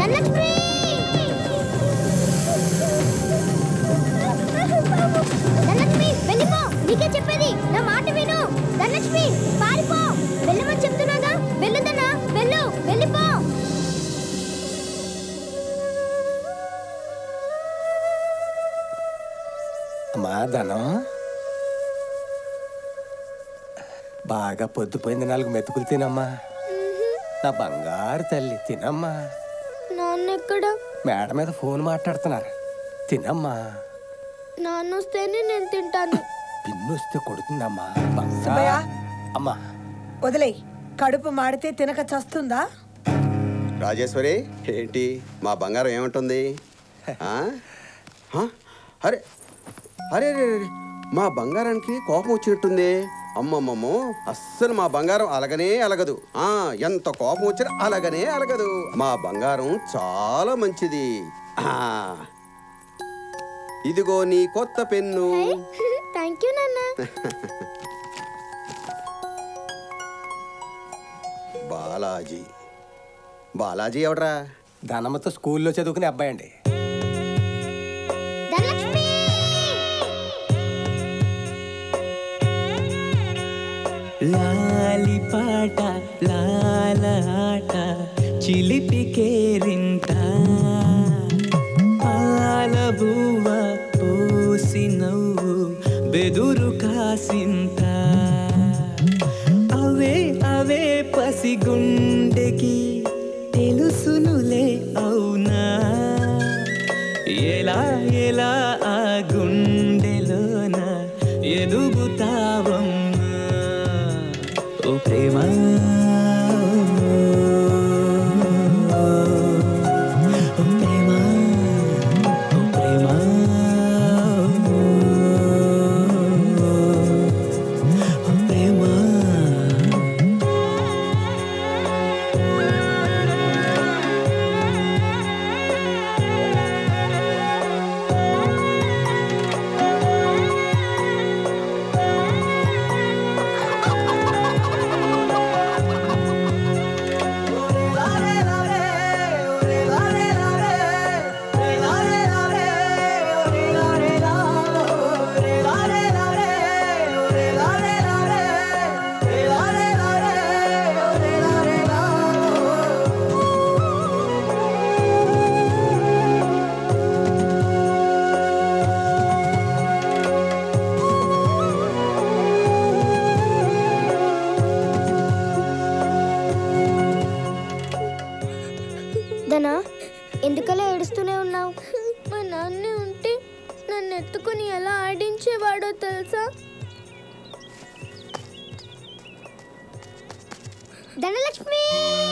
ధనలక్ష్మి ధనలక్ష్మి వెళ్ళిపో నీకే చెప్పేది నా మాట విను ధనలక్ష్మి పారిపో వెళ్ళమని చెప్తున్నాగా వెళ్ళు ధన వెళ్ళు వెళ్ళిపో అమ్మా ధనం బాగా పొద్దుపోయింది నాలుగు మెతుకులు తినమ్మా నా బంగారు తల్లి తినమ్మా నాన్న ఎక్కడ మేడ మీద ఫోన్ మాట్లాడుతున్నారు తినమ్మా నాన్న వస్తేనే నేను తింటాను పిన్ను వస్తే కొడుతుందమ్మా సుబ్బయ్య. బంగారు అమ్మా వదిలేయ్ కడుపు మాడితే తినక చస్తుందా రాజేశ్వరి ఏంటి మా బంగారం ఏమంటుంది ఆ? హ? అరే అరే అరే అరే. మా బంగారానికి కోపం వచ్చినట్టుంది అమ్మమ్మమ్మో అస్సలు మా బంగారం అలగనే అలగదు ఆ ఎంత కోపం వచ్చినా అలగనే అలగదు మా బంగారం చాలా మంచిది ఆ ఇదిగో నీ కొత్త పెన్ను థ్యాంక్ యూ నాన్న బాలాజీ బాలాజీ ఎవడ్రా ధనమ్మతో స్కూల్లో చదువుకునే అబ్బాయి అండి ధనలక్ష్మి లాలి పాట లాల ఆట చిలిపి కేరింత పాల బువ్వ పోసి నవ్వు బెదురు కాసింత అవే అవే పసిగుండెకి తెలుసునులే అవునా ఎలా ఎలా ఆ గుండెలోన ఎదుగుతావమ్మా ఓ ప్రేమ ఓ ప్రేమ ఓ ప్రేమ ఓ ప్రేమ ధనా ఎందుకలా ఏడుస్తూనే ఉన్నావు మా నాన్న ఉంటే నన్ను ఎత్తుకుని ఎలా ఆడించేవాడో తెలుసా ధనలక్ష్మి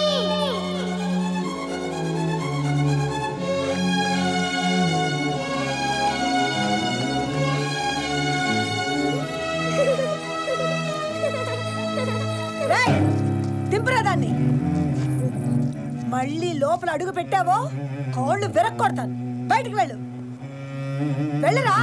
రేయ్, దింపురా దాన్ని మళ్ళీ లోపల అడుగు పెట్టావో కాళ్ళు విరక్కొడతాను బయటికి వెళ్ళు వెళ్ళరా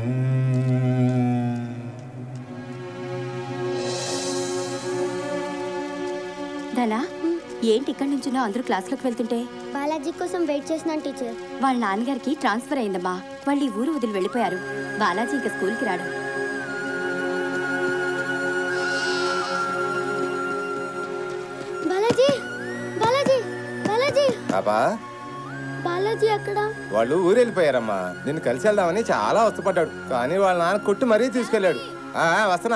ధనా ఏంటి ఇక్కడి నుంచి అందరూ క్లాస్లోకి వెళ్తుంటే బాలాజీ కోసం వెయిట్ చేసినాను టీచర్ వాళ్ళ నాన్నగారికి ట్రాన్స్ఫర్ అయిందమ్మా వాళ్ళు ఈ ఊరు వదిలి వెళ్ళిపోయారు బాలాజీ ఇంకా స్కూల్కి రాడు బాలాజీ బాలాజీ బాలాజీ పాపా బాలాజీ అక్కడ వాళ్ళు ఊరు వెళ్ళిపోయారమ్మా నిన్ను కలిసి వెళ్దామని చాలా వస్తుపడ్డాడు కానీ వాళ్ళ నాన్న కొట్టు మరీ తీసుకెళ్ళాడు ఆ, వస్తున్నా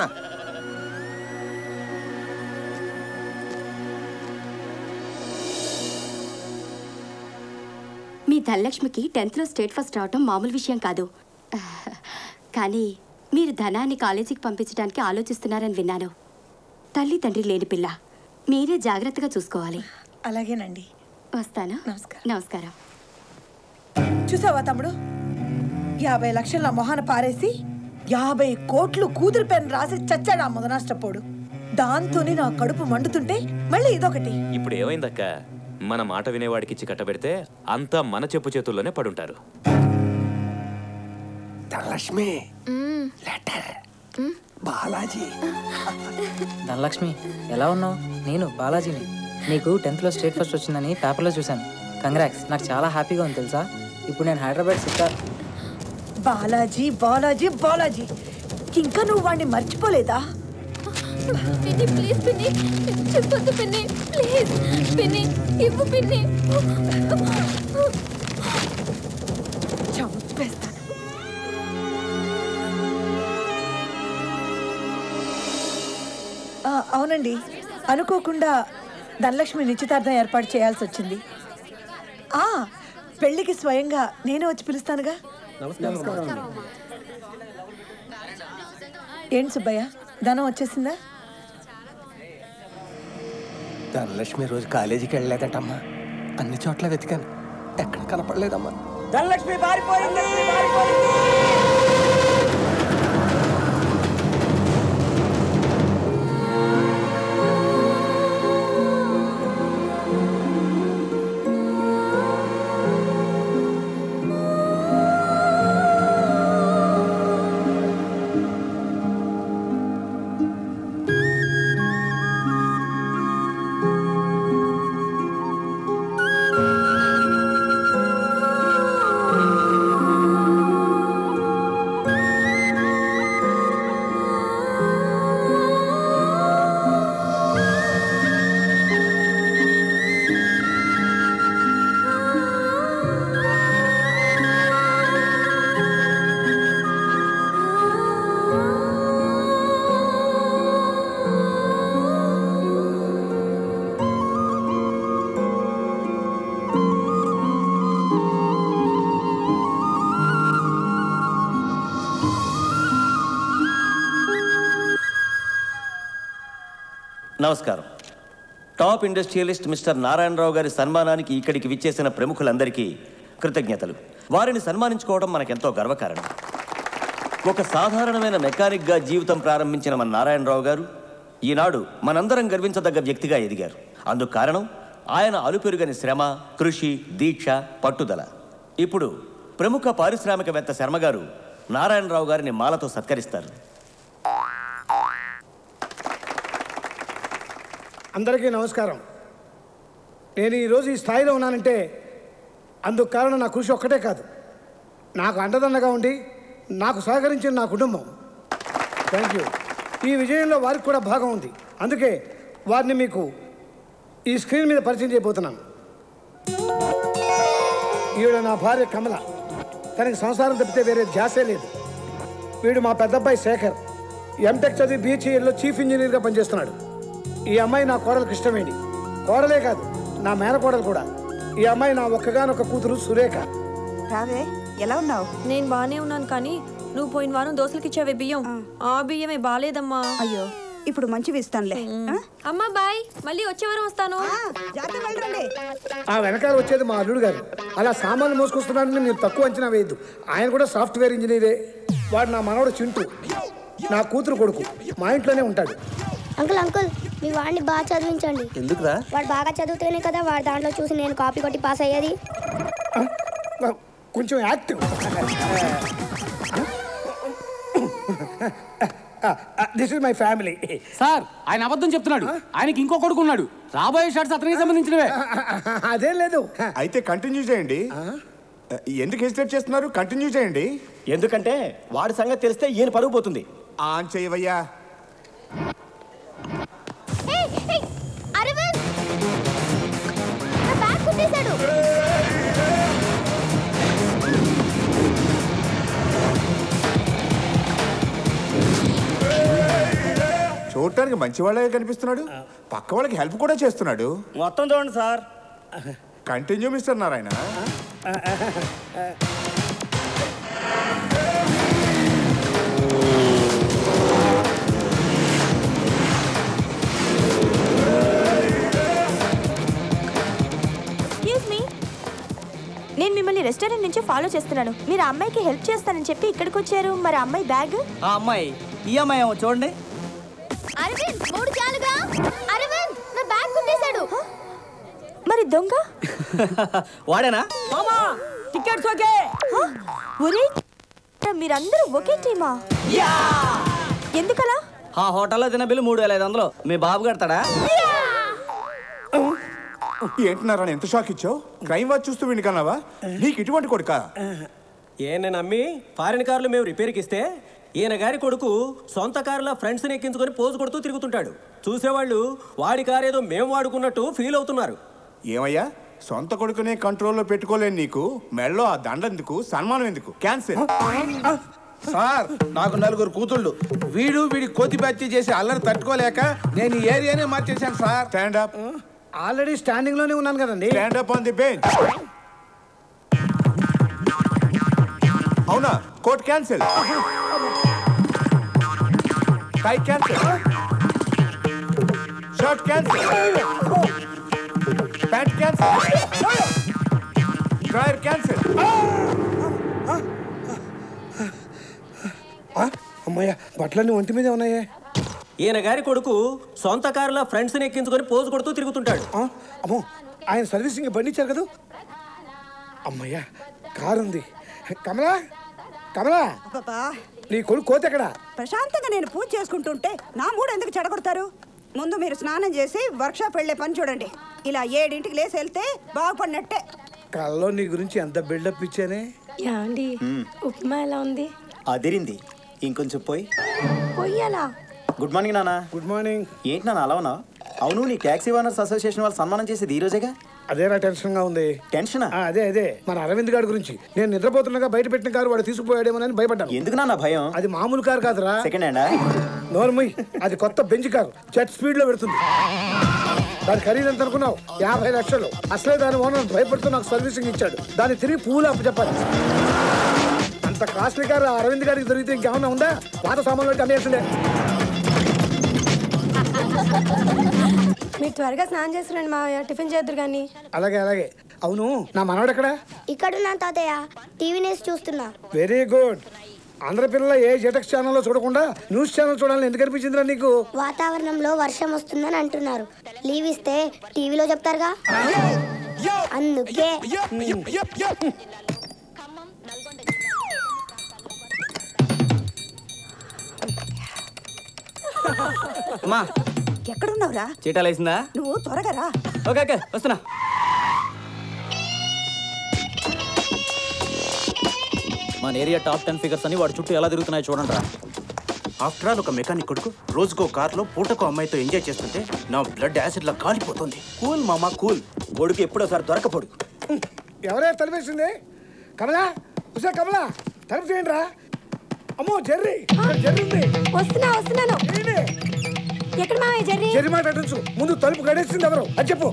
మీ ధనలక్ష్మికి టెన్త్లో స్టేట్ ఫస్ట్ రావటం మామూలు విషయం కాదు కానీ మీరు ధనాన్ని కాలేజీకి పంపించడానికి ఆలోచిస్తున్నారని విన్నాను తల్లి తండ్రి లేని పిల్ల మీరే జాగ్రత్తగా చూసుకోవాలి అలాగేనండి వస్తాను నమస్కారం. నమస్కారం చూసావా తమ్ముడు యాభై లక్షల నా మొహాన పారేసి యాభై కోట్లు కూతురు పెన్ రాసి చచ్చాడు ఆ ముదనాష్టపోడు దాంతోనే నా కడుపు మండుతుంటే మళ్ళీ ఇదొకటి ఇప్పుడు ఏమైందక్క మన మాట వినేవాడికి ఇచ్చి కట్టబెడితే అంతా మన చెప్పు చేతుల్లోనే పడుంటారు ధనలక్ష్మి లెటర్ బాలాజీ ధనలక్ష్మి ఎలా ఉన్నావు నేను బాలాజీని నీకు టెన్త్లో స్టేట్ ఫస్ట్ వచ్చిందని పేపర్లో చూశాను కంగ్రాక్స్ నాకు చాలా హ్యాపీగా ఉంది తెలుసా ఇప్పుడు నేను హైదరాబాద్ సిస్టర్ బాలాజీ బాలాజీ బాలాజీ ఇంకా నువ్వు వాడిని మర్చిపోలేదా పిన్ని ప్లీజ్ పిన్ని చెప్పొద్దు పిన్ని ప్లీజ్ పిన్ని ఇవ్వు పిన్ని చంపేస్తాను ఆ, అవునండి అనుకోకుండా ధనలక్ష్మి నిశ్చితార్థం ఏర్పాటు చేయాల్సి వచ్చింది ఆ, పెళ్ళికి స్వయంగా నేనే వచ్చి పిలుస్తానుగా ఏంటి సుబ్బయ్య ధనం వచ్చేసిందా ధనలక్ష్మి రోజు కాలేజీకి వెళ్ళలేదటమ్మా అన్ని చోట్ల వెతికాను ఎక్కడ కనపడలేదమ్మా ధనలక్ష్మి పారిపోయింది నమస్కారం టాప్ ఇండస్ట్రియలిస్ట్ మిస్టర్ నారాయణరావు గారి సన్మానానికి ఇక్కడికి విచ్చేసిన ప్రముఖులందరికీ కృతజ్ఞతలు వారిని సన్మానించుకోవడం మనకెంతో గర్వకారణం ఒక సాధారణమైన మెకానిక్గా జీవితం ప్రారంభించిన మన నారాయణరావు గారు ఈనాడు మనందరం గర్వించదగ్గ వ్యక్తిగా ఎదిగారు అందుకు కారణం ఆయన అలుపెరుగని శ్రమ కృషి దీక్ష పట్టుదల ఇప్పుడు ప్రముఖ పారిశ్రామికవేత్త శర్మ గారు నారాయణరావు గారిని మాలతో సత్కరిస్తారు అందరికీ నమస్కారం నేను ఈరోజు ఈ స్థాయిలో ఉన్నానంటే అందుకు కారణం నా కృషి ఒక్కటే కాదు నాకు అండదండగా ఉండి నాకు సహకరించిన నా కుటుంబం థ్యాంక్ యూ ఈ విజయంలో వారికి కూడా భాగం ఉంది అందుకే వారిని మీకు ఈ స్క్రీన్ మీద పరిచయం చేయబోతున్నాను ఈవిడ నా భార్య కమల తనకి సంసారం తప్పితే వేరే ధ్యాసే లేదు వీడు మా పెద్దబ్బాయి శేఖర్ ఎంటెక్ చదివి బీచీఎల్లో చీఫ్ ఇంజనీర్గా పనిచేస్తున్నాడు ఈ అమ్మాయి నా కోడలకు ఇష్టమేంటి కోడలే కాదు నా మేనకోడలు కూడా ఈ అమ్మాయి నా ఒక్కగానొక్క కూతురు సురేఖ రావే ఎలా ఉన్నావు నేను బానే ఉన్నాను కానీ నువ్వు పోయిన వారం దోశలకి ఇచ్చావే బియ్యం ఆ బియ్యమే బాలేదమ్మా అయ్యో ఇప్పుడు మంచివి ఇస్తానులే ఆ? అమ్మా బాయ్ మళ్ళీ వచ్చే వారం వస్తాను జాగ్రత్త వెళ్ళండి ఆ వెనకాల వచ్చేది మా అల్లుడు గారు అలా సామాన్లు మోసుకొస్తున్నాడని మీరు తక్కువ అంచనా వేయద్దు ఆయన కూడా సాఫ్ట్వేర్ ఇంజనీరే వాడు నా మనవడు చింటూ నా కూతురు కొడుకు మా ఇంట్లోనే ఉంటాడు అంకుల్ అంకుల్ మీ వాడిని బాగా చదివించండి ఎందుకురా వాడు బాగా చదివితేనే కదా వాడి దాంట్లో చూసి నేను కాపీ కొట్టి పాస్ అయ్యేది కొంచెం active this is my family sir ఆయన అబద్ధం చెప్తున్నాడు ఆయనకి ఇంకో కొడుకు ఉన్నాడు రాబోయే షాట్స్ అతనికి సంబంధించినవే అదేం లేదు అయితే కంటిన్యూ చేయండి ఎందుకు హెసిటేట్ చేస్తున్నారు కంటిన్యూ చేయండి ఎందుకంటే వాడి సంగతి తెలిస్తే ఈయన పరుగు పోతుంది ఆన్ చేయవయ్యా అరవింద్ నా బ్యాగ్ కుట్టేశాడు చూడటానికి మంచి వాళ్ళే కనిపిస్తున్నాడు పక్క వాళ్ళకి హెల్ప్ కూడా చేస్తున్నాడు మొత్తం చూడండి sir continue mister Narayana excuse me నేను మిమ్మల్ని రెస్టారెంట్ నుంచి ఫాలో చేస్తున్నాను మీరు ఆ అమ్మాయికి హెల్ప్ చేస్తానని చెప్పి ఇక్కడికి వచ్చారు మరి ఆ అమ్మాయి బ్యాగ్ ఆ అమ్మాయి ఈ అమ్మాయి ఏమో చూడండి అరవింద్ మూడు చాలుగా అరవింద్ నా బ్యాగ్ కుట్టేశాడు మరి దొంగ వాడేనా మామా టికెట్స్ ఓకే ఒరే మీరందరూ ఒకే టీమా ఎందుకలా ఆ హోటల్లో తిన్న బిల్లు మూడు వేల ఐదు వందలు మీ బాబు కడతాడా ఏంటన్నారా ఎంత షాక్ ఇచ్చావు క్రైమ్ వాచ్ చూస్తూ వీడిని కన్నావా నీకు ఇటువంటి కొడుక ఈయన నమ్మి ఫారిన్ కార్లు మేము రిపేర్కి ఇస్తే ఈయన గారి కొడుకు సొంత కారులో ఫ్రెండ్స్ని ఎక్కించుకొని పోజు కొడుతూ తిరుగుతుంటాడు చూసేవాళ్ళు వాడి కారు ఏదో మేము వాడుకున్నట్టు ఫీల్ అవుతున్నారు ఏమయ్యా సొంత కొడుకునే కంట్రోల్లో పెట్టుకోలేని నీకు మెడలో ఆ దండ ఎందుకు సన్మానం ఎందుకు క్యాన్సిల్ సార్ నాకు నలుగురు కూతుళ్ళు వీడు వీడి కోతి బ్యాచ్ చేసి అల్లరి తట్టుకోలేక నేను ఈ ఏరియానే మార్చేశాను sir stand up already standing లోనే ఉన్నాను కదండి stand up on the bench అవునా coat cancel tie cancel shirt cancel pant cancel dryer cancel ఆ, అమ్మయ్య బట్టలన్నీ ఒంటి మీదే ఉన్నాయే ఈయన గారి కొడుకు సొంత కారులో ఫ్రెండ్స్ని ఎక్కించుకొని పోజు కొడుతూ తిరుగుతుంటాడు ఆ, అమ్మో ఆయన సర్వీసింగ్ బండి ఇచ్చారు కదా అమ్మయ్య కారు ఉంది కమలా కమలా అబ్బబ్బా, నీ కొడుకు కోత ఎక్కడా ప్రశాంతంగా నేను పూజ చేసుకుంటుంటే నా మూడు ఎందుకు చెడగొడతారు ముందు మీరు స్నానం చేసి వర్క్షాప్ వెళ్ళే పని చూడండి ఇలా ఏడింటికి లేసి వెళ్తే బాగుపడినట్టే కల్లో నీ గురించి ఎంత బిల్డప్ ఇచ్చానే యాండి ఉప్మా ఎలా ఉంది అదిరింది ఇంకొంచెం పోయి పొయ్యాలా గుడ్ మార్నింగ్ నాన్న గుడ్ మార్నింగ్ ఏంటి నాన్న అలా ఉన్నావు అవును నీ ట్యాక్సీ ఓనర్స్ అసోసియేషన్ వాళ్ళు సన్మానం చేసేది ఈ రోజేగా అదేనా టెన్షన్ గా ఉంది టెన్షన్ అదే అదే మన అరవింద్ గారి గురించి నేను నిద్రపోతుండగా బయట పెట్టిన కారు వాడు తీసుకుపోయాడేమోనని భయపడ్డాను ఎందుకు నాన్న భయం అది మామూలు కారు కాదురా సెకండ్ హ్యాండా నోర్మయ్ అది కొత్త బెంచ్ కారు జెట్ స్పీడ్ లో పెడుతుంది దాని ఖరీదు ఎంత అనుకున్నావు యాభై లక్షలు అసలే దాని ఓనర్ భయపడుతూ నాకు సర్వీసింగ్ ఇచ్చాడు దాన్ని తిరిగి పూలు అప్పు చెప్పాలి అంత కాస్ట్లీ కారు ఆ అరవింద్ గారికి దొరికితే ఇంకేమన్నా ఉందా పాత సామాన్లు పెట్టి అమ్మేస్తుండే మీరు త్వరగా స్నానం చేస్తారండి మా టిఫిన్ చేద్దరు కానీ అలాగే అలాగే అవును నా మనవాడు ఎక్కడ ఇక్కడున్నా తాతయ్య టీవీ న్యూస్ చూస్తున్నా వెరీ గుడ్ ఆంధ్ర పిల్లల ఏ జెటెక్స్ ఛానల్లో చూడకుండా న్యూస్ ఛానల్ చూడాలని ఎందుకు అనిపించిందిరా నీకు వాతావరణంలో వర్షం వస్తుందని అంటున్నారు లీవ్ ఇస్తే టీవీలో చెప్తారుగా అందుకే అమ్మా ఎక్కడున్నావురా చీటాలు వేసిందా నువ్వు త్వరగా రా ఓకే ఓకే వస్తున్నా మన ఏరియా టాప్ టెన్ ఫిగర్స్ అని వాడి చుట్టూ ఎలా తిరుగుతున్నాయో చూడండి రా ఆఫ్టర్ ఆల్ ఒక మెకానిక్ కొడుకు రోజుకో కార్లో పూటకో అమ్మాయితో ఎంజాయ్ చేస్తుంటే నా బ్లడ్ యాసిడ్ లా కాలిపోతుంది కూల్ మామా కూల్ కొడుకు ఎప్పుడోసారి దొరకపోడు ఎవరే తలిపేసింది కమలా ఉసే కమలా తలుపు చేయండి రా అమ్మో జెర్రీ ఇక్కడ జెర్రీ ఉంది వస్తున్నా వస్తున్నాను ఎక్కడ మావయ్య జర్రీ జెర్రీ మాట అటుంచు ముందు తలుపు గడేసింది ఎవరు అది చెప్పు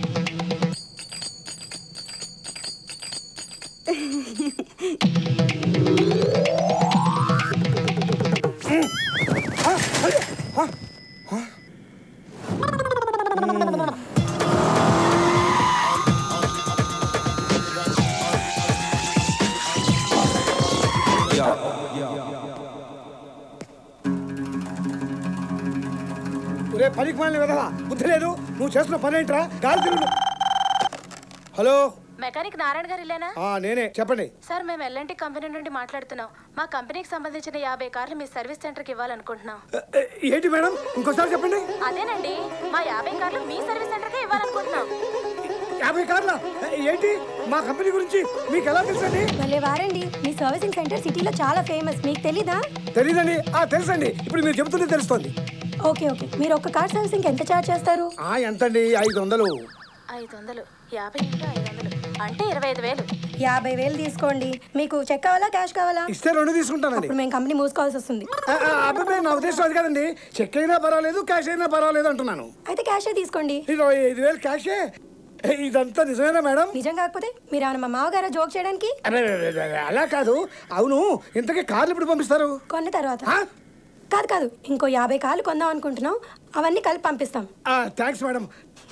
ఒరే పనికి మాలిన విధవా బుద్ధి లేదు నువ్వు చేస్తున్న పని ఏంట్రా గాలి తిరుగు హలో మెకానిక్ నారాయణ గారు ఇల్లేనా ఆ, నేనే చెప్పండి సార్ మేము ఎల్ఎన్టీ కంపెనీ నుండి మాట్లాడుతున్నాం మా కంపెనీకి సంబంధించిన యాభై కార్లు మీ సర్వీస్ సెంటర్కి ఇవ్వాలనుకుంటున్నాం ఏ, ఏంటి మేడం ఇంకోసారి చెప్పండి అదేనండి మా యాభై కార్లు మీ సర్వీస్ సెంటర్కే ఇవ్వాలనుకుంటున్నాం యాభై కార్ల ఏంటి మా కంపెనీ గురించి మీకు ఎలా తెలుసండి భలే వారండి మీ సర్వీసింగ్ సెంటర్ సిటీలో చాలా ఫేమస్ మీకు తెలీదా తెలీదండి ఆ తెలుసండి ఇప్పుడు మీరు చెబుతుంటే తెలుస్తోంది ఓకే ఓకే మీరు ఒక్క కార్ సర్వీసింగ్ ఎంత చార్జ్ చేస్తారు ఆ ఎంతండి ఐదు వందలు ఐదు వందలు యాభై ఇంటూ ఐదు వందలు అంటే ఇరవై ఐదు వేలు యాభై వేలు తీసుకోండి మీకు చెక్ కావాలా క్యాష్ కావాలా ఇస్తే రెండు తీసుకుంటానండి ఇప్పుడు మేము కంపెనీ మూసుకోవాల్సి వస్తుంది ఆ, ఆ, అబ్బాయి నా ఉద్దేశం అది కదండి చెక్ అయినా పర్వాలేదు క్యాష్ అయినా పర్వాలేదు అంటున్నాను అయితే క్యాషే తీసుకోండి ఇరవై ఐదు వేలు క్యాషే ఏ, ఇదంతా నిజమేనా మేడం నిజం కాకపోతే మీరు ఏమైనా మా మామగారు జోక్ చేయడానికి అరే, అరే, అరే, అరే, అలా కాదు అవును ఇంతకీ కార్లు ఎప్పుడు పంపిస్తారు కొన్న తర్వాత కాదు కాదు ఇంకో యాభై కార్లు కొందాం అనుకుంటున్నాం అవన్నీ కలిపి పంపిస్తాం థ్యాంక్స్ మేడం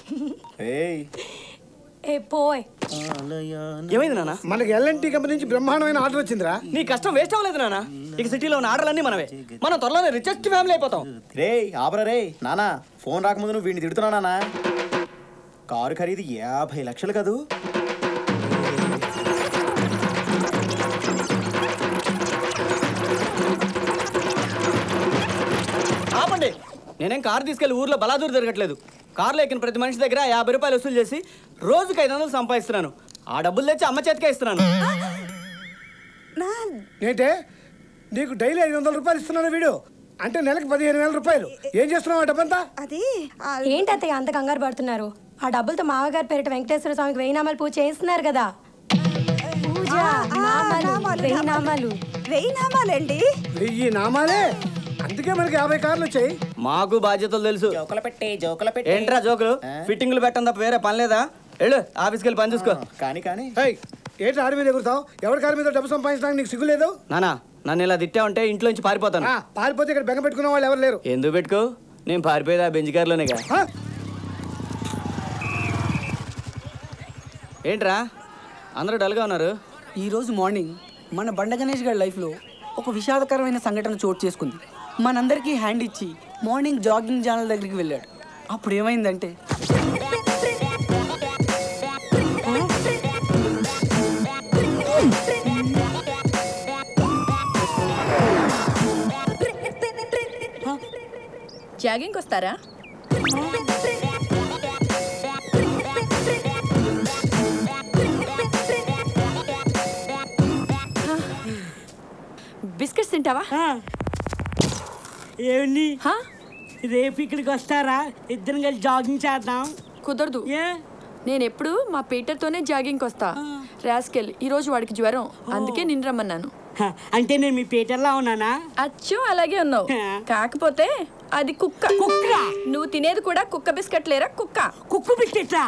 ఏ పోయ్ ఏమైంది నాన్న మనకి ఎల్ఎన్టీ కంపెనీ నుంచి బ్రహ్మాండమైన ఆర్డర్ వచ్చిందిరా నీ కష్టం వేస్ట్ అవ్వలేదు నాన్న ఇక సిటీలో ఉన్న ఆర్డర్లన్నీ మనవే మనం త్వరలోనే రిచెస్ట్ ఫ్యామిలీ అయిపోతాం రే ఆపరా రే నానా ఫోన్ రాకముందు నువ్వు వీడిని తిడుతున్నావు నానా కారు ఖరీదు యాభై లక్షలు కదూ ఆపండి నేనేం కారు తీసుకెళ్లి ఊర్లో బలాదూరు తిరగట్లేదు కార్లో ఎక్కిన ప్రతి మనిషి దగ్గర యాభై రూపాయలు వసూలు చేసి రోజుకి ఐదు వందలు సంపాదిస్తున్నాను ఆ డబ్బులు తెచ్చి అమ్మ చేతికే ఇస్తున్నాను ఏంటే నీకు డైలీ ఐదు వందల రూపాయలు ఇస్తున్నాడు వీడు అంటే నెలకు పదిహేను వేల రూపాయలు ఏం చేస్తున్నావు ఆ డబ్బంతా అది ఏంటి అత్తయ్య అంత కంగారు పడుతున్నారు ఆ డబ్బులతో మామగారి పేరిట వెంకటేశ్వర స్వామికి వెయ్యి నామాలు పూజ చేస్తున్నారు కదా పూజ నామాలు వెయ్యి నామాలు వెయ్యి నామాలండి వెయ్యి నామాలే అందుకే మనకి యాభై కార్లు వచ్చాయి మాకు బాధ్యతలు తెలుసు జోకుల పెట్టి జోకుల పెట్టి ఏంట్రా జోకులు ఫిట్టింగ్లు పెట్టడం తప్ప వేరే పని లేదా వెళ్ళు ఆఫీస్కి వెళ్ళి పని చూసుకో కానీ కానీ ఏయ్, ఏంటి ఆడి మీద ఎగురుతావు ఎవరి కారు మీద డబ్బు సంపాదించడానికి నీకు సిగ్గులేదు నానా నన్ను ఇలా తిట్టావంటే ఇంట్లో నుంచి పారిపోతాను ఆ, పారిపోతే ఇక్కడ బెంగ పెట్టుకున్న వాళ్ళు ఎవరు లేరు ఎందుకు పెట్టుకో నేను పారిపోయేది ఆ బెంచ్ కార్లోనేగా ఆ? ఏంట్రా అందరూ డల్గా ఉన్నారు ఈరోజు మార్నింగ్ మన బండ గణేష్ గారి లైఫ్లో ఒక విషాదకరమైన సంఘటన చోటు చేసుకుంది మనందరికీ హ్యాండ్ ఇచ్చి మార్నింగ్ జాగింగ్ ఛానల్ దగ్గరికి వెళ్ళాడు అప్పుడు ఏమైందంటే జాగింగ్కి వస్తారా బిస్కెట్స్ తింటావా ఏమండి రేపు ఇక్కడికి వస్తారా ఇద్దరం కలిసి జాగింగ్ చేద్దాం కుదరదు నేను ఎప్పుడు మా పీటర్తోనే జాగింగ్కి వస్తా రాస్కెల్ ఈ రోజు వాడికి జ్వరం అందుకే నిన్ను రమ్మన్నాను అంటే నేను మీ పీటర్లా ఉన్నానా అచ్చం అలాగే ఉన్నావు కాకపోతే అది కుక్క కుక్క నువ్వు తినేది కూడా కుక్క బిస్కెట్ లేరా కుక్క కుక్క బిస్కెట్లా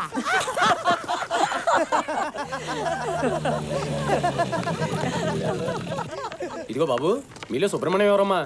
ఇదిగో బాబు మీలో సుబ్రహ్మణ్యం ఎవరమ్మా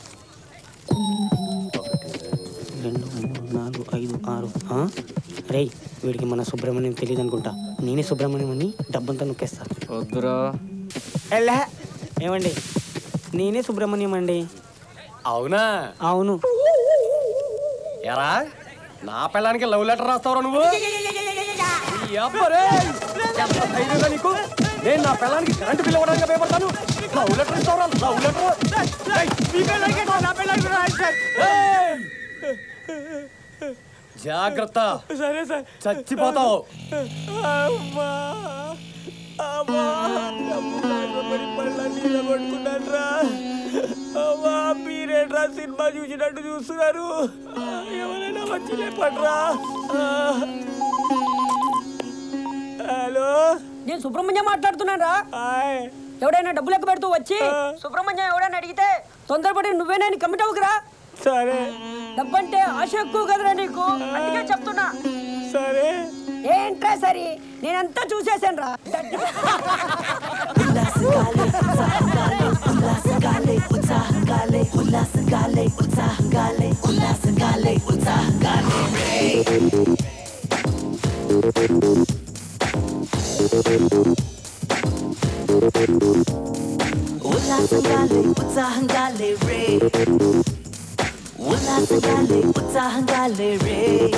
రెండు మూడు నాలుగు ఐదు ఆరు రేయ్ వీడికి మన సుబ్రహ్మణ్యం తెలియదు అనుకుంటా నేనే సుబ్రహ్మణ్యం అని డబ్బంతా నొక్కేస్తా వద్దురా ఎల్లా ఏమండి నేనే సుబ్రహ్మణ్యం అండి అవునా అవును ఎరా నా పిల్లానికి లవ్ లెటర్ రాస్తావురా నువ్వు ఈ అబ్బరే! ఎంత ధైర్యంగా నీకు నేను నా పిల్లానికి కరెంటు బిల్ ఇవ్వడానికి భయపడతాను లవ్ లెటర్ ఇస్తావురా లవ్ లెటర్ ఏయ్, మీ పిల్లానికి నా పిల్లానికి రాయించాలి. ఏయ్! జాగ్రత్త సరే సార్ చచ్చిపోతావు అమ్మా అమ్మా డబ్బు కష్టపడి పళ్ళని నిలబడుకున్నాడ్రా అమ్మా మీరేట్రా సినిమా చూసినట్టు చూస్తున్నారు ఎవరైనా వచ్చి లేపట్రా హలో నేను సుబ్రహ్మణ్యం మాట్లాడుతున్నాను రా ఎవడైనా డబ్బు లెక్క పెడుతూ వచ్చి సుబ్రహ్మణ్యం ఎవడైనా అడిగితే తొందరపడి నువ్వేనా అని కమిట్ అవ్వకురా సరే డబ్బంటే ఆశ ఎక్కువ కదరా నీకు అందుకే చెప్తున్నా సరే ఏంట్రా సరే నేనంతా చూసేసాను రా ఉల్లాసంగాలే ఉత్సాహంగాలే రే ఉల్లాసంగాలే ఉత్సాహంగాలే రే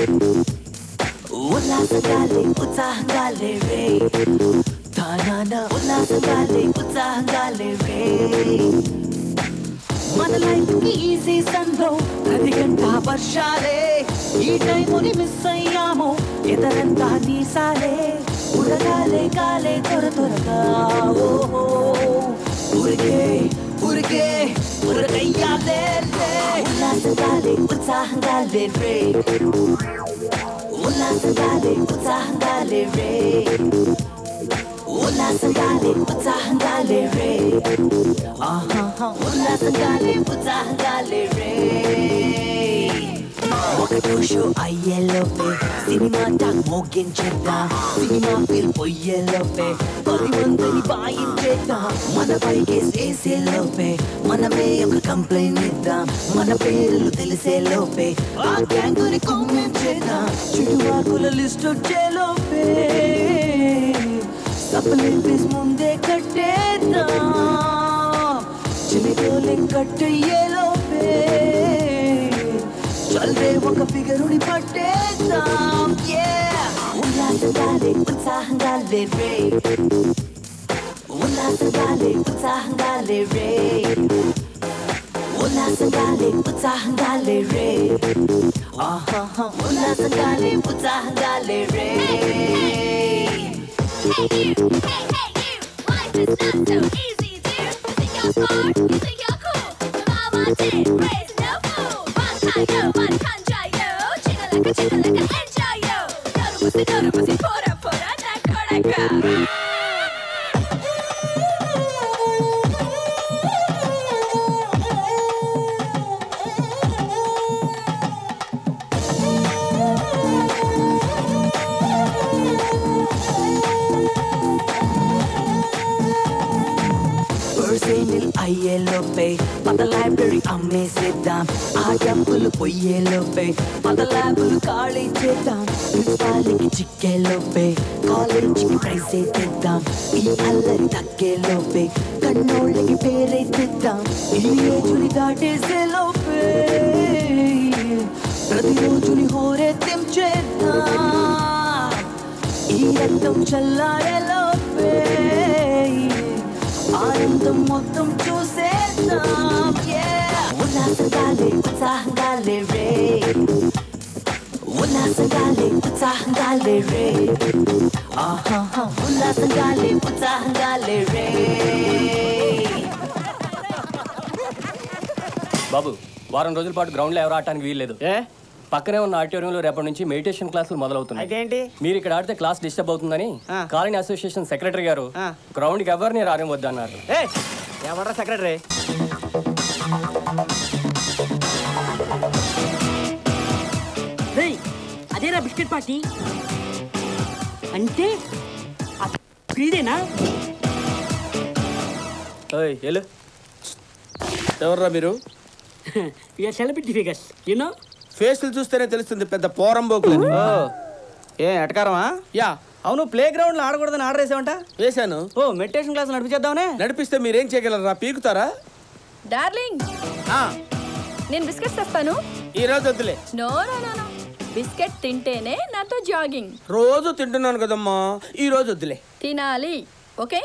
ఉల్లాసంగాలే ఉత్సాహంగాలే రే తానాన ఉల్లాసంగాలే ఉత్సాహంగాలే రే మన లైఫ్ కి ఈ సీజన్ లో ప్రతి గంట వర్షాలే ఈ టైముని మిస్ అయ్యాము ఎదరంతా నీసాలే ఉరగాలే కాలే త్వర త్వరగా ఓహో ఉరికే ఉరికే ఉరకయ్యాలే ఉల్లాసంగాలే ఉత్సాహంగాలే రే ఉల్లాసంగాలే ఉత్సాహంగాలే రే ఉల్లాసంగాలే ఉత్సాహంగాలే రే ఆహాహా ఉల్లాసంగాలే ఉత్సాహంగాలే రే ఒక షో అయ్యేలోపే సినిమా టాక్ మోగించేద్దాం సినిమా ఫిల్ పొయ్యేలోపే పది మందిని బాయించేద్దాం మన పైకి వేసేలోపే మనమే ఒక కంప్లైంట్ ఇద్దాం మన పేర్లు తెలిసేలోపే ఆ గ్యాంగుని కొమ్మించేద్దాం చిరువాకుల లిస్ట్ వచ్చేలోపే సప్లింపీస్ ముందే కట్టేద్దాం చిలిగోలే కట్టయ్యేలోపే చల్రే ఒక ఫిగరుని పట్టేద్దాం ఉల్లాసంగాలే ఉత్సాహంగాలే రే ఉల్లాసంగాలే ఉత్సాహంగాలే రే ఉల్లాసంగాలే ఉత్సాహంగాలే రే ఆహాహా, ఉల్లాసంగాలే ఉత్సాహంగాలే రే పర్సేనిల్ అయ్యేలోపే పద లైబ్రరీ అమ్మేసేద్దాం ఆ డబ్బులు పొయ్యేలోపే పద ల్యాబులు ఖాళీ చేద్దాం ప్రిన్సిపాల్కి చిక్కేలోపే కాలేజీకి ప్రైజ్ తెద్దాం ఈ అల్లరి తగ్గేలోపే కన్నోళ్ళకి పేరే తెద్దాం ఈ ఏజుని దాటేసేలోపే ప్రతిరోజుని హోరే తెంచేద్దాం ఈ రక్తం చల్లారేలోపే ఆనందం మొత్తం చూసేద్దాం yeah. ఉల్లాసంగాలే ఉత్సాహంగాలే రే ఉల్లాసంగాలే ఉత్సాహంగాలే రే ఆహాహా ఉల్లాసంగాలే ఉత్సాహంగాలే రే బాబు వారం రోజుల పాటు గ్రౌండ్లో ఎవరు ఆడటానికి వీల్లేదు ఏ పక్కనే ఉన్న ఆడిటోరియంలో రేపటి నుంచి మెడిటేషన్ క్లాసులు మొదలవుతున్నాయి అయితే ఏంటి మీరు ఇక్కడ ఆడితే క్లాస్ డిస్టర్బ్ అవుతుందని కాలనీ అసోసియేషన్ సెక్రటరీ గారు గ్రౌండ్కి ఎవరిని రానివ్వద్దు అన్నారు ఏ ఎవడ్రా సెక్రటరీ రేయ్ అదేరా బిస్కెట్ పార్టీ అంటే ఇదేనా ఓయ్ ఎలు ఎవర్రా మీరు ఇక సెలబ్రిటీ ఫిగర్స్ యూనో ఫేస్లు చూస్తేనే తెలుస్తుంది పెద్ద పోరం బోకులు ఓ ఏ ఎటకారమా యా అవును ప్లే గ్రౌండ్ లో ఆడకూడదని ఆర్డర్ వేసావంట వేశాను ఓ మెడిటేషన్ క్లాస్ నడిపించేద్దామనే నడిపిస్తే మీరేం చేయగలరా పీకుతారా డార్లింగ్ నేను బిస్కెట్స్ తెస్తాను ఈ రోజు వద్దులే no no no no biscuit తింటేనే నాతో జాగింగ్ రోజు తింటున్నాను కదమ్మా ఈ రోజు వద్దులే తినాలి ఓకే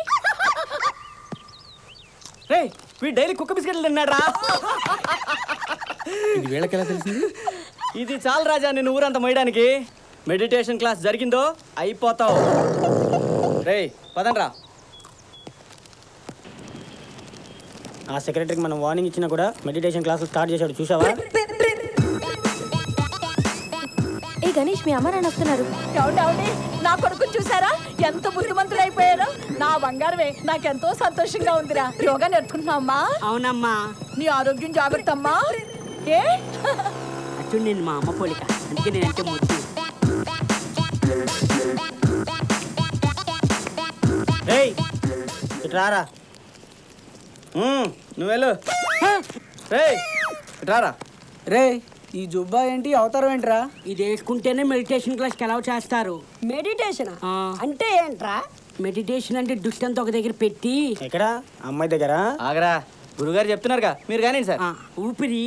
రే వీడు డైలీ కుక్క బిస్కెట్లు తిన్నాడ్రా ఇది వీళ్ళకి ఎలా తెలిసింది ఇది చాలు రాజా నేను ఊరంతా మోయడానికి మెడిటేషన్ క్లాస్ జరిగిందో అయిపోతావు రే పదండ్రా ఆ సెక్రటరీకి మనం వార్నింగ్ ఇచ్చినా కూడా మెడిటేషన్ క్లాసులు స్టార్ట్ చేశాడు చూసావా ఏ గణేష్ మీ అమ్మ నాన్న వస్తున్నారు ఏమండి నా కొడుకుని చూసారా ఎంత బుద్ధిమంతులు అయిపోయారో నా బంగారమే నాకెంతో సంతోషంగా ఉందిరా యోగా నేర్చుకుంటున్నావమ్మా అవునమ్మా నీ ఆరోగ్యం జాగ్రత్త అమ్మా ఏ అచ్చు నేను మా అమ్మ పోలిక అందుకే నేనంటే ముద్దు రేయ్ ఇటు రారా మ్మ్, నువ్వు వెళ్ళు రేయ్ ఇటు రారా రే ఈ జుబ్బా ఏంటి అవతారం ఏంట్రా ఇది వేసుకుంటేనే మెడిటేషన్ క్లాస్కి ఎలా చేస్తారు మెడిటేషన్ అంటే ఏంట్రా మెడిటేషన్ అంటే దుష్టి అంతా ఒక దగ్గర పెట్టి ఎక్కడ అమ్మాయి దగ్గర ఆగరా గురుగారు చెప్తున్నారుగా మీరు కానీ సార్ ఆ, ఊపిరి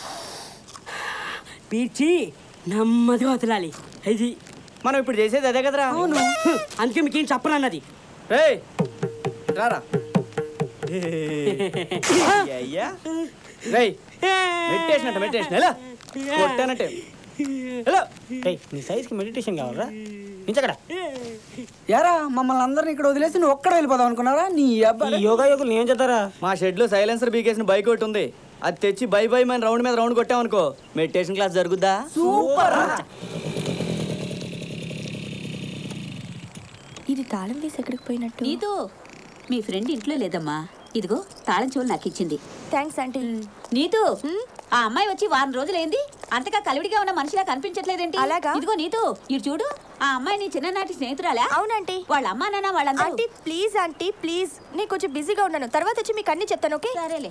పీల్చి నెమ్మదిగా వదలాలి ఇది మనం ఇప్పుడు చేసేది అదే కదరా అవును అందుకే మీకేం చెప్పనన్నది రేయ్ ఇటు రారా అయ్యా రేయ్ మెడిటేషన్ అంట మెడిటేషన్ ఎలా కొట్టానంటే ఎలా ఏయ్, నీ సైజ్కి మెడిటేషన్ కావాలరా నించక్కడ యారా మమ్మల్ని అందరిని ఇక్కడ వదిలేసి నువ్వు ఒక్కడ వెళ్ళిపోదాం అనుకున్నారా నీ అబ్బాయి యోగా యోగులు ఏం చేస్తారా మా షెడ్లో సైలెన్సర్ బీకేసిన బైక్ ఒకటి ఉంది అది తెచ్చి బై బై మన రౌండ్ మీద రౌండ్ కొట్టామనుకో మెడిటేషన్ క్లాస్ జరుగుద్దా సూపర్ ఇది తాళం తీసి ఎక్కడికి పోయినట్టు నీతో మీ ఫ్రెండ్ ఇంట్లో లేదమ్మా ఇదిగో తాళం చెవులు నాకు ఇచ్చింది థ్యాంక్స్ ఆంటీ నీతు ఆ అమ్మాయి వచ్చి వారం రోజులైంది అంతగా కలివిడిగా ఉన్న మనిషిలా కనిపించట్లేదేంటి అలాగా? ఇదిగో నీతు ఇటు చూడు ఆ అమ్మాయి నీ చిన్ననాటి స్నేహితురాలా అవునంటీ వాళ్ళ అమ్మా నాన్న వాళ్ళందరూ ఆంటీ ప్లీజ్ ఆంటీ ప్లీజ్ నేను కొంచెం బిజీగా ఉన్నాను తర్వాత వచ్చి మీకు అన్ని చెప్తాను ఓకే సరేలే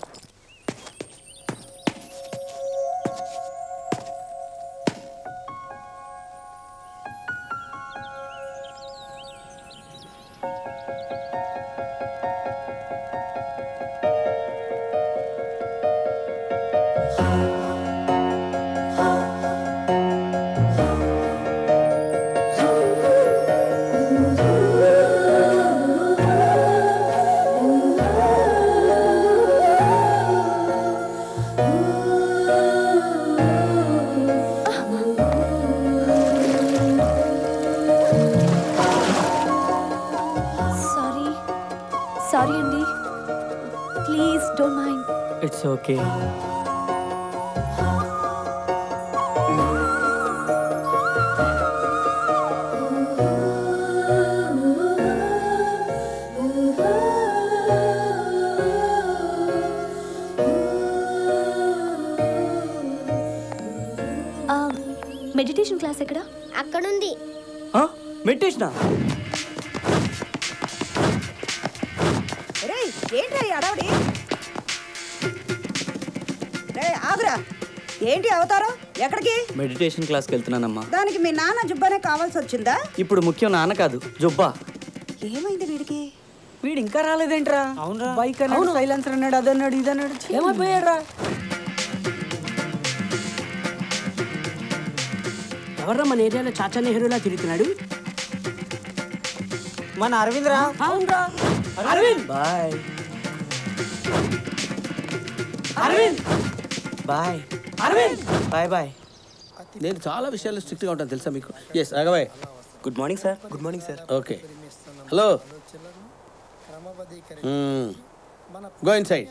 Ooh. సారీ అండి please don't mind it's okay meditation class ఎక్కడ అక్కడుంది మెడిటేషనా రేయ్ ఏంట్రా ఈ అడవడి రే ఆగురా ఏంటి అవతారం ఎక్కడికి మెడిటేషన్ క్లాస్కి వెళ్తున్నానమ్మా దానికి మీ నాన్న జుబ్బానే కావాల్సి వచ్చిందా ఇప్పుడు ముఖ్యం నాన్న కాదు జుబ్బా ఏమైంది వీడికి వీడు ఇంకా రాలేదేంట్రా అవునరా బైక్ అన్నాడు సైలెన్సర్ అన్నాడు అదన్నాడు ఇదన్నాడు ఏమైపోయాడ్రా ఎవర్రా మన ఏరియాలో చాచా నెహ్రూలా తిరుగుతున్నాడు మన అరవింద్ రా అవునరా Aravind bye Aravind bye Aravind bye bye నేను చాలా విషయాల్లో స్ట్రిక్ట్గా ఉంటాను తెలుసా మీకు ఎస్ రాఘవాయ్ good morning sir good morning sir okay hello go inside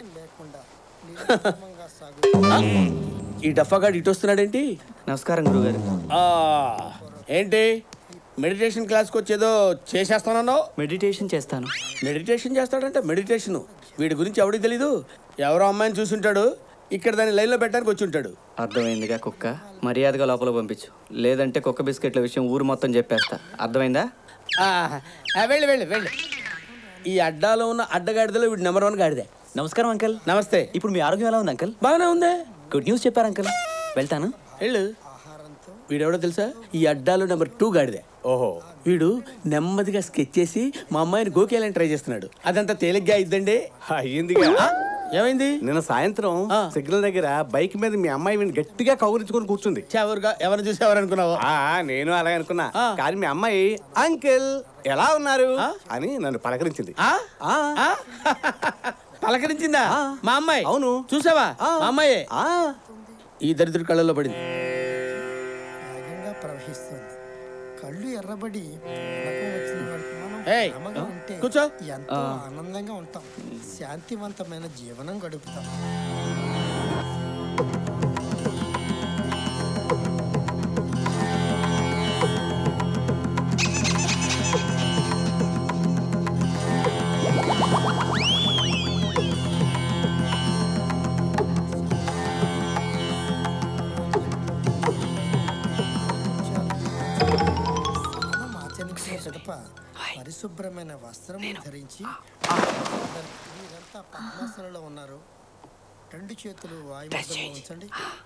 ఈ డఫాగాడు ఇటు వస్తున్నాడేంటి నమస్కారం గురుగారు ఆ, ఏంటి మెడిటేషన్ క్లాస్కి వచ్చేదో చేసేస్తానన్నావు మెడిటేషన్ చేస్తాను మెడిటేషన్ చేస్తాడంటే మెడిటేషన్ వీడి గురించి ఎవడికి తెలీదు ఎవరో అమ్మాయిని చూసుంటాడు ఇక్కడ దాన్ని లైన్లో పెట్టడానికి వచ్చి ఉంటాడు అర్థమైందిగా కుక్క మర్యాదగా లోపల పంపించు లేదంటే కుక్క బిస్కెట్ల విషయం ఊరు మొత్తం చెప్పేస్తా అర్థమైందా ఆ, ఆ, వెళ్ళి వెళ్ళి వెళ్ళి ఈ అడ్డాలో ఉన్న అడ్డగాడిదలో వీడు నెంబర్ వన్ గాడిదే నమస్కారం అంకల్ నమస్తే ఇప్పుడు మీ ఆరోగ్యం ఎలా ఉంది అంకల్ బాగానే ఉంది గుడ్ న్యూస్ చెప్పారు అంకల్ వెళ్తాను వెళ్ళు వీడెవడో తెలుసా ఈ అడ్డాలో నెంబర్ టూ గాడిదే ఓహో వీడు నెమ్మదిగా స్కెచ్ చేసి మా అమ్మాయిని గోకేయాలని ట్రై చేస్తున్నాడు అదంతా తేలిగ్గా ఇద్దండి అయ్యిందిగా ఏమైంది నిన్న సాయంత్రం సిగ్నల్ దగ్గర బైక్ మీద మీ అమ్మాయి వీడిని గట్టిగా కౌరించుకొని కూర్చుంది ఎవరుగా ఎవరు చూసి ఎవరు అనుకున్నావు ఆ, నేను అలాగే అనుకున్నా కానీ మీ అమ్మాయి అంకిల్ ఎలా ఉన్నారు అని నన్ను పలకరించింది ఆ? ఆ? పలకరించిందా మా అమ్మాయి అవును చూసావా మా అమ్మాయి ఈ దరిద్రుడి కళ్ళలో పడింది వేగంగా ప్రవహిస్తుంది కళ్ళు ఎర్రబడి పూనకం వచ్చిన వాడికి మనం ఏయ్, ప్రేమగా ఉంటే కూర్చో. ఎంతో ఆ. ఆనందంగా ఉంటాం శాంతివంతమైన జీవనం గడుపుతాం స్నానం ఆచరించిన పిదప పరిశుభ్రమైన వస్త్రం ధరించి మీరంతా పద్మాసనంలో ఉన్నారు రెండు చేతులు వాయుమధ్యంలో ఉంచండి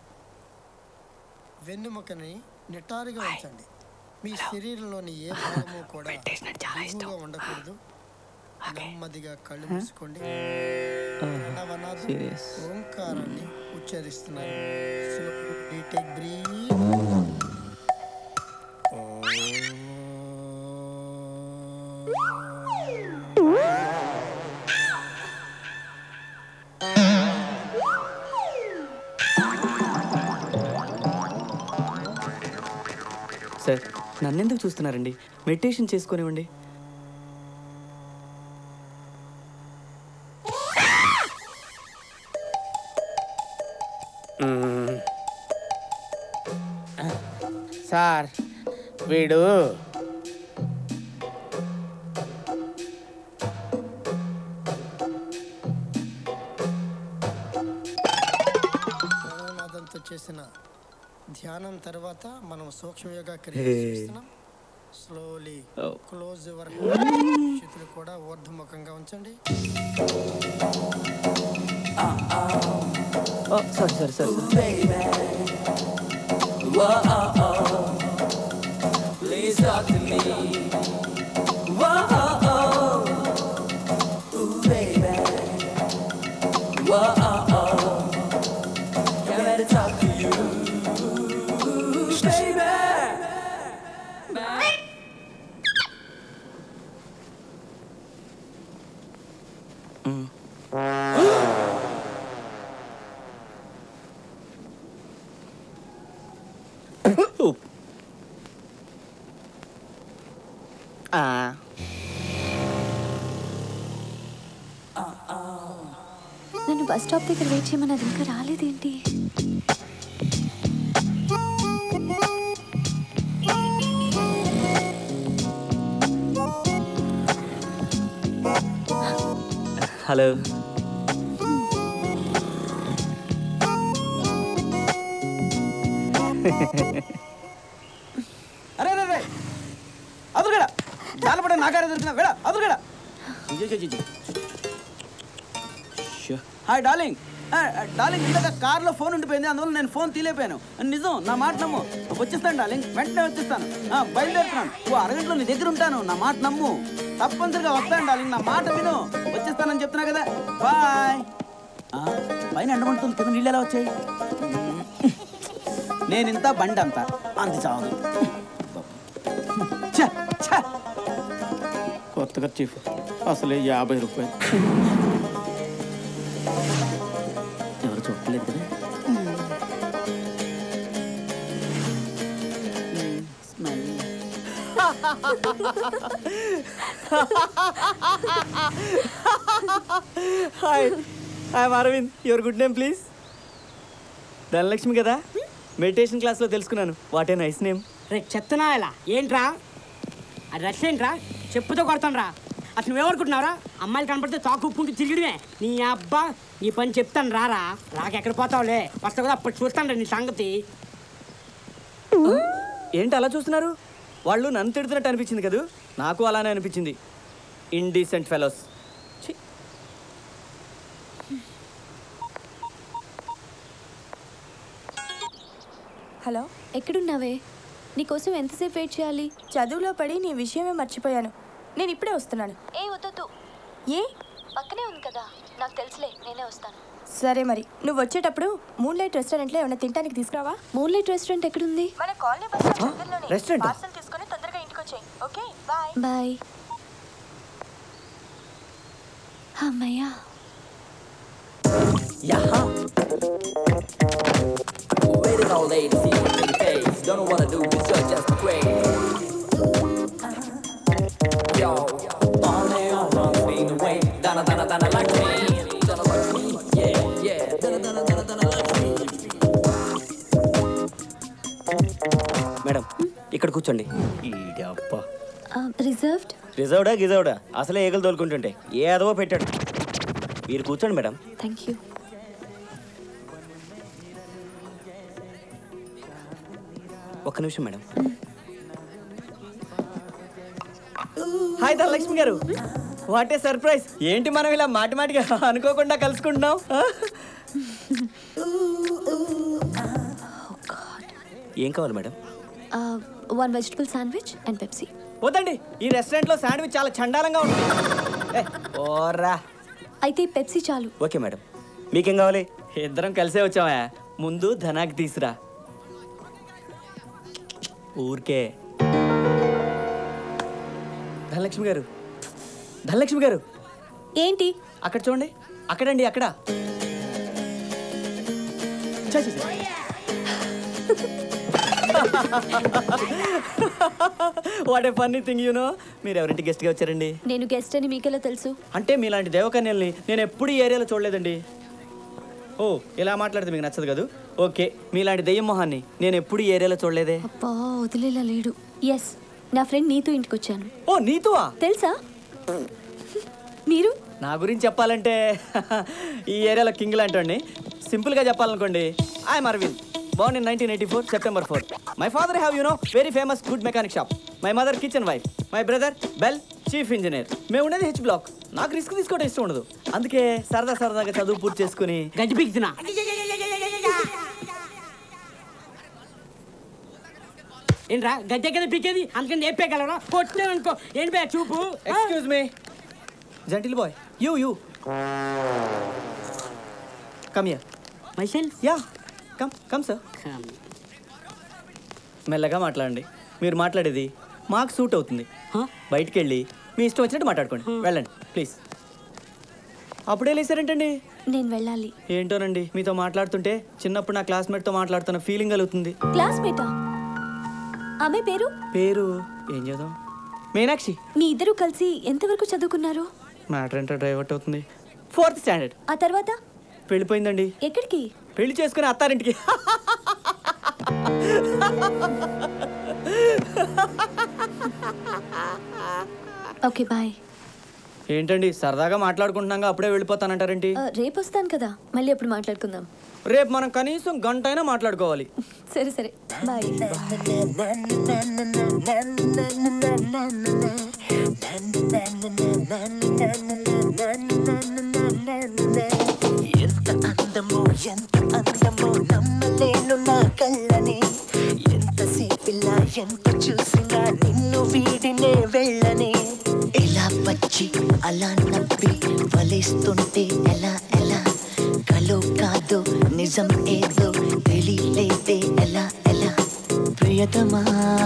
వెన్నుముకని నిటారుగా ఉంచండి మీ శరీరంలోని ఏ భాగము కూడా దిగువగా ఉండకూడదు నెమ్మదిగా కళ్ళు మూసుకోండి ప్రణవనాథం serious. ఓంకారాన్ని ఉచ్చరిస్తున్నారు Slowly take breathe. సార్ నన్నెందుకు చూస్తున్నారండి మెడిటేషన్ చేసుకొనివ్వండి మ్మ్. సార్ వీడు ప్రణవనాథంతో చేసిన ధ్యానం తర్వాత మనం సూక్ష్మయోగా క్రియ Hey. చేస్తున్నాం స్లోలీ Oh. క్లోజ్ యువర్ చేతులు కూడా ఊర్ధముఖంగా ఉంచండి sorry sorry sorry Please talk to me. Whoa, ooh, baby. Whoa, can I talk to you, baby? Bus stop దగ్గర వెయిట్ చేయమని అది ఇంకా రాలేదేంటి హలో అరే అరే అరే అదురుగడ జాలపడే నాకారే దొరికిన వేడ అదురుగడ హాయ్ డార్లింగ్ ఆ, ఆ, డార్లింగ్ ఇందాక కార్లో ఫోన్ ఉండిపోయింది అందువల్ల నేను ఫోన్ తీలేపోయాను నిజం నా మాట నమ్ము వచ్చేస్తాను డార్లింగ్ వెంటనే వచ్చేస్తాను ఆ, బయలుదేరుతున్నాను ఓ అరగంటలో నీ దగ్గర ఉంటాను నా మాట నమ్ము తప్పనిసరిగా వస్తాను డార్లింగ్ నా మాట విను వచ్చేస్తానని చెప్తున్నా కదా బాయ్ ఆ, పైన ఎండమంటుంది కింద నీళ్ళు ఎలా వచ్చాయి నేను ఇంత బండి అంత అంత చావు ఛ, ఛ. కొత్తగా చీఫ్ అసలే యాభై రూపాయలు ఎవరు చూడలేదు కదా hi hi Aravind your good name please Dhanalakshmi కదా మెడిటేషన్ క్లాస్లో తెలుసుకున్నాను వాట్ ఏ నైస్ నేమ్ రే చెత్తనా ఇలా ఏంట్రా అది రష్ ఏంట్రా చెప్పుతో కొడతాను రా అసలు నువ్వేమనుకుంటున్నావురా అమ్మాయిలు కనపడితే తాకు ఉప్పుకుంటూ తిరిగిడమే నీ అబ్బా నీ పని చెప్తాను రారా రాక ఎక్కడ పోతావులే వస్తా కదా అప్పుడు చూస్తాను నీ సంగతి ఏంటి అలా చూస్తున్నారు వాళ్ళు నన్ను తిడుతున్నట్టు అనిపించింది కదూ నాకు అలానే అనిపించింది ఇండీసెంట్ ఫెలోస్ హలో ఎక్కడున్నావే నీకోసం ఎంతసేపు వెయిట్ చేయాలి చదువులో పడి నీ విషయమే మర్చిపోయాను నేను ఇప్పుడే వస్తున్నాను ఏ వద్దు ఏ పక్కనే ఉంది కదా నాకు తెలుసులే నేనే వస్తాను సరే మరి నువ్వు వచ్చేటప్పుడు మూన్ లైట్ రెస్టారెంట్లో ఏమైనా తినడానికి తీసుకురావా మూన్ లైట్ రెస్టారెంట్ ఎక్కడుంది మన కాలనీ బస్ స్టాప్ దగ్గరలోనే Restaurant ఆ? పార్సల్ తీసుకొని తొందరగా ఇంటికి వచ్చేయి ఓకే బాయ్ బాయ్ అమ్మయ్యా Waiting all day to see your pretty face. Don't know what to do, but you're just great. Yo, all day on one speed away. Donna, Donna, Donna, like me. Donna, like me. Yeah, yeah. Donna, Donna, Donna, Donna, like me. Madam ఇక్కడ కూర్చోండి ఈడి అబ్బా reserved రిజర్వ్డా గిజర్వ్డా అసలే ఏగలు తోలుకుంటుంటే ఏ అదవో పెట్టాడు మీరు కూర్చోండి madam thank you ఒక్క నిమిషం మేడం హాయ్ ధనలక్ష్మి గారు వాట్ ఏ సర్ప్రైజ్ ఏంటి మనం ఇలా మాటి మాటిగా అనుకోకుండా కలుసుకుంటున్నాం ఆ? ఏం కావాలి madam one vegetable sandwich and Pepsi వద్దండి ఈ రెస్టారెంట్లో శాండ్విచ్ చాలా చండాలంగా ఉంది ఏ, ఓరా అయితే పెప్సీ చాలు ఓకే మేడం మీకేం కావాలి ఇద్దరం కలిసే వచ్చావా ముందు ధనాకి తీసురా ఊరికే ధనలక్ష్మి గారు ధనలక్ష్మి గారు ఏంటి అక్కడ చూడండి అక్కడండి అక్కడ ఛ, ఛ, ఛ. What a funny thing you know మీరు ఎవరింటి గెస్ట్గా వచ్చారండి నేను గెస్ట్ అని మీకెలా తెలుసు అంటే మీలాంటి దేవకన్యల్ని నేను ఎప్పుడు ఈ ఏరియాలో చూడలేదండి ఓ ఇలా మాట్లాడితే మీకు నచ్చదు కదా ఓకే మీలాంటి దెయ్యం మొహాన్ని నేను ఎప్పుడు ఈ ఏరియాలో చూడలేదే అబ్బా వదిలేలా లేడు ఎస్ నా ఫ్రెండ్ నీతో ఇంటికి వచ్చాను ఓ నీతువా తెలుసా మీరు నా గురించి చెప్పాలంటే ఈ ఏరియాలో కింగ్ లాంటి సింపుల్గా చెప్పాలనుకోండి I'm Aravind born in nineteen eighty four September four my father have you know very famous good mechanic shop my mother kitchen wife my brother bell chief engineer మేము ఉండేది హెచ్ బ్లాక్ నాకు రిస్క్ తీసుకోవడం ఇష్టం ఉండదు అందుకే సరదా సరదాగా చదువు పూర్తి చేసుకుని గడ్డి పీకుతున్నా ఏంట్రా గడ్డి కదా పీకేది అందుకని నేర్పేయగలరా కొట్టాననుకో ఏంటి బే చూపు excuse me gentle boy you you come yeah myself yeah come come sir మెల్లగా మాట్లాడండి మీరు మాట్లాడేది మాకు సూట్ అవుతుంది బయటికి వెళ్ళి మీ ఇష్టం వచ్చినట్టు మాట్లాడుకోండి వెళ్ళండి ప్లీజ్ అప్పుడే లేసారేంటండి నేను వెళ్ళాలి ఏంటోనండి మీతో మాట్లాడుతుంటే చిన్నప్పుడు నా క్లాస్మేట్తో మాట్లాడుతున్న ఫీలింగ్ కలుగుతుంది క్లాస్మేటా ఆమె పేరు పేరు ఏం చేద్దాం మీనాక్షి మీ ఇద్దరు కలిసి ఎంతవరకు చదువుకున్నారు మ్యాటర్ ఏంటో డ్రైవర్ట్ అవుతుంది ఫోర్త్ స్టాండర్డ్ ఆ తర్వాత వెళ్ళిపోయిందండి ఎక్కడికి పెళ్లి చేసుకుని అత్తారింటికి ఓకే బాయ్ ఏంటండి సరదాగా మాట్లాడుకుంటున్నాగా అప్పుడే వెళ్ళిపోతానంటారేంటి రేపు వస్తాను కదా మళ్ళీ అప్పుడు మాట్లాడుకుందాం రేపు మనం కనీసం గంట అయినా మాట్లాడుకోవాలి సరే సరే బాయ్ ఎంత అందమో ఎంత అందమో నమ్మలేను నా కళ్ళని ఎంతసేపిలా ఎంత చూసినా నిన్ను వీడినే వెళ్ళని ఎలా వచ్చి అలా నవ్వి వలేస్తుంటే ఎలా ఎలా కలో కాదో నిజం ఏదో తెలియలేదే ఎలా ఎలా ప్రియతమా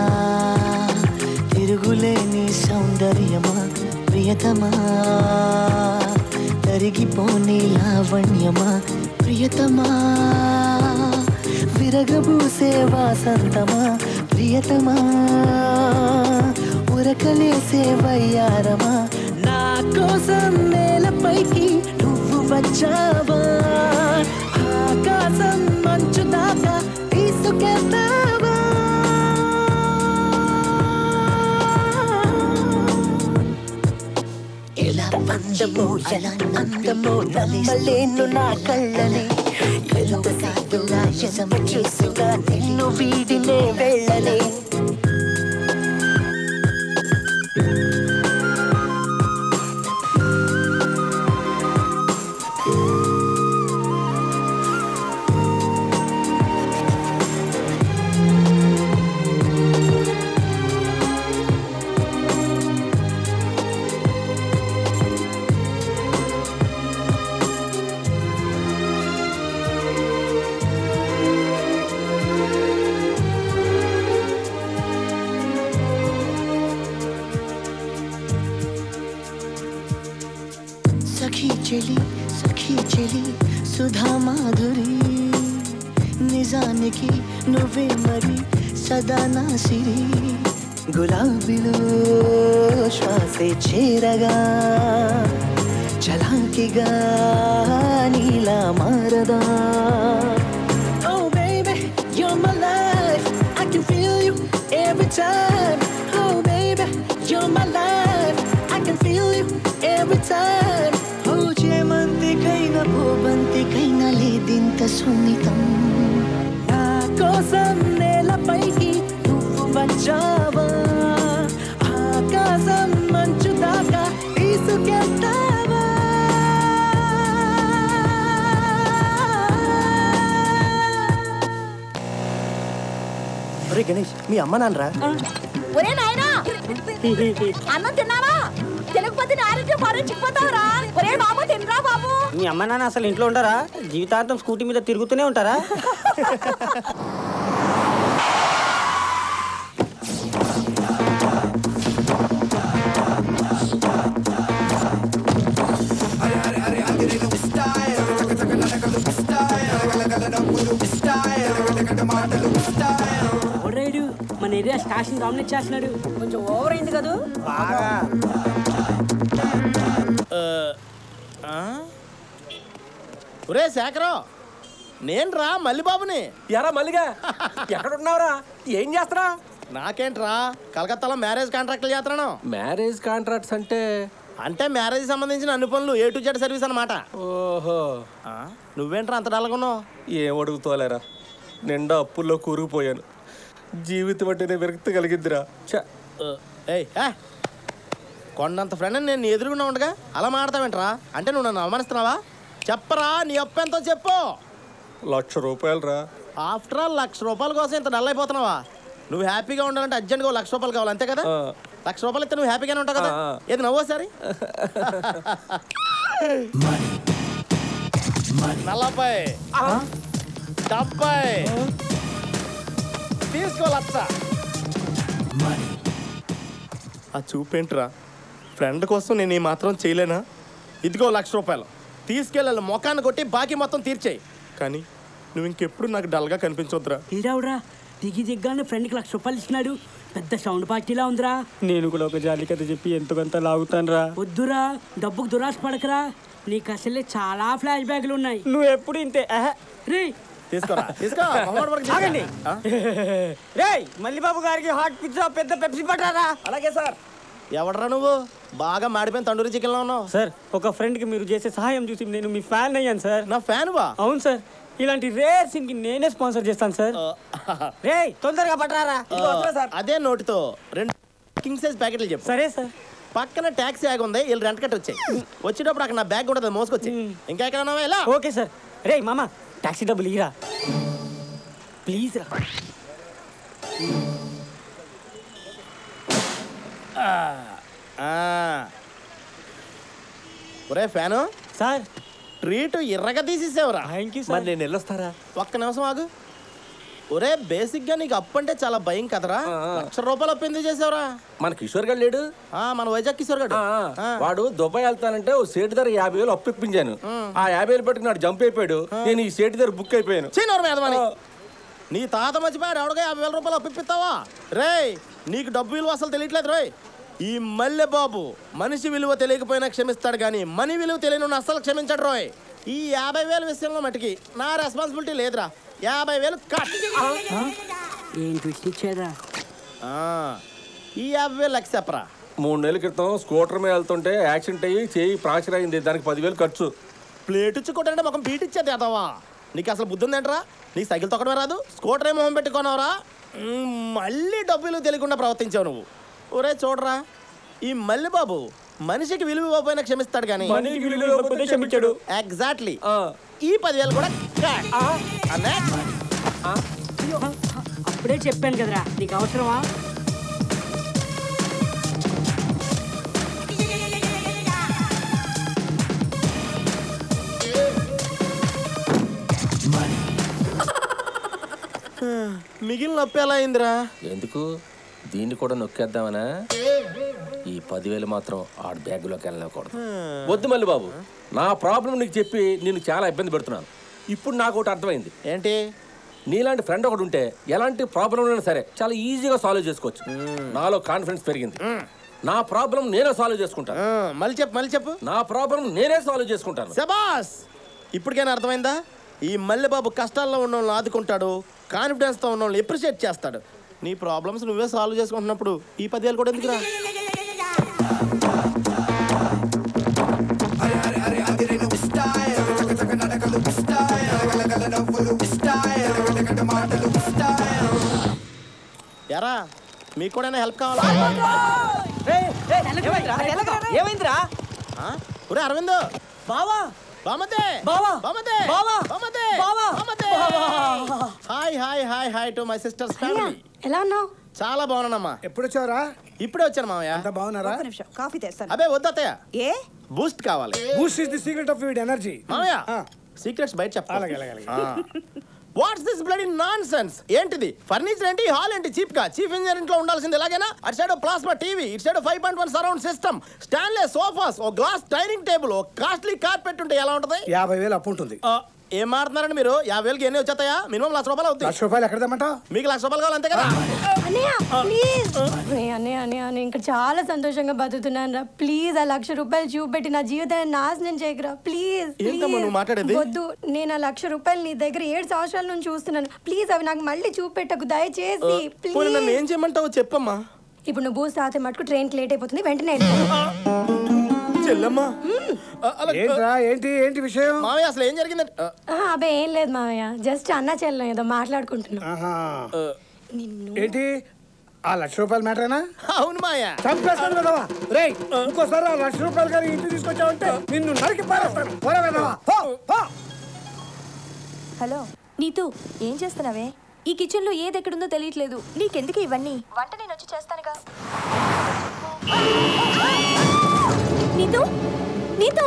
తిరుగులేని సౌందర్యమా ప్రియతమా తరిగిపోని లావణ్యమా ప్రియతమా విరగబూసే వాసంతమా ప్రియతమా ఉరకలేసే వయ్యారమా నా కోసం నేలపైకి నువ్వు వచ్చావా ఆకాశం మంచు దాకా తీసుకెళ్తావా ఎలా అందమో ఎలా అందమో నమ్మలేను నా కళ్ళని ఎంత సాగులా ఎంత చూసినా నిన్ను వీడినే వెళ్ళని సఖీ చెలి సఖీ చెలి సుధా మాధురి నిజానికి నువ్వే మరి సదా నా సిరి గులాబీలో శ్వాసే చేరగా చలాకిగా నీలా మారదా Oh baby, you're my life. I can feel you every time. Oh baby, you're my life. I can feel you every time. Oh చేమంతికైనా భూబంతికైనా లేదింత సున్నితం నా కోసం నేలపైకి నువ్వు వచ్చావా ఆకాశం మంచు దాకా తీసుకెళ్తావా ఒరే గణేష్ మీ అమ్మ నాన్నరా ఒరే నాయనా అన్నం తిన్నావా తినకపోతే నా ఆరోగ్యం పరీక్షిపోతావురా ఒరే బాబు తినరా బాబు మీ అమ్మ నాన్న అసలు ఇంట్లో ఉంటారా జీవితాంతం స్కూటీ మీద తిరుగుతూనే ఉంటారా ఒరేడు మన ఏరియా స్టాషన్ డామినేట్ చేస్తున్నాడు కొంచెం ఓవర్ అయింది కదా బాగా ఒరే శేఖరం నేను రా మల్లిబాబుని ఎరా మల్లిగా ఎక్కడున్నావురా ఏం చేస్తున్నా నాకేంట్రా కలకత్తాలో మ్యారేజ్ కాంట్రాక్ట్లు చేస్తున్నాను మ్యారేజ్ కాంట్రాక్ట్స్ అంటే అంటే మ్యారేజ్ సంబంధించిన అన్ని పనులు ఏ టు జెడ్ సర్వీస్ అనమాట ఓహో నువ్వేంట్రా అంత డల్గున్నావు ఏం అడుగుతోలేరా నిండా అప్పుల్లో కూరుకుపోయాను జీవితం అంటేనే విరక్తి కలిగిద్దిరా ఛ ఏయ్ ఏ? కొండంత ఫ్రెండ్ నేను నీ ఎదురుగున్నా ఉండగా అలా మాడతావేంట్రా అంటే నువ్వు నన్ను అవమానిస్తున్నావా చెప్పరా నీ అప్పు ఎంతో చెప్పు లక్ష రూపాయలు రా ఆఫ్టర్ ఆల్ లక్ష రూపాయల కోసం ఇంత డల్ అయిపోతున్నావా నువ్వు హ్యాపీగా ఉండాలంటే అర్జెంట్గా ఓ లక్ష రూపాయలు కావాలి అంతే కదా లక్ష రూపాయలు ఇస్తే నువ్వు హ్యాపీగానే ఉంటావు కదా ఏది నవ్వు సరి నలభై డెబ్బై తీసుకో లక్ష ఆ చూపేంట్రా ఫ్రెండ్ కోసం నేను ఈ మాత్రం చేయలేనా ఇదిగో లక్ష రూపాయలు తీసుకెళ్ళాలి మొఖాన్ని కొట్టి బాకీ మొత్తం తీర్చేయి కానీ నువ్వు ఇంకెప్పుడు నాకు డల్గా కనిపించొద్దురా ఈడావురా దిగి దిగ్గానే ఫ్రెండ్కి లక్ష రూపాయలు ఇచ్చినాడు పెద్ద సౌండ్ పార్టీలా ఉందిరా నేను కూడా ఒక జాలి కథ చెప్పి ఎంతో కొంత లాగుతాను రా వద్దురా డబ్బుకు దురాశ పడకరా నీకు అసలే చాలా ఫ్లాష్ బ్యాక్లు ఉన్నాయి నువ్వు ఎప్పుడు ఇంతే రే తీసుకోరా తీసుకో మొహమాట పడకు, తీసుకో. ఆగండి రేయ్ మల్లిబాబు గారికి హాట్ పిజ్జా పెద్ద పెప్సీ పట్టారా అలాగే సార్ ఎవడరా నువ్వు బాగా మాడిపోయిన తండూరి చికెన్ లో ఉన్నావు సార్ ఒక ఫ్రెండ్ కి మీరు చేసే సహాయం చూసి నేను మీ ఫ్యాన్ అయ్యాను సార్ నా ఫ్యాన్ బా అవును సార్ ఇలాంటి రేర్ సీన్ కి నేనే స్పాన్సర్ చేస్తాను సార్ రేయ్ తొందరగా పట్టరారా ఇదిగో వస్తున్నా సార్ అదే నోటితో రెండు కింగ్ సైజ్ ప్యాకెట్లు చెప్పు సరే సార్ పక్కన ట్యాక్సీ ఆగి ఉంది వీళ్ళు రెంట్ కట్టి వచ్చాయి వచ్చేటప్పుడు అక్కడ నా బ్యాగ్ కూడా అది మోసుకొచ్చి ఇంకా ఎక్కడ ఉన్నావా ఇలా ఓకే సార్ రేయ్ మామ టాక్సీ డబ్బులు ఇరా ప్లీజ్ రా ఒరే ఫ్యాను సార్ ట్రీట్ ఎర్రగా తీసేసావురా మరి నేను వెళ్ళొస్తారా ఒక్క నిమిషం ఆగు ఒరే బేసిక్ గా నీకు అప్పు అంటే చాలా భయం కదరా లక్ష రూపాయలు అప్పు ఎందుకు చేసావురా మన కిషోర్ గారు లేడు ఆ, మన వైజాగ్ కిషోర్ గారు వాడు దుబాయ్ వెళ్తానంటే ఓ సేటు ధర యాభై వేలు అప్పు ఇప్పించాను ఆ యాభై వేలు పట్టుకున్నాడు జంప్ అయిపోయాడు నేను ఈ సేటు ధర బుక్ అయిపోయాను చీనవరం యాదవాని నీ తాత మర్చిపోయాడు ఎవడగా యాభై వేల రూపాయలు అప్పిస్తావా రేయ్ నీకు డబ్బు విలువ అసలు తెలియట్లేదు రోయ్ ఈ మల్లె బాబు మనిషి విలువ తెలియకపోయినా క్షమిస్తాడు కానీ మనీ విలువ తెలియని అస్సలు క్షమించాడు రోయ్ ఈ యాభై వేల విషయంలో మటుకి నా రెస్పాన్సిబిలిటీ లేదురా యాభై వేలు కట్ ఏం ట్విస్ట్ ఇచ్చేదా ఆ, ఈ యాభై వేలు లక్ష చెప్పరా మూడు నెలల క్రితం స్కూటర్ మీద వెళ్తుంటే యాక్సిడెంట్ అయ్యి చేయి ఫ్రాక్చర్ అయింది దానికి పదివేలు ఖర్చు ప్లేట్ ఇచ్చుకోవటంటే మొఖం బీట్ ఇచ్చేది అదవా నీకు అసలు బుద్ధి ఉందేంట్రా నీకు సైకిల్ తొక్కడమే రాదు స్కూటర్ ఏ మొహం పెట్టుకున్నావురా మ్మ్, మళ్ళీ డబ్బులు తెలియకుండా ప్రవర్తించావు నువ్వు ఒరే చూడరా ఈ మల్లి బాబు మనిషికి విలువ ఇవ్వకపోయినా క్షమిస్తాడు కానీ మనిషికి విలువ ఇవ్వకపోతే క్షమించడు. ఎగ్జాక్ట్లీ ఈ పదివేలు కూడా cat. అన్నా? అప్పుడే చెప్పాను కదరా నీకు అవసరమా మిగిలిన నొప్పి ఎలా అయిందిరా ఎందుకు దీన్ని కూడా నొక్కేద్దామనా ఈ పదివేలు మాత్రం ఆడ బ్యాగ్లోకి వెళ్ళకూడదు వద్దు మళ్ళీ బాబు నా ప్రాబ్లం నీకు చెప్పి నేను చాలా ఇబ్బంది పెడుతున్నాను ఇప్పుడు నాకు ఒకటి అర్థమైంది ఏంటి నీలాంటి ఫ్రెండ్ ఒకటి ఉంటే ఎలాంటి ప్రాబ్లం అయినా సరే చాలా ఈజీగా సాల్వ్ చేసుకోవచ్చు నాలో కాన్ఫిడెన్స్ పెరిగింది నా ప్రాబ్లం నేనే సాల్వ్ చేసుకుంటాను మళ్ళీ చెప్పు మళ్ళీ చెప్పు నా ప్రాబ్లం నేనే సాల్వ్ చేసుకుంటాను శబాస్ ఇప్పటికైనా అర్థమైందా ఈ మల్లెబాబు కష్టాల్లో ఉన్న వాళ్ళని ఆదుకుంటాడు కాన్ఫిడెన్స్తో ఉన్న వాళ్ళని ఎప్రిషియేట్ చేస్తాడు నీ ప్రాబ్లమ్స్ నువ్వే సాల్వ్ చేసుకుంటున్నప్పుడు ఈ పదివేలు కూడా ఎందుకురా ఎరా మీకు కూడా హెల్ప్ కావాలా ఏమైందిరా ఆ? ఒరే అరవింద్ బావా బామతే బావా బామతే బావా బామతే బావా బామతే hi hi hi hi to my sisters family ఎలా ఉన్నావు చాలా బాగున్నానమ్మా ఎప్పుడు వచ్చావరా ఇప్పుడే వచ్చాను మామయ్య బాగున్నారా ఒక్క నిమిషం కాఫీ తెస్తాను అబే వద్దతయ్య ఏ బూస్ట్ కావాలి Boost is the secret of your energy మామయ్య సీక్రెట్స్ బయట అలాగే, అలాగే, అలాగే. చెప్పాలి what's this bloody nonsense ఏంటిది ఫర్నిచర్ ఏంటి హాల్ ఏంటి చీప్ గా చీఫ్ ఇంజనీర్ ఇంట్లో ఉండాల్సింది ఎలాగైనా అటు సైడ్ ప్లాస్మా టీవీ ఇటు side five point one surround system Stanley sofas ఓ గ్లాస్ డైనింగ్ టేబుల్ ఓ కాస్ట్లీ కార్పెట్ ఉంటే ఎలా ఉంటది యాభై వేలు అప్పు ఉంటుంది ఆ, ఏం మాట్లాడుతున్నారండి మీరు యాభై వేలకి ఎన్ని వచ్చేస్తాయా మినిమం లక్ష రూపాయలు అవుతాయి లక్ష రూపాయలు ఎక్కడ తెమ్మంటావు మీకు లక్ష రూపాయలు కావాలి అంతే కదా అన్నయ్య ప్లీజ్ అన్నయ్య అన్నయ్య అన్నయ్య ఇంకా చాలా సంతోషంగా బతుకుతున్నాను రా ప్లీజ్ ఆ లక్ష రూపాయలు చూపెట్టి నా జీవితాన్ని నాశనం చేయకురా ప్లీజ్ ఏంటమ్మా నువ్వు మాట్లాడేది? వద్దు నేను ఆ లక్ష రూపాయలు నీ దగ్గర ఏడు సంవత్సరాల నుంచి చూస్తున్నాను ప్లీజ్ అవి నాకు మళ్ళీ చూపెట్టకు దయచేసి పోనీ నన్ను ప్లీజ్ ఏం చేయమంటావు చెప్పమ్మా ఇప్పుడు నువ్వు బూస్ తాతే మటుకు ట్రైన్కి లేట్ అయిపోతుంది వెంటనే వెళ్ళిపో. చెల్లమ్మా ఏంట్రా ఏంటి ఏంటి విషయం మామయ్య అసలు ఏం జరిగిందంటే ఆ, ఆ, అబ్బే ఏం లేదు మావయ్య జస్ట్ అన్న చెల్లం ఏదో మాట్లాడుకుంటున్నాం ఆహా. ఏంటి ఆ లక్ష రూపాయల మ్యాటరేనా అవును మాయ చంపేస్తాను కదవా రేయ్ ఇంకోసారి ఆ లక్ష రూపాయలు కానీ ఇంటికి తీసుకొచ్చావంటే నిన్ను నరికి పారేస్తాను పోరా కదవా పో పో హలో నీతు ఏం చేస్తున్నావే ఈ కిచెన్లో ఏది ఎక్కడుందో తెలియట్లేదు నీకెందుకు ఇవన్నీ వంట నేను వచ్చి చేస్తానుగా Neetu Neetu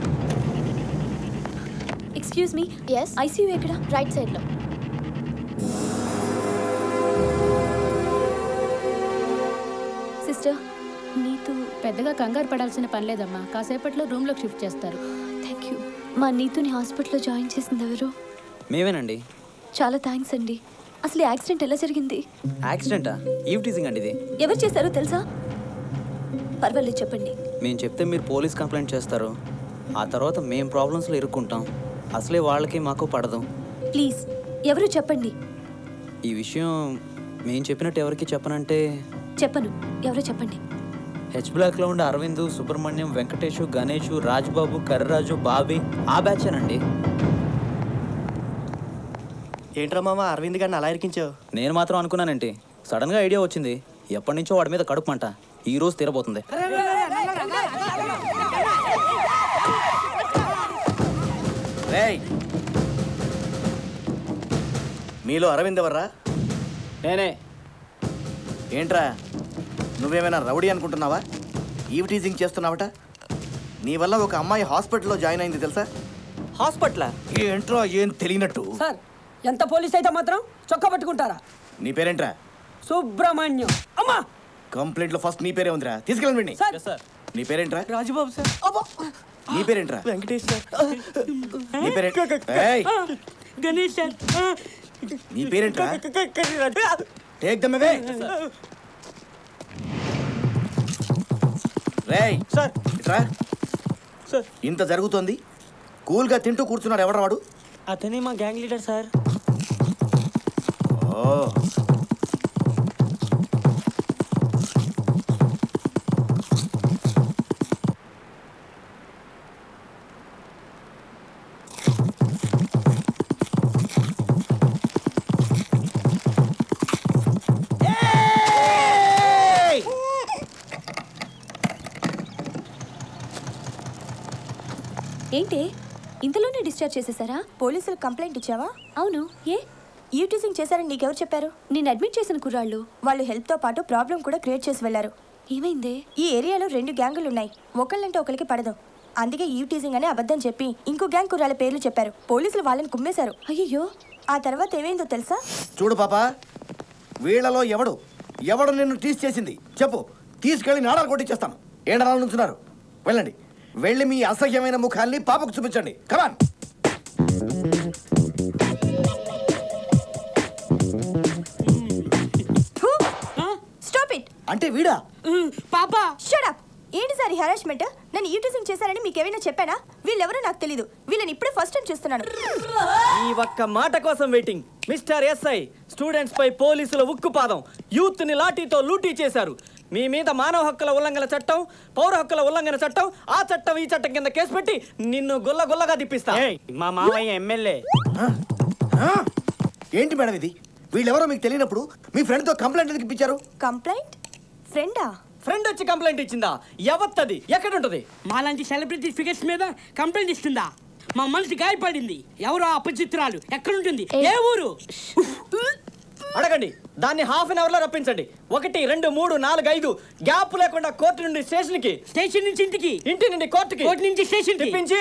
excuse me yes ICU ఎక్కడ రైట్ సైడ్ లో సిస్టర్ నీతు పెద్దగా కంగారు పడాల్సిన పని లేదమ్మా కాసేపట్లో రూమ్లోకి షిఫ్ట్ చేస్తారు థ్యాంక్ యూ మా నీతుని హాస్పిటల్లో జాయిన్ చేసింది ఎవరు మేమేనండి చాలా థ్యాంక్స్ అండి అసలు ఈ యాక్సిడెంట్ ఎలా జరిగింది యాక్సిడెంటా ఈవ్ టీజింగ్ అండి ఇది ఎవరు చేశారో తెలుసా పర్వాలేదు చెప్పండి మేము చెప్తే మీరు పోలీస్ కంప్లైంట్ చేస్తారు ఆ తర్వాత మేము ప్రాబ్లమ్స్లో ఇరుక్కుంటాం అసలే వాళ్ళకి మాకు పడదు ప్లీజ్ ఎవరు చెప్పండి ఈ విషయం మేము చెప్పినట్టు ఎవరికి చెప్పనంటే చెప్పను ఎవరో చెప్పండి హెచ్ బ్లాక్లో ఉండే అరవింద్ సుబ్రహ్మణ్యం వెంకటేష్ గణేష్ రాజుబాబు కర్రరాజు బాబీ ఆ బ్యాచేనండి ఏంట్రా మామ అరవింద్ గారిని అలా ఇరికించావు నేను మాత్రం అనుకున్నానంటే సడన్గా ఐడియా వచ్చింది ఎప్పటి నుంచో వాడి మీద కడుపు మంట ఈ రోజు తీరబోతుంది రేయ్ మీలో అరవింద్ ఎవర్రా నేనే ఏంట్రా నువ్వేమైనా రౌడీ అనుకుంటున్నావా ఈవ్ టీజింగ్ చేస్తున్నావట నీ వల్ల ఒక అమ్మాయి హాస్పిటల్లో జాయిన్ అయింది తెలుసా హాస్పిటల్ ఏంట్రా ఏం తెలియనట్టు సార్ ఎంత పోలీస్ అయితే మాత్రం చొక్కా పట్టుకుంటారా నీ పేరేంట్రా సుబ్రహ్మణ్యం అమ్మా కంప్లైంట్ లో ఫస్ట్ నీ పేరే ఉందిరా తీసుకెళ్ళండి సార్ నీ పేరేంట్రా రాజుబాబు సార్ నీ పేరేంట్రా వెంకటేష్ సార్ నీ పేరేంట్రా ఏయ్, గణేష్ సార్ నీ పేరేంట్రా టేక్ దమ్ అవే రేయ్ సార్ ఇట్రా సార్ ఇంత జరుగుతోంది కూల్గా తింటూ కూర్చున్నాడు ఎవడ్రా వాడు అతనే మా గ్యాంగ్ లీడర్ సార్ ఓ ఏంటి ఇంతలోనే డిశ్చార్జ్ చేసేసారా పోలీసులు కంప్లైంట్ ఇచ్చావా అవును ఏ యూటీజింగ్ చేశారని నీకెవరు చెప్పారు నేను అడ్మిట్ చేసిన కుర్రాళ్ళు వాళ్ళు హెల్ప్తో పాటు ప్రాబ్లం కూడా క్రియేట్ చేసి వెళ్ళారు ఏమైందే ఈ ఏరియాలో రెండు గ్యాంగులు ఉన్నాయి ఒకళ్ళంటే ఒకరికి పడదు అందుకే యూటీజింగ్ అని అబద్ధం చెప్పి ఇంకో గ్యాంగ్ కుర్రాల పేర్లు చెప్పారు పోలీసులు వాళ్ళని కుమ్మేశారు అయ్యో ఆ తర్వాత ఏమైందో తెలుసా చూడు పాప వీళ్ళలో ఎవడు ఎవడు నిన్ను టీస్ చేసింది చెప్పు తీసుకెళ్ళి నాడాలు కొట్టించేస్తాను ఏడరాలు నుంచున్నారు వెళ్ళండి వెళ్ళి మీ అసహ్యమైన ముఖాల్ని పాపకు చూపించండి కమాన్ స్టాప్ ఇట్ అంటే వీడా పాపా షట్ అప్ ఏంటి సార్ హెరాస్మెంట్ నన్ను యూటీజింగ్ చేశారని మీకు ఏమైనా చెప్పానా వీళ్ళెవరో నాకు తెలీదు వీళ్ళని ఇప్పుడే ఫస్ట్ టైం చూస్తున్నాను ఈ ఒక్క మాట కోసం వెయిటింగ్ మిస్టర్ ఎస్ఐ స్టూడెంట్స్ పై పోలీసుల ఉక్కుపాదం యూత్ ని లాఠీతో లూటీ చేశారు మీ మీద మానవ హక్కుల ఉల్లంఘన చట్టం పౌర హక్కుల ఉల్లంఘన చట్టం ఆ చట్టం ఈ చట్టం కింద కేసు పెట్టి నిన్ను గుల్ల గుల్లగా తిప్పిస్తా మా మామయ్య ఎమ్మెల్యే ఏంటి మేడం ఇది వీళ్ళెవరో మీకు తెలియనప్పుడు మీ ఫ్రెండ్తో కంప్లైంట్ ఎందుకు ఇప్పించారు కంప్లైంట్ ఫ్రెండా ఫ్రెండ్ వచ్చి కంప్లైంట్ ఇచ్చిందా ఎవత్తది ఎక్కడుంటది మాలాంటి సెలబ్రిటీ ఫిగర్స్ మీద కంప్లైంట్ ఇస్తుందా మా మనసు గాయపడింది ఎవరో అపచిత్రాలు ఎక్కడుంటుంది ఏ ఊరు అడగండి దాన్ని హాఫ్ అన్ అవర్ లో రప్పించండి ఒకటి రెండు మూడు నాలుగు ఐదు గ్యాప్ లేకుండా కోర్టు నుండి స్టేషన్ కి స్టేషన్ నుంచి ఇంటికి ఇంటి నుండి కోర్టుకి కోర్టు నుంచి స్టేషన్ తిప్పించి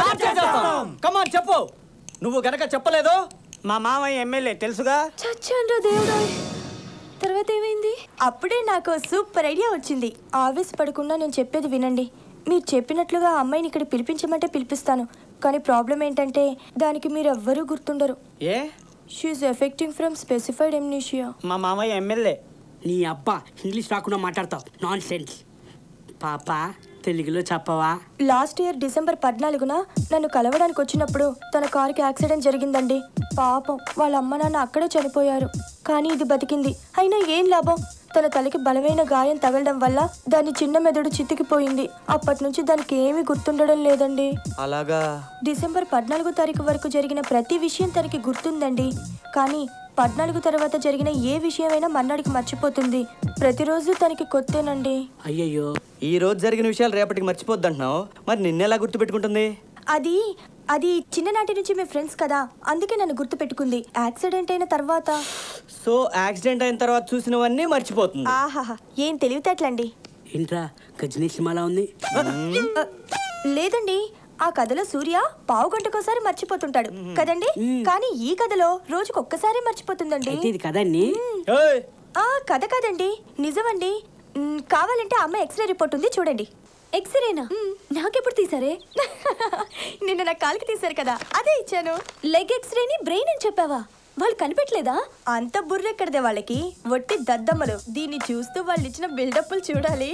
కమాన్ చెప్పు నువ్వు గనక చెప్పలేదు మా మామయ్య ఎమ్మెల్యే తెలుసుగా చచ్చాన్రా దేవుడా తర్వాత ఏమైంది అప్పుడే నాకు సూపర్ ఐడియా వచ్చింది ఆవేశపడకుండా నేను చెప్పేది వినండి మీరు చెప్పినట్లుగా ఆ అమ్మాయిని ఇక్కడ పిలిపించమంటే పిలిపిస్తాను కానీ ప్రాబ్లం ఏంటంటే దానికి మీరు ఎవ్వరూ గుర్తుండరు a she effecting from specified amnesia మా మామయ్య ఎమ్మెల్యే నీ అబ్బా ఇంగ్లీష్ రాకుండా మాట్లాడతావు నాన్ సెన్స్ పాప తెలుగులో చెప్పవా లాస్ట్ ఇయర్ డిసెంబర్ పద్నాలుగున నన్ను కలవడానికి వచ్చినప్పుడు తన కారుకి యాక్సిడెంట్ జరిగిందండి పాపం వాళ్ళ అమ్మ నాన్న అక్కడే చనిపోయారు కానీ ఇది బతికింది అయినా ఏం లాభం తన తలకి బలమైన గాయం తగలడం వల్ల దాని చిన్న మెదడు చితికిపోయింది అప్పటి నుంచి దానికి ఏమీ గుర్తుండడం లేదండి అలాగా డిసెంబర్ పద్నాలుగో తారీఖు వరకు జరిగిన ప్రతి విషయం తనకి గుర్తుందండి కానీ పద్నాలుగు తర్వాత జరిగిన ఏ విషయమైనా మన్నాడికి మర్చిపోతుంది ప్రతిరోజు తనకి కొత్తేనండి అయ్యయ్యో ఈ రోజు జరిగిన విషయాలు రేపటికి మర్చిపోద్ది అంటున్నావు మరి నిన్నెలా గుర్తుపెట్టుకుంటుంది అది అది చిన్ననాటి నుంచి మీ ఫ్రెండ్స్ కదా అందుకే నన్ను గుర్తు పెట్టుకుంది యాక్సిడెంట్ అయిన తర్వాత సో యాక్సిడెంట్ అయిన తర్వాత చూసినవన్నీ మర్చిపోతుంది ఆహాహా ఏం తెలివితేటలండి ఏంట్రా గజనీ సినిమాలా ఉంది ఆ, లేదండి ఆ కథలో సూర్య పావు గంటకోసారి మర్చిపోతుంటాడు కదండి కానీ ఈ కథలో రోజుకు ఒక్కసారి మర్చిపోతుందండి అయితే ఇది కదండి ఆ కథ కాదండి నిజమండి మ్, కావాలంటే అమ్మ ఎక్స్రే రిపోర్ట్ ఉంది చూడండి ఎక్స్రేనా నాకెప్పుడు తీసారే నిన్న నా కాలుకి తీశారు కదా అదే ఇచ్చాను లెగ్ ఎక్స్రేని బ్రెయిన్ అని చెప్పావా వాళ్ళు కనిపెట్టలేదా అంత బుర్రెక్కడదే వాళ్ళకి వట్టి దద్దమ్మలు దీన్ని చూస్తూ వాళ్ళు ఇచ్చిన బిల్డప్లు చూడాలి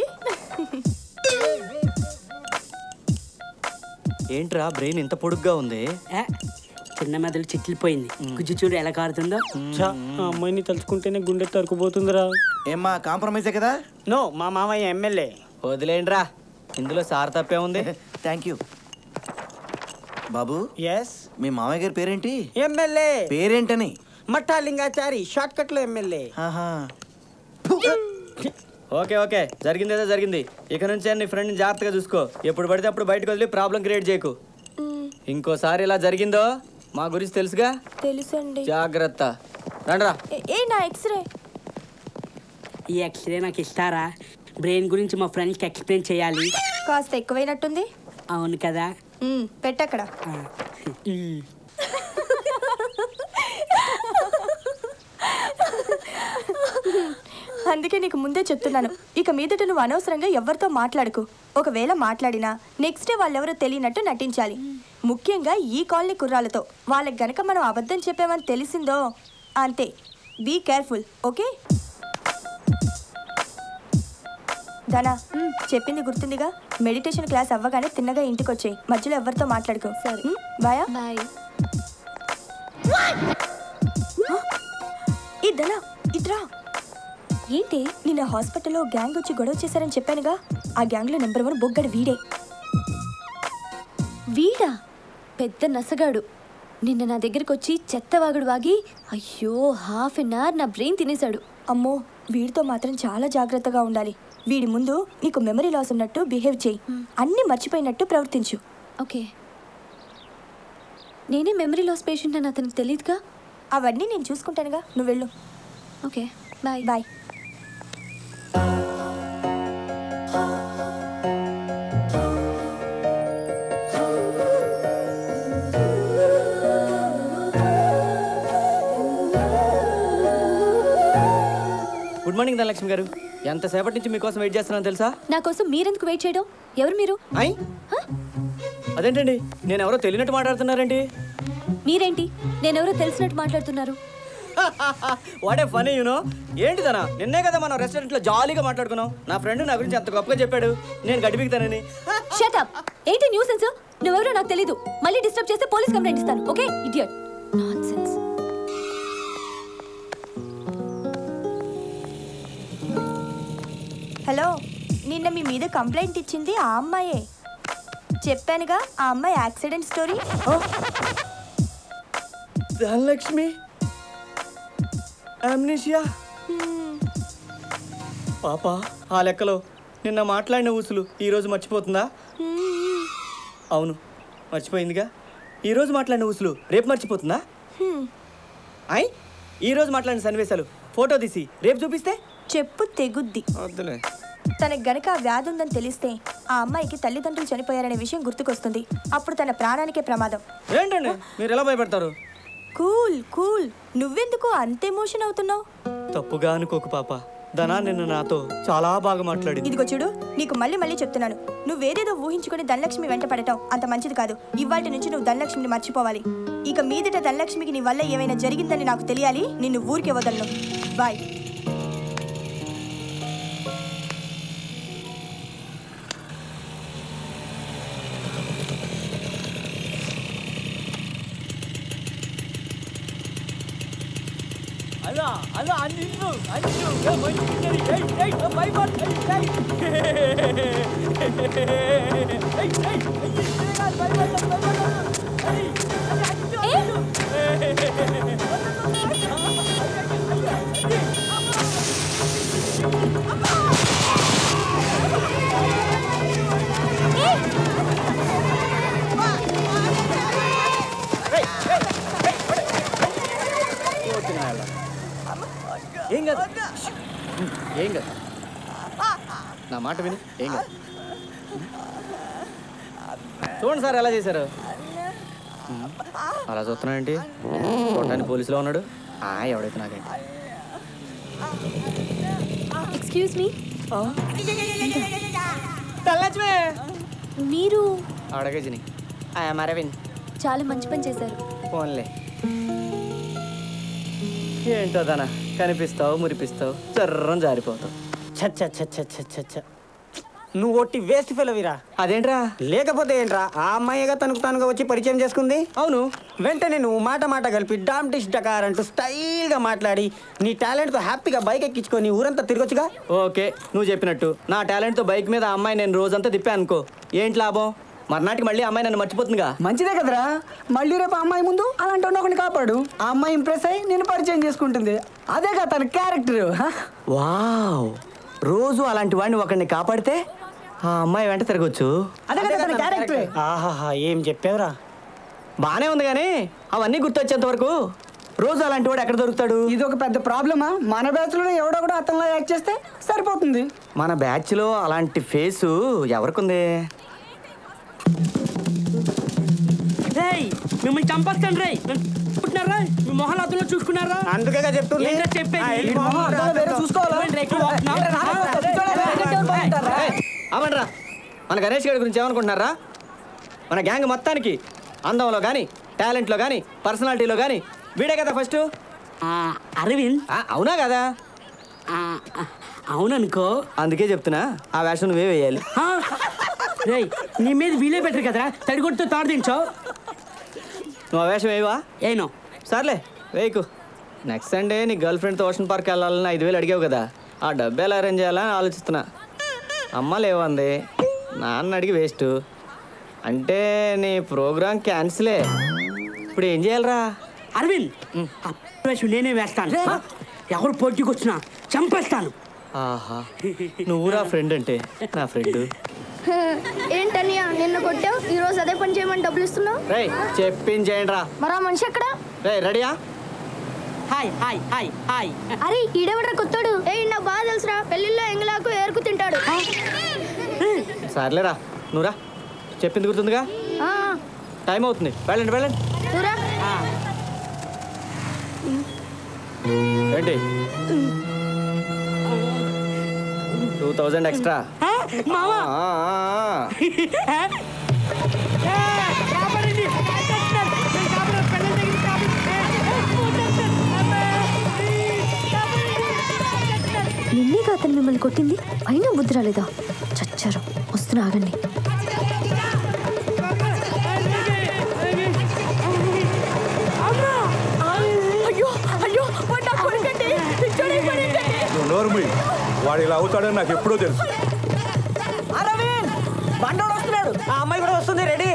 ఏంట్రా బ్రెయిన్ ఇంత పొడుగ్గా ఉంది ఏ, చిన్న మెదడు చిట్లిపోయింది గుజ్జు చూడు ఎలా కారుతుందో ఛా, ఆ అమ్మాయిని తలుచుకుంటేనే గుండె తరుకుపోతుందిరా ఏమ్మా కాంప్రమైజే కదా నో మా మామయ్య ఎమ్మెల్యే వదిలేండ్రా ఇందులో సార్ తప్పే ఉంది థ్యాంక్ యూ బాబు ఎస్ మీ మామయ్య గారి పేరేంటి ఎమ్మెల్యే పేరేంటని మట్టా లింగాచారి షార్ట్ కట్ లో ఎమ్మెల్యే ఓకే ఓకే జరిగింది ఏదో జరిగింది ఇక నుంచి నీ ఫ్రెండ్ జాగ్రత్తగా చూసుకో ఎప్పుడు పడితే అప్పుడు బయటకు వదిలి ప్రాబ్లం క్రియేట్ చేయకు ఇంకోసారి ఇలా జరిగిందో మా గురించి తెలుసుగా తెలుసండి జాగ్రత్త రండ్రా ఏ- ఏ నా ఎక్స్రే ఈ ఎక్స్రే నాకు ఇస్తారా బ్రెయిన్ గురించి మా ఫ్రెండ్స్కి ఎక్స్ప్లెయిన్ చేయాలి కాస్త ఎక్కువైనట్టుంది అవును కదా మ్మ్, పెట్టక్కడ అందుకే నీకు ముందే చెప్తున్నాను ఇక మీదట నువ్వు అనవసరంగా ఎవరితో మాట్లాడకు ఒకవేళ మాట్లాడినా నెక్స్ట్ డే వాళ్ళెవరో తెలియనట్టు నటించాలి ముఖ్యంగా ఈ కాలనీ కుర్రాలతో వాళ్ళకి గనక మనం అబద్ధం చెప్పామని తెలిసిందో అంతే బీ కేర్ఫుల్ ఓకే ధనా చెప్పింది గుర్తుందిగా మెడిటేషన్ క్లాస్ అవ్వగానే తిన్నగా ఇంటికి వచ్చేయి మధ్యలో ఎవరితో మాట్లాడుకో సరే బాయా బాయ్ ఈ ధనా ఇట్రా ఏంటి నిన్న హాస్పిటల్లో గ్యాంగ్ వచ్చి గొడవ చేశారని చెప్పానుగా ఆ గ్యాంగ్లో నెంబర్ వన్ బొగ్గడు వీడే వీడా పెద్ద నసగాడు నిన్న నా దగ్గరికి వచ్చి చెత్తవాగుడు వాగి అయ్యో హాఫ్ అన్ అవర్ నా బ్రెయిన్ తినేశాడు అమ్మో వీడితో మాత్రం చాలా జాగ్రత్తగా ఉండాలి వీడి ముందు నీకు మెమరీ లాస్ ఉన్నట్టు బిహేవ్ చేయి అన్నీ మర్చిపోయినట్టు ప్రవర్తించు ఓకే నేనే మెమరీ లాస్ పేషెంట్ అని అతనికి తెలియదుగా అవన్నీ నేను చూసుకుంటానుగా నువ్వు వెళ్ళు okay bye bye good morning Dhanalakshmi గారు ఎంతసేపటి నుంచి మీకోసం వెయిట్ చేస్తున్నాను తెలుసా నా కోసం మీరెందుకు వెయిట్ చేయడం ఎవరు మీరు అయ్ అదేంటండి నేను ఎవరో తెలియనట్టు మాట్లాడుతున్నారేంటి మీరేంటి నేనెవరో తెలిసినట్టు మాట్లాడుతున్నారు వాడే ఫనీ యూనో ఏంటిదనా నిన్నే కదా మనం రెస్టారెంట్ లో జాలీగా మాట్లాడుకున్నాం నా ఫ్రెండ్ నా గురించి అంత గొప్పగా చెప్పాడు నేను గడిపిస్తానని షటప్ ఏంటి న్యూసెన్స్ నువ్వెవరో నాకు తెలీదు మళ్ళీ డిస్టర్బ్ చేస్తే పోలీస్ కంప్లైంట్ ఇస్తాను ఓకే ఇడియట్ నాన్సెన్స్ హలో నిన్న మీ మీద కంప్లైంట్ ఇచ్చింది ఆ అమ్మాయే చెప్పానుగా ఆ అమ్మాయి యాక్సిడెంట్ స్టోరీ ధనలక్ష్మి అమ్నిషియా పాప ఆ లెక్కలో నిన్న మాట్లాడిన ఊసులు ఈరోజు మర్చిపోతుందా అవును మర్చిపోయిందిగా ఈరోజు మాట్లాడిన ఊసులు రేపు మర్చిపోతుందా అయ్ ఈరోజు మాట్లాడిన సన్నివేశాలు ఫోటో తీసి రేపు చూపిస్తే చెప్పు తెగుద్ది వద్దులే తనకు గనక ఆ వ్యాధి ఉందని తెలిస్తే ఆ అమ్మాయికి తల్లిదండ్రులు చనిపోయారనే విషయం గుర్తుకొస్తుంది అప్పుడు తన ప్రాణానికే ప్రమాదం ఏంటండి మీరు ఎలా భయపడతారు కూల్ కూల్ నువ్వెందుకు అంత ఎమోషన్ అవుతున్నావు తప్పుగా అనుకోకు పాప ధనా నిన్న నాతో చాలా బాగా మాట్లాడింది ఇదిగో చూడు నీకు మళ్ళీ మళ్ళీ చెప్తున్నాను నువ్వేదేదో ఊహించుకుని ధనలక్ష్మి వెంట పడటం అంత మంచిది కాదు ఇవాటి నుంచి నువ్వు ధనలక్ష్మిని మర్చిపోవాలి ఇక మీదట ధనలక్ష్మికి నీ వల్ల ఏమైనా జరిగిందని నాకు తెలియాలి నిన్ను ఊరికే వదలను బాయ్ అలా అలా అన్నిండు అన్నిండు మంచి ఏయ్ ఏయ్ భయపడ ఏయ్ ఏయ్ ఏయ్ ఏం కాదు ఏం కాదు నా మాట విని ఏం కాదు చూడండి సార్ ఎలా చేశారు అలా చూస్తున్నానండి చూడటానికి పోలీసులో ఉన్నాడు ఆ ఎవడైతే నాకేంటి ఎక్స్క్యూజ్ మీ తల్లచ్మే మీరు అడగజిని ఆయా అరవింద్ చాలా మంచి పని చేశారు ఫోన్లే ఏంటో దాన కనిపిస్తావు మురిపిస్తావు చర్రం జారిపోతావు చచ్చ చచ్చ చచ్చ చచ్చ నువ్వు ఒట్టి వేస్ట్ ఫెలవిరా అదేంట్రా లేకపోతే ఏంట్రా ఆ అమ్మాయిగా తనకు తానుగా వచ్చి పరిచయం చేసుకుంది అవును వెంటనే నువ్వు మాట మాట కలిపి డామ్ డిష్ డకార్ అంటూ స్టైల్గా మాట్లాడి నీ టాలెంట్తో హ్యాపీగా బైక్ ఎక్కించుకొని ఊరంతా తిరగొచ్చుగా ఓకే నువ్వు చెప్పినట్టు నా టాలెంట్తో బైక్ మీద ఆ అమ్మాయి నేను రోజంతా తిప్పాను అనుకో ఏంటి లాభం మర్నాటికి మళ్ళీ ఆ అమ్మాయి నన్ను మర్చిపోతుందిగా మంచిదే కదరా మళ్ళీ రేపు ఆ అమ్మాయి ముందు అలాంటి ఒకరిని కాపాడు ఆ అమ్మాయి ఇంప్రెస్ అయ్యి నేను పరిచయం చేసుకుంటుంది అదేగా తన క్యారెక్టర్ వావ్ రోజు అలాంటి వాడిని ఒకరిని కాపాడితే ఆ అమ్మాయి వెంట తిరగొచ్చు అదే కదా తన క్యారెక్టర్ ఆహాహా ఏం చెప్పావురా బానే ఉంది కానీ అవన్నీ గుర్తొచ్చేంత వరకు రోజు అలాంటి వాడు ఎక్కడ దొరుకుతాడు ఇది ఒక పెద్ద ప్రాబ్లమా మన బ్యాచ్ లో ఎవడో కూడా అతనిలా యాక్ట్ చేస్తే సరిపోతుంది మన బ్యాచ్లో అలాంటి ఫేసు ఎవరికుంది రేయ్ మిమ్మల్ని చంపేస్తాను రేయ్ పుట్టినారా మీ మొహాలు అతను చూసుకున్నారా అందుకే చెప్తుంది ఏంటో చెప్పేది ఆ, వెళ్ళి మొహం అద్దంలో వేరే చూసుకోవాలా? ఏంటి ఎక్కువ వాగుతున్నావు? అవండ్రా మన గణేష్ గారి గురించి ఏమనుకుంటున్నారా మన గ్యాంగ్ మొత్తానికి అందంలో కానీ టాలెంట్లో కానీ పర్సనాలిటీలో కానీ వీడే కదా ఫస్ట్ అరవింద్ అవునా కదా అవుననుకో అందుకే చెప్తున్నా ఆ వేషం నువ్వే వేయాలి రేయ్ నీ మీద వీలే బెటర్ కదరా తడిగొట్టుతో తాడు దించావు నువ్వు ఆ వేషం వేయవా ఏనో సర్లే వేయకు నెక్స్ట్ సండే నీ గర్ల్ ఫ్రెండ్తో ఓషన్ పార్క్ వెళ్ళాలని ఐదు వేలు అడిగావు కదా ఆ డబ్బు ఎలా అరేంజ్ చేయాలని ఆలోచిస్తున్నా అమ్మ లేవంది నాన్న అడిగి వేస్ట్ అంటే నీ ప్రోగ్రామ్ క్యాన్సిలే ఇప్పుడు ఏం చేయాలరా అరవింద్ ఆ వేషం నేనే వేస్తాను ఎవరు పోటీకి వచ్చినా చంపేస్తాను ఆహా నువ్వురా ఫ్రెండ్ అంటే నా ఫ్రెండ్ ఏంటన్నయ్య నిన్న కొట్టావు ఈ రోజు అదే పని చేయమని డబ్బులు ఇస్తున్నావు రేయ్ చెప్పించేయండి రా మరి ఆ మనిషి ఎక్కడ రే రెడీయా హాయ్ హాయ్ హాయ్ హాయ్ అరే ఈడెవడ్రా కొత్తాడు ఏ నాకు బాగా తెలుసురా పెళ్లిలో ఎంగలాకు ఏరుకు తింటాడు సర్లేరా నువ్వురా చెప్పింది గుర్తుందిగా ఆ, టైం అవుతుంది వెళ్ళండి వెళ్ళండి చూరా ఏంటి టూ థౌజండ్ ఎక్స్ట్రా మావా నిన్నేగా అతను మిమ్మల్ని కొట్టింది అయినా బుద్ధి రాలేదా చచ్చారు వస్తున్నా ఆగండి అయ్యో అయ్యో వాడు నా కొడుకండి పిచ్చోడైపోయాడండి. నువ్వు నోరు మూయి. వాడు ఇలా అవుతాడని నాకు ఎప్పుడో తెలుసు అరవింద్ బండోడు వస్తున్నాడు ఆ అమ్మాయి కూడా వస్తుంది రెడీ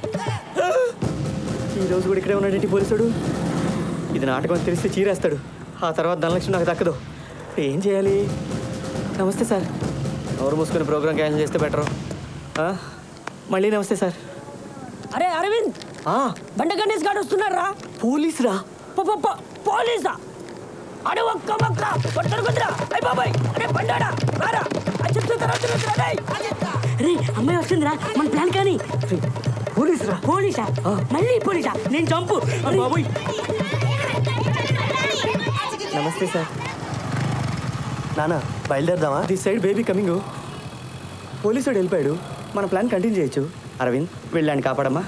ఈ రోజు కూడా ఇక్కడే ఉన్నాడేంటి పోలీసుడు ఇది నాటకం అని తెలిస్తే చీరేస్తాడు ఆ తర్వాత ధనలక్ష్మి నాకు దక్కదు ఏం చేయాలి నమస్తే సార్ ఎవరు మూసుకుని ప్రోగ్రామ్ క్యాన్సిల్ చేస్తే బెటరు మళ్ళీ నమస్తే సార్ అరే అరవింద్ బండ గణేష్ గారు వస్తున్నాడు రా పోలీస్ రా పోలీసా అడే ఒక్క ఒక్క కొట్టరు కుదరా అయ్య బాబాయ్ అరే బండాడా రారా ఆ చెప్తే తర్వాత చూస్తున్నా, డేయ్. రే అమ్మాయి వస్తుందిరా మన ప్లాన్ కానీ పోలీస్ రా పోలీసా మళ్ళీ పోలీసా నేను చంపు బాబోయ్ నమస్తే సార్ నానా బయలుదేరదామా దిస్ సైడ్ బేబీ కమింగ్ పోలీసుడు వెళ్ళిపోయాడు మన ప్లాన్ కంటిన్యూ చేయొచ్చు అరవింద్ వెళ్ళాను కాపాడమ్మా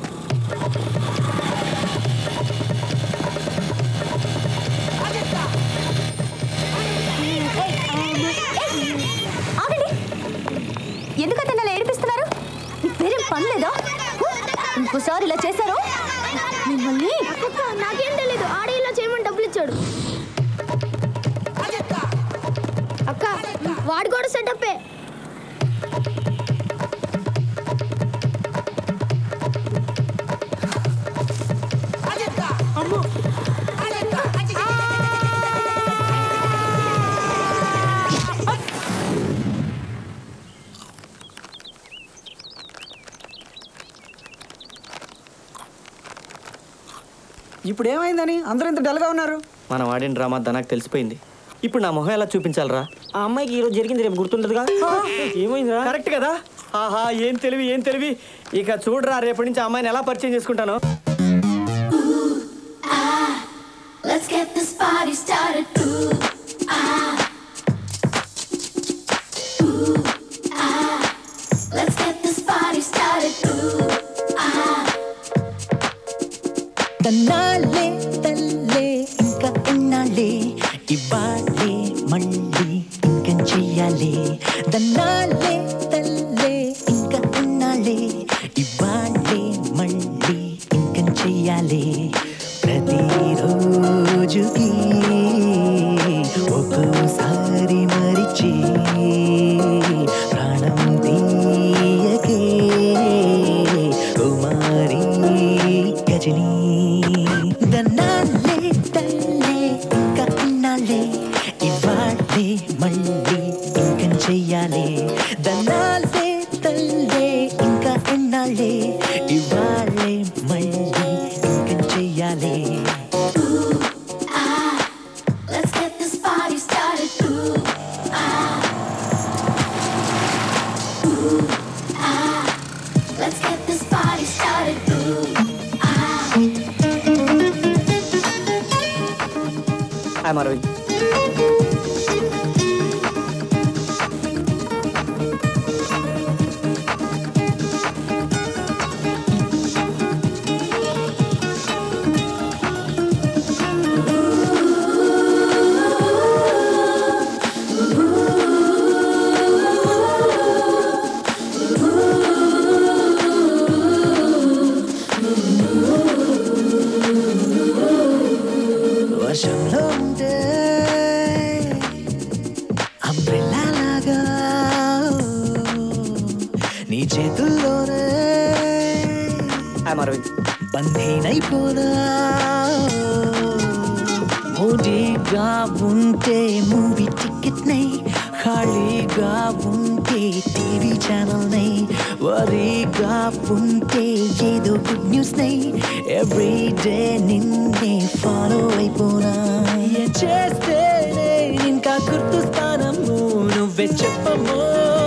ఆగండి ఎందుకు అతను అలా ఏడిపిస్తున్నారు మీకు వేరే పని లేదా ఇంకోసారి ఇలా చేశారు మిమ్మల్ని అక్క నాకేం తెలీదు ఆడి ఇలా చేయమని డబ్బులు ఇచ్చాడు అక్క వాడు కూడా సెటప్పే ఇప్పుడు ఏమైందని అందరూ ఇంత డల్గా ఉన్నారు మన వాడిన డ్రామా నాకు తెలిసిపోయింది ఇప్పుడు నా మొహం ఎలా చూపించాలరా ఆ అమ్మాయికి ఈరోజు జరిగింది రేపు గుర్తుండదుగా ఏమైందిరా కరెక్ట్ కదా ఆహా ఏం తెలివి ఏం తెలివి ఇక చూడరా రేపటి నుంచి ఆ అమ్మాయిని ఎలా పరిచయం చేసుకుంటాను Let's get this party started. Ooh, ah. Ooh, ah. Let's get this party started. Ooh, ah. తన్నాళ్ళే తల్లే ఇంకా ఎన్నాళ్ళే ఇన్నాళ్ళే ఇవ్వాలే మళ్ళీ ఇంకం చెయ్యాలి దన్నాళ్ళే తల్లే ఇంకా ఇన్నాళ్ళే ఇవ్వాలే మళ్ళీ ఇంకం చెయ్యాలి ప్రతిరోజుకి ఒక్కోసారి మరిచి ప్రాణం తీయకే కుమారి గజనీ దన్నాళ్ళే తల్లే ఇంకా ఇన్నాళ్ళే ఇవాళ్ళే మళ్ళీ ఇంకం చెయ్యాలి దన్నాళ్ళే తల్లే ఇంకా ఎన్నాళ్ళే ఇవాళ్ళే మళ్ళీ ఇంకం చెయ్యాలి Let's get this party started. Ooh, ah. Ooh, ah. Let's get this party started. Ooh, ah. I'm Aravind వర్షంలో ఉంటే అంబ్రెల్లా లాగా నీ చేతుల్లోనే ఐఎమ్ అరవింద్ బంధీనైపోనా మోడీగా ఉంటే మూవీ టికెట్ నై ఖాళీగా ఉంటే టీవీ ఛానల్ నై వరీగా ఉంటే ఏదో గుడ్ న్యూస్ నై ఎవ్రీ డే నిన్నే ఫాలో అయిపోనా ఏం చేస్తేనే ఇంకా గుర్తుస్తానము నువ్వే చెప్పమో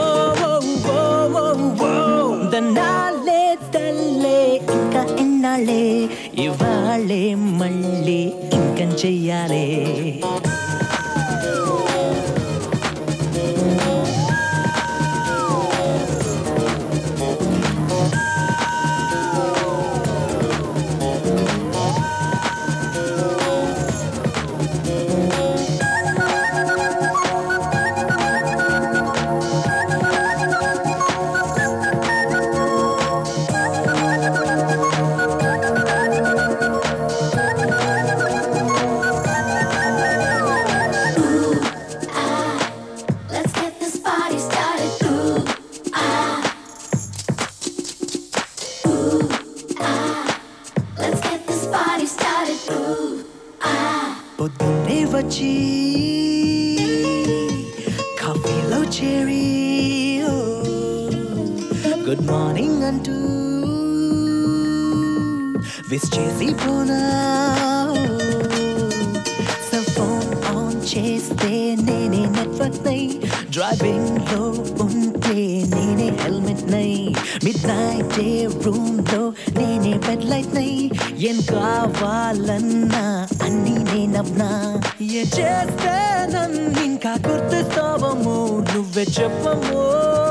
దన్నాలే తల్లే ఇంకా ఎన్నాళ్ళే ఇవాళ్ళే మళ్ళీ ఇంకం చెయ్యాలే Let's get this party started. Ooh, ah. Ooh, ah. Let's get this party started. Ooh, ah. పొద్దున్నే వచ్చి కాఫీలో చేరి గుడ్ మార్నింగ్ అంటూ విస్ చేసి పోనా సెల్ ఫోన్ ఆన్ చేస్తే నేనే నెట్వర్క్ నై డ్రైవింగ్ లో ఉంటే నేనే హెల్మెట్ నై మిడ్ నైట్ రూమ్ లో నేనే బెడ్ లైట్ నై ఏం కావాలన్నా అన్ని నేనవ్నా ఏ చేస్తే నన్ను ఇంకా గుర్తిస్తావము నువ్వే చెప్పము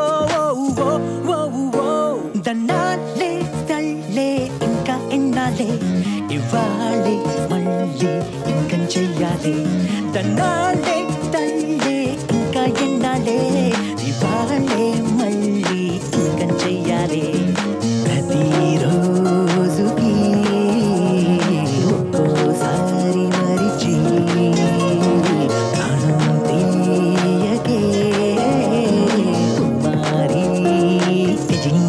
దన్నాలే తల్లే ఇంకా ఎన్నాలే ఇవ్వాలే మళ్ళీ ఇంకం చెయ్యాలి దన్నాలే తల్లే ఇంకా ఎన్నాలే ఇవ్వాలే మళ్ళీ ఇంకం చెయ్యాలి ప్రతిరోజుకి ఒక్కోసారి మరిచి ప్రాణం తీయకే Kumari Rajani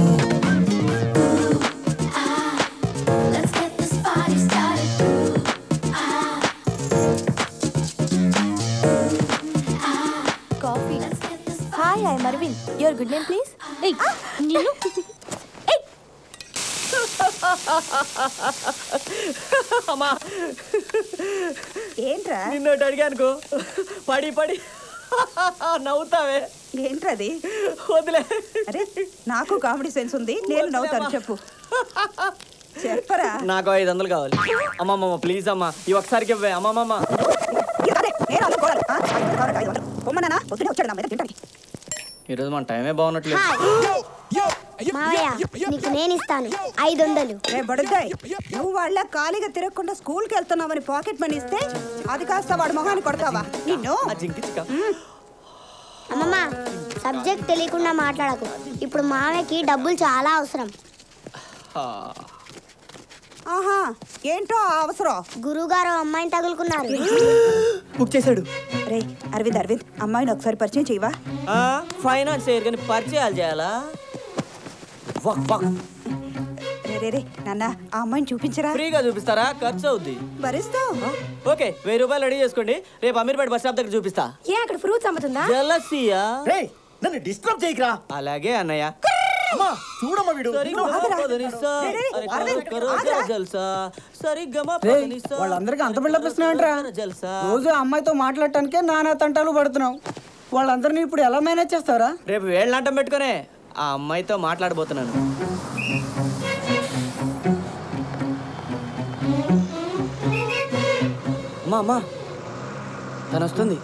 Let's get this party started. Ooh, ah. Coffee hi I Aravind your good name please నేను అమ్మా ఏంట్రా నిన్నోటి అడిగానుకో పడి పడి నవ్వుతావే ఏంట్రది వదిలే అరే నాకు కామెడీ సెన్స్ ఉంది నేను నవ్వుతాను చెప్పు చెప్పరా నాకు ఐదు వందలు కావాలి అమ్మమ్మ ప్లీజ్ అమ్మా ఈ ఒకసారికి ఇవ్వే అమ్మమ్మ అరే నేను అనుకోవాలి ఆ, ఐదు వందలు కావాలి, ఐదు వందలు. పొమ్మన్నానా పొద్దునే వచ్చాడు నా మీద తింటానికి ఈరోజు మన టైమే బాగున్నట్లేదు మావయ్య నీకు నేను ఇస్తాను ఐదు వందలు రే బడుద్దాయ్ నువ్వు వాళ్ళ ఖాళీగా తిరగకుండా స్కూల్కి వెళ్తున్నావని పాకెట్ మనీ ఇస్తే అది కాస్త వాడు మొహాన్ని కొడతావా నిన్ను అమ్మమ్మ సబ్జెక్ట్ తెలియకుండా మాట్లాడకు ఇప్పుడు మావయ్యకి డబ్బులు చాలా అవసరం ఆహా ఏంటో ఆ అవసరం గురువుగారు అమ్మాయిని తగులుకున్నారు బుక్ చేశాడు రే అరవింద్ అరవింద్ అమ్మాయిని ఒకసారి పరిచయం చేయవా ఫైనాన్స్ చేయరు కానీ పరిచయాలు చేయాలా వక్ వక్ రే రే రే నాన్న ఆ అమ్మాయిని చూపించరా ఫ్రీగా చూపిస్తారా ఖర్చు అవుద్ది భరిస్తావు ఓకే వెయ్యి రూపాయలు రెడీ చేసుకోండి రేపు అమీర్పేట బస్ స్టాప్ దగ్గర చూపిస్తా ఏ అక్కడ ఫ్రూట్స్ అమ్ముతుందా జలసియా నన్ను డిస్టర్బ్ చేయకరా అలాగే అన్నయ్య అమ్మా చూడమ్మా వీడు సరిగ్గా పదనిసా, అరే కరో కరో జర జల్సా సరిగ్గా మా రేయ్, పదనిసా, వాళ్ళందరికీ అంత బిల్డప్ ఇస్తున్నావంట్రా జల్సా రోజు ఆ అమ్మాయితో మాట్లాడటానికే నానా తంటాలు పడుతున్నావు వాళ్ళందరినీ ఇప్పుడు ఎలా మేనేజ్ చేస్తారా రేపు వేళ్ళంటం పెట్టుకునే ఆ అమ్మాయితో మాట్లాడబోతున్నాను అమ్మా అమ్మా తను వస్తుంది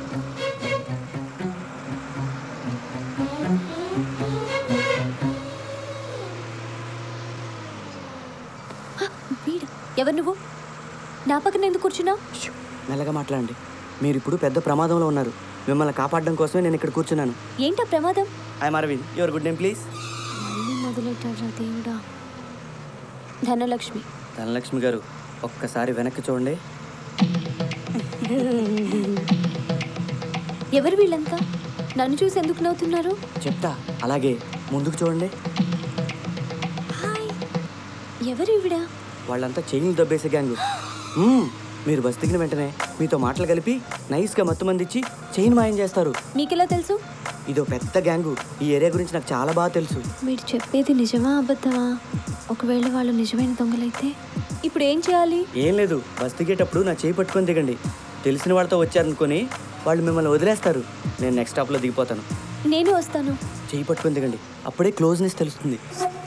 వీడు ఎవరు నువ్వు నా పక్కన ఎందుకు కూర్చున్నావు మెల్లగా మాట్లాడండి మీరు ఇప్పుడు పెద్ద ప్రమాదంలో ఉన్నారు మిమ్మల్ని కాపాడడం కోసమే నేను ఇక్కడ కూర్చున్నాను ఏంటా ప్రమాదం I'm Aravind your good name please మళ్ళీ మొదలెట్టారా దేవుడా ధనలక్ష్మి ధనలక్ష్మి గారు ఒక్కసారి వెనక్కి చూడండి ఎవరు వీళ్ళంతా నన్ను చూసి ఎందుకు నవ్వుతున్నారు చెప్తా అలాగే ముందుకు చూడండి ఎవరు ఈవిడ వాళ్ళంతా చైన్లు దబ్బేసే గ్యాంగ్ మీరు బస్ దిగిన వెంటనే మీతో మాటలు కలిపి నైస్గా మత్తు మందిచ్చి చైన్ మాయం చేస్తారు మీకెలా తెలుసు ఇదో పెద్ద గ్యాంగు ఈ ఏరియా గురించి నాకు చాలా బాగా తెలుసు మీరు చెప్పేది నిజమా అబద్ధమా ఒకవేళ వాళ్ళు నిజమైన దొంగలైతే ఇప్పుడు ఏం చేయాలి ఏం లేదు బస్ దిగేటప్పుడు నా చేయి పట్టుకొని దిగండి తెలిసిన వాళ్ళతో వచ్చారనుకొని వాళ్ళు మిమ్మల్ని వదిలేస్తారు నేను నెక్స్ట్ స్టాప్లో దిగిపోతాను నేను వస్తాను చేయి పట్టుకొని దిగండి అప్పుడే క్లోజ్నెస్ తెలుస్తుంది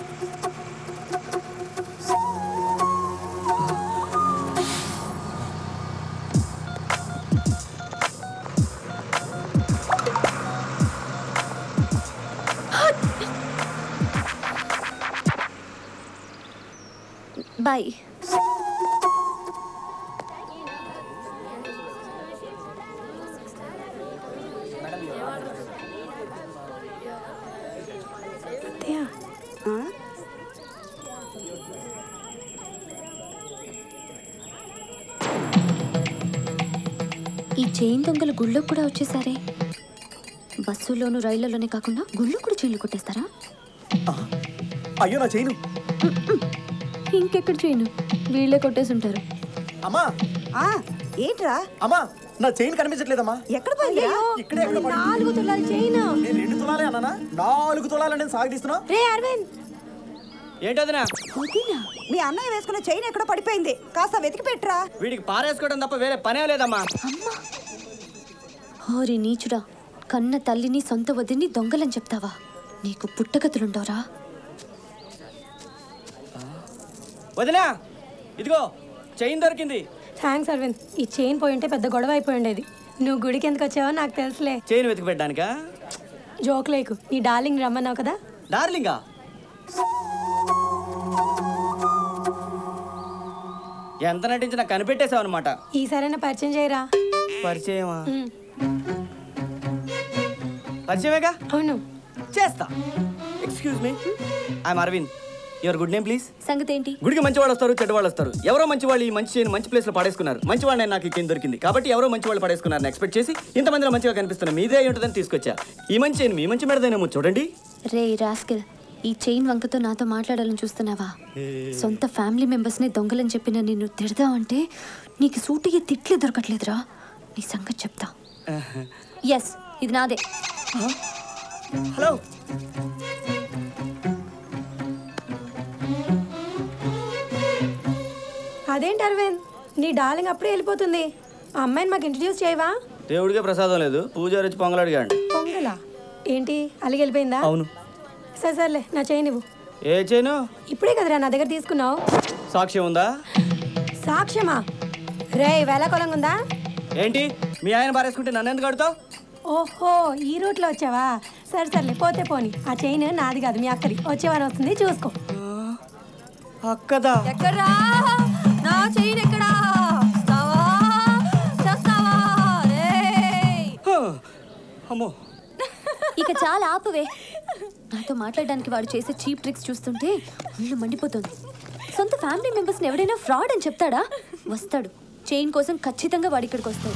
బాయ్ ఈ చైన్ దొంగలు గుళ్ళో కూడా వచ్చేసారే బస్సుల్లోనూ రైళ్లలోనే కాకుండా గుళ్ళో కూడా చైన్లు కొట్టేస్తారా అయ్యో నా చైను ఇంకెక్కడ చైను వీళ్ళే కొట్టేసి ఉంటారు అమ్మా ఆ ఏంట్రా అమ్మా నా చైన్ కనిపించట్లేదమ్మా ఎక్కడ పోయిందిరా ఇక్కడే ఎక్కడ పడింది? నాలుగు తులాల చైన్ నేను రెండు తులాలే అన్నానా నాలుగు తులాలని నేను సాగదీస్తున్నా రే అరవింద్ ఏంటోదినా మీ అన్నయ్య వేసుకున్న చైన్ ఎక్కడో పడిపోయింది కాస్త వెతికి పెట్టరా వీడికి పారేసుకోవడం తప్ప వేరే పనే లేదమ్మా హోరి నీచుడా కన్న తల్లిని సొంత వదిని దొంగలని చెప్తావా నీకు పుట్టగతులుండవరా వదినా ఇదిగో చైన్ దొరికింది థ్యాంక్స్ అరవింద్ ఈ చైన్ పోయి ఉంటే పెద్ద గొడవ అయిపోయి ఉండేది నువ్వు గుడికి ఎందుకు వచ్చావో నాకు తెలుసులే చైన్ వెతికి పెట్టడానికా జోక్ లేకు నీ డార్లింగ్ రమ్మన్నావు కదా డార్లింగా ఎంత నటించినా కనిపెట్టేశావు అనమాట ఈసారైనా పరిచయం చేయరా పరిచయమా ఉమ్, పరిచయమేగా అవును చేస్తా excuse me I'm Aravind your good name please సంగతి ఏంటి గుడికి మంచి వాళ్ళు వస్తారు చెడ్డ వాళ్ళు వస్తారు ఎవరో మంచి వాళ్ళు ఈ మంచి చేయని మంచి ప్లేస్లో పడేసుకున్నారు మంచి వాళ్ళని నాకు ఈ చైన్ దొరికింది కాబట్టి ఎవరో మంచి వాళ్ళు పడేసుకున్నారని ఎక్స్పెక్ట్ చేసి ఇంతమందిలో మంచిగా కనిపిస్తున్నా మీదే అయి ఉంటుందని తీసుకొచ్చా ఈ మంచి చైన్ మీ మంచి మెడదేనేమో చూడండి రే రాస్కెల్ ఈ చైన్ వంకతో నాతో మాట్లాడాలని చూస్తున్నావా సొంత ఫ్యామిలీ మెంబర్స్ని దొంగలని చెప్పిన నిన్ను తిడదావంటే నీకు సూటిగా తిట్లే దొరకట్లేదురా నీ సంగతి చెప్తా ఎస్ ఇది నాదే హలో అదేంటి అరవింద్ నీ డార్లింగ్ అప్పుడే వెళ్ళిపోతుంది ఆ అమ్మాయిని మాకు ఇంట్రడ్యూస్ చేయవా దేవుడికే ప్రసాదం లేదు పూజారి వచ్చి పొంగలు అడిగాడు పొంగలా ఏంటి అలిగి వెళ్ళిపోయిందా అవును సరే సర్లే నా చైన్ ఇవ్వు ఏ చైను ఇప్పుడే కదరా నా దగ్గర తీసుకున్నావు సాక్ష్యం ఉందా సాక్ష్యమా రే వేళ కొలంగా ఉందా ఏంటి మీ ఆయన పారేసుకుంటే నన్ను ఎందుకు అడుగుతావు ఓహో ఈ రూట్లో వచ్చావా సరే సర్లే పోతే పోని ఆ చైన్ నాది కాదు మీ అక్కది వచ్చేవారు వస్తుంది చూసుకో అక్కదా ఎక్కడ్రా నా చైన్ ఎక్కడా వస్తావా చేస్తావా రేయ్ అమ్మో ఇక చాలా ఆపువే నాతో మాట్లాడడానికి వాడు చేసే చీప్ ట్రిక్స్ చూస్తుంటే ఒళ్ళు మండిపోతుంది సొంత ఫ్యామిలీ మెంబర్స్ని ఎవడైనా ఫ్రాడ్ అని చెప్తాడా వస్తాడు చైన్ కోసం ఖచ్చితంగా వాడు ఇక్కడికి వస్తాడు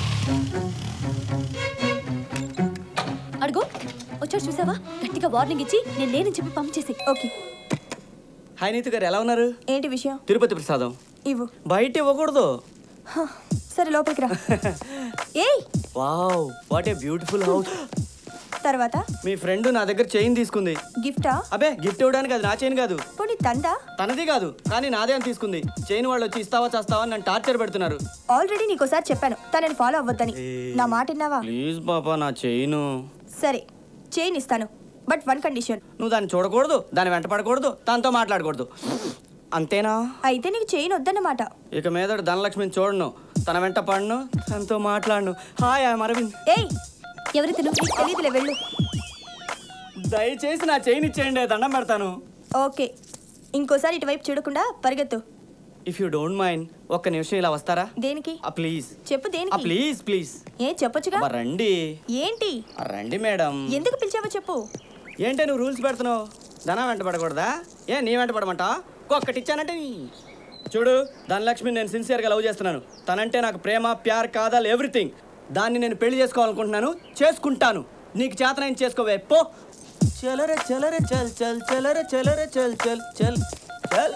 అడుగు వచ్చాడు చూసావా గట్టిగా వార్నింగ్ ఇచ్చి నేను లేనని చెప్పి పంప్ చేసి ఓకే హాయ్ నీతు గారు ఎలా ఉన్నారు ఏంటి విషయం తిరుపతి ప్రసాదం ఇవ్వు బయట ఇవ్వకూడదు హ, సరే లోపలికి రా ఏయ్ wow what a beautiful house తర్వాత మీ ఫ్రెండ్ నా దగ్గర చైన్ తీసుకుంది గిఫ్టా అబే గిఫ్ట్ ఇవ్వడానికి అది నా చైన్ కాదు పోనీ తందా తనది కాదు కానీ నాదే అని తీసుకుంది చైన్ వాళ్ళు వచ్చి ఇస్తావా చేస్తావా అని నన్ను టార్చర్ పెడుతున్నారు ఆల్రెడీ నీకోసారి చెప్పాను తనని ఫాలో అవ్వద్దని నా మాట విన్నావా ప్లీజ్ పాపా నా చైను సరే చైన్ ఇస్తాను బట్ వన్ కండిషన్ నువ్వు దాన్ని చూడకూడదు దాన్ని వెంట పడకూడదు దాంతో మాట్లాడకూడదు అంతేనా అయితే నీకు చైన్ వద్దన్నమాట ఇక మీద ధనలక్ష్మిని చూడను తన వెంట పడను తనతో మాట్లాడను హాయ్ ఐఎమ్ అరవింద్ ఏయ్ ఎవరి తిను నీకు తెలియదులే వెళ్ళు దయచేసి నా చైన్ ఇచ్చేయండి దండం పెడతాను ఓకే ఇంకోసారి ఇటువైపు చూడకుండా పరిగెత్తు ఇఫ్ యూ డోంట్ మైండ్ ఒక్క నిమిషం ఇలా వస్తారా దేనికి ఆ ప్లీజ్ చెప్పు ఆ దేనికి ప్లీజ్ ప్లీజ్ ఏ చెప్పొచ్చుగా అబ్బా, రండి ఏంటి ఆ, రండి మేడం ఎందుకు పిలిచావో చెప్పు ఏంటే నువ్వు రూల్స్ పెడుతున్నావు ధనం వెంట పడకూడదా ఏ నీ వెంట పడమంటా ఒక్కటి ఇచ్చానంటే నీ చూడు ధనలక్ష్మి నేను సిన్సియర్గా లవ్ చేస్తున్నాను తనంటే నాకు ప్రేమ ప్యార్ కాదాలు ఎవ్రీథింగ్ దాన్ని నేను పెళ్లి చేసుకోవాలనుకుంటున్నాను చేసుకుంటాను నీకు చేతనైన చేసుకోవే పో చలరే చలరే చల్ చల్ చలరే చలరే చల్ చల్ చల్ చల్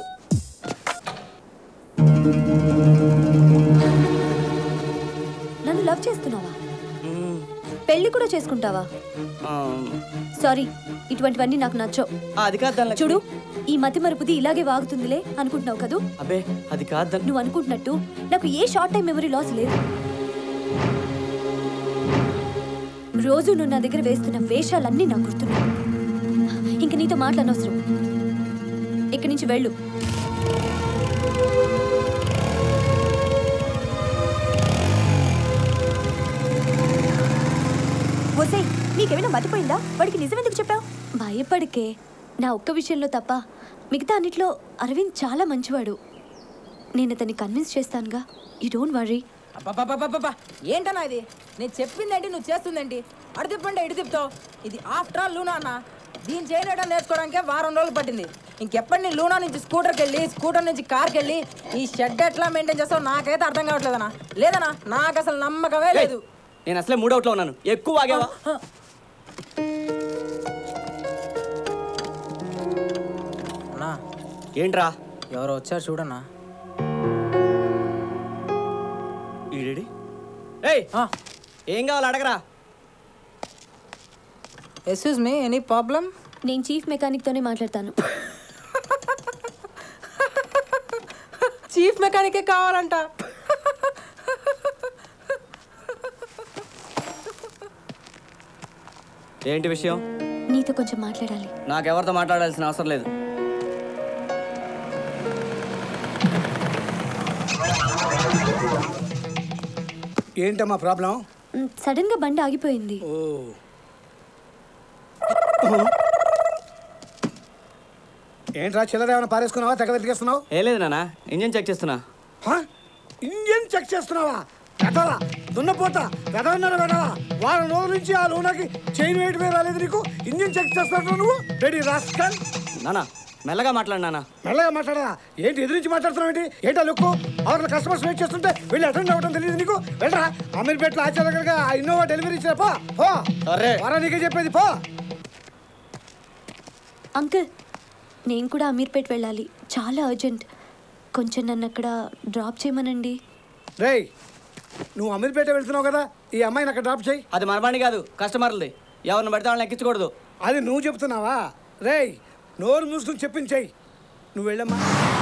నన్ను లవ్ చేస్తున్నావా పెళ్లి కూడా చేసుకుంటావా ఆ, సారీ ఇటువంటివన్నీ నాకు నచ్చవు ఆ, అది కాదు ధనలక్ష్మి చూడు ఈ మతి మరుపుది ఇలాగే వాగుతుందిలే అనుకుంటున్నావు కదూ అబ్బే అది కాదు ధన- నువ్వు అనుకుంటున్నట్టు నాకు a short time memory loss లేదు రోజు నువ్వు నా దగ్గర వేస్తున్న వేషాలన్నీ నాకు గుర్తున్నాయి ఇంక నీతో మాట్లాడనవసరం ఇక్కడి నుంచి వెళ్ళు ఒసే నీకేమైనా మతిపోయిందా వాడికి నిజం ఎందుకు చెప్పావు భయపడికే నా ఒక్క విషయంలో తప్ప మిగతా అన్నిట్లో అరవింద్ చాలా మంచివాడు నేను అతన్ని కన్విన్స్ చేస్తానుగా యూ డోంట్ వరీ అబ్బబ్బబ్బబ్బబ్బా ఏంటన్నా ఇది నేను చెప్పిందేంటి నువ్వు చేస్తుందేంటి అడు తిప్పండి ఇటు తిప్పుతావు ఇది ఆఫ్టర్ ఆల్ లూనా అన్న దీన్ని చేయడం నేర్చుకోవడానికే వారం రోజులు పట్టింది ఇంకెప్పటి నీ లూనా నుంచి స్కూటర్కి వెళ్ళి స్కూటర్ నుంచి కార్కి వెళ్ళి ఈ షెడ్ ఎట్లా మెయింటైన్ చేస్తావు నాకైతే అర్థం కావట్లేదన్నా లేదన్నా నాకు అసలు నమ్మకమే లేదు నేను అసలే మూడవుట్లో ఉన్నాను ఎక్కువ వాగేవా అన్నా ఏంట్రా ఎవరో వచ్చారు చూడన్నా ఈడేడి ఏయ్ ఏం కావాలి అడగరా ఎక్స్క్యూజ్ మీ ఎనీ ప్రాబ్లం నేను చీఫ్ మెకానిక్తోనే మాట్లాడతాను చీఫ్ మెకానికే కావాలంట ఏంటి విషయం నీతో కొంచెం మాట్లాడాలి నాకెవరితో మాట్లాడాల్సిన అవసరం లేదు ఏంటమ్మా ప్రాబ్లం సడన్ గా బండి ఆగిపోయింది ఓ ఏంట్రా చిల్లర ఏమైనా పారేసుకున్నావా తెగ వెతికేస్తున్నావు ఏ లేదు నాన్న ఇంజన్ చెక్ చేస్తున్నా హ? ఇంజన్ చెక్ చేస్తున్నావా వెదవా దున్నపోతా వెదవన్నారు వెదవా వారం రోజుల నుంచి ఆ లూనాకి చైన్ వేయటమే రాలేదు నీకు ఇంజన్ చెక్ చేస్తావు నువ్వు రెడీ రాస్కల్ నానా మెల్లగా మాట్లాడు నాన్న మెల్లగా మాట్లాడరా ఏంటి ఎదురించి మాట్లాడుతున్నావు ఏంటి ఏంటా లుక్కు అవతల కస్టమర్స్ వెయిట్ చేస్తుంటే వెళ్ళి అటెండ్ అవ్వడం తెలియదు నీకు వెళ్ళరా అమీర్పేటలో ఆచార్య ఆ ఇన్నోవా డెలివరీ ఇచ్చిన పో పో సరే వరా నీకే చెప్పేది పో అంకుల్ నేను కూడా అమీర్పేట్ వెళ్ళాలి చాలా అర్జెంట్ కొంచెం నన్ను అక్కడ డ్రాప్ చేయమనండి రేయ్ నువ్వు అమీర్పేట వెళ్తున్నావు కదా ఈ అమ్మాయిని అక్కడ డ్రాప్ చేయి అది మన బండి కాదు కస్టమర్లది ఎవరిని పడితే వాళ్ళని ఎక్కించకూడదు అది నువ్వు చెప్తున్నావా రేయ్ నోరు మూసుకుని చెప్పించేయి నువ్వు వెళ్ళమ్మా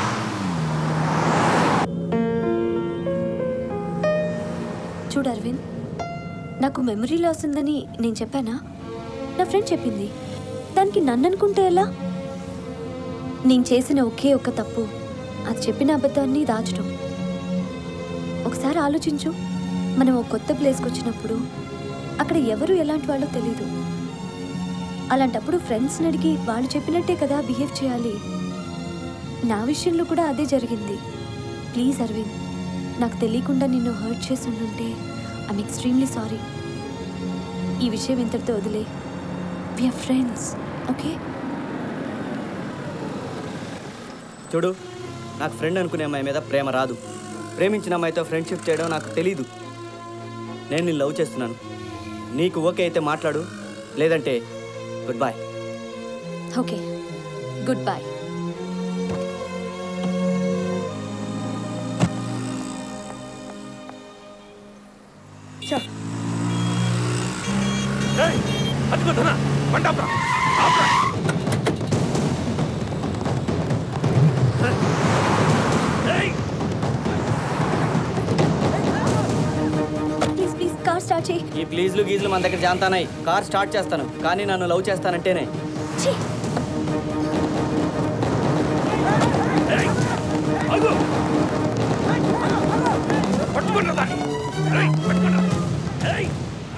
చూడు అరవింద్ నాకు మెమరీ లాస్ ఉందని నేను చెప్పానా నా ఫ్రెండ్ చెప్పింది దానికి నన్ను అనుకుంటే ఎలా నేను చేసిన ఒకే ఒక్క తప్పు అది చెప్పిన అబద్ధాన్ని దాచడం ఒకసారి ఆలోచించు మనం ఒక కొత్త ప్లేస్కి వచ్చినప్పుడు అక్కడ ఎవరు ఎలాంటి వాళ్ళో తెలీదు అలాంటప్పుడు ఫ్రెండ్స్ని అడిగి వాళ్ళు చెప్పినట్టే కదా బిహేవ్ చేయాలి నా విషయంలో కూడా అదే జరిగింది ప్లీజ్ అరవింద్ నాకు తెలియకుండా నిన్ను హర్ట్ చేసి ఉండుంటే ఐమ్ ఎక్స్ట్రీమ్లీ సారీ ఈ విషయం ఇంతటితో వదిలే విఆర్ ఫ్రెండ్స్ ఓకే చూడు నాకు ఫ్రెండ్ అనుకునే అమ్మాయి మీద ప్రేమ రాదు ప్రేమించిన అమ్మాయితో ఫ్రెండ్షిప్ చేయడం నాకు తెలీదు నేను నిన్ను లవ్ చేస్తున్నాను నీకు ఓకే అయితే మాట్లాడు లేదంటే good boy okay good boy అదిగో ధన బండి ఆపురా. ఆపురా. ఏయ్, ప్లీజ్ ప్లీజ్ కార్ స్టార్ట్ చేయి ఈ ప్లీజ్లు గీజ్లు మన దగ్గర జాంతానాయి కార్ స్టార్ట్ చేస్తాను కానీ నన్ను లవ్ చేస్తానంటేనే ఆగు. పట్టుకోండి దాన్ని. ఏయ్, పట్టుకోండి. ఏయ్.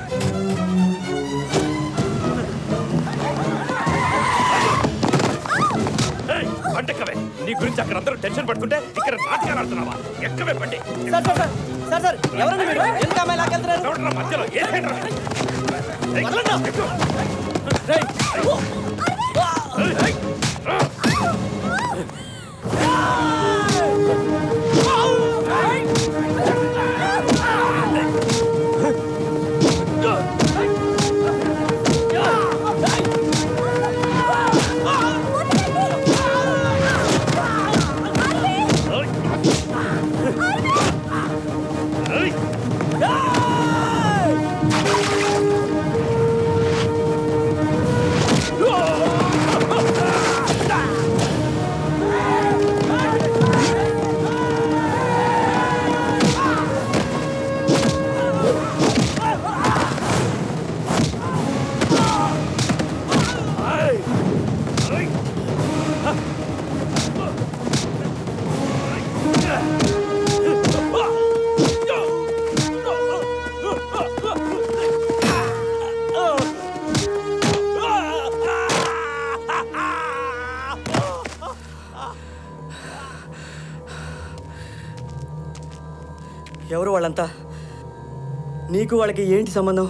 ఏయ్, బండి ఎక్కవే. నీ గురించి అక్కడ అందరూ టెన్షన్ పడుతుంటే ఇక్కడ నాటకాలు ఆడుతున్నావా ఎక్కవే బండి sir sir sir sir sir ఎవరండి మీరు ఎందుకు అమ్మాయి లాకెళ్తున్నారు ఎవడరా మధ్యలో ఏసేంట్రా? ఏయ్, ఎక్కు. రేయ్. ఏయ్, ఏయ్. రా. ఎవరు వాళ్ళంతా నీకు వాళ్ళకి ఏంటి సంబంధం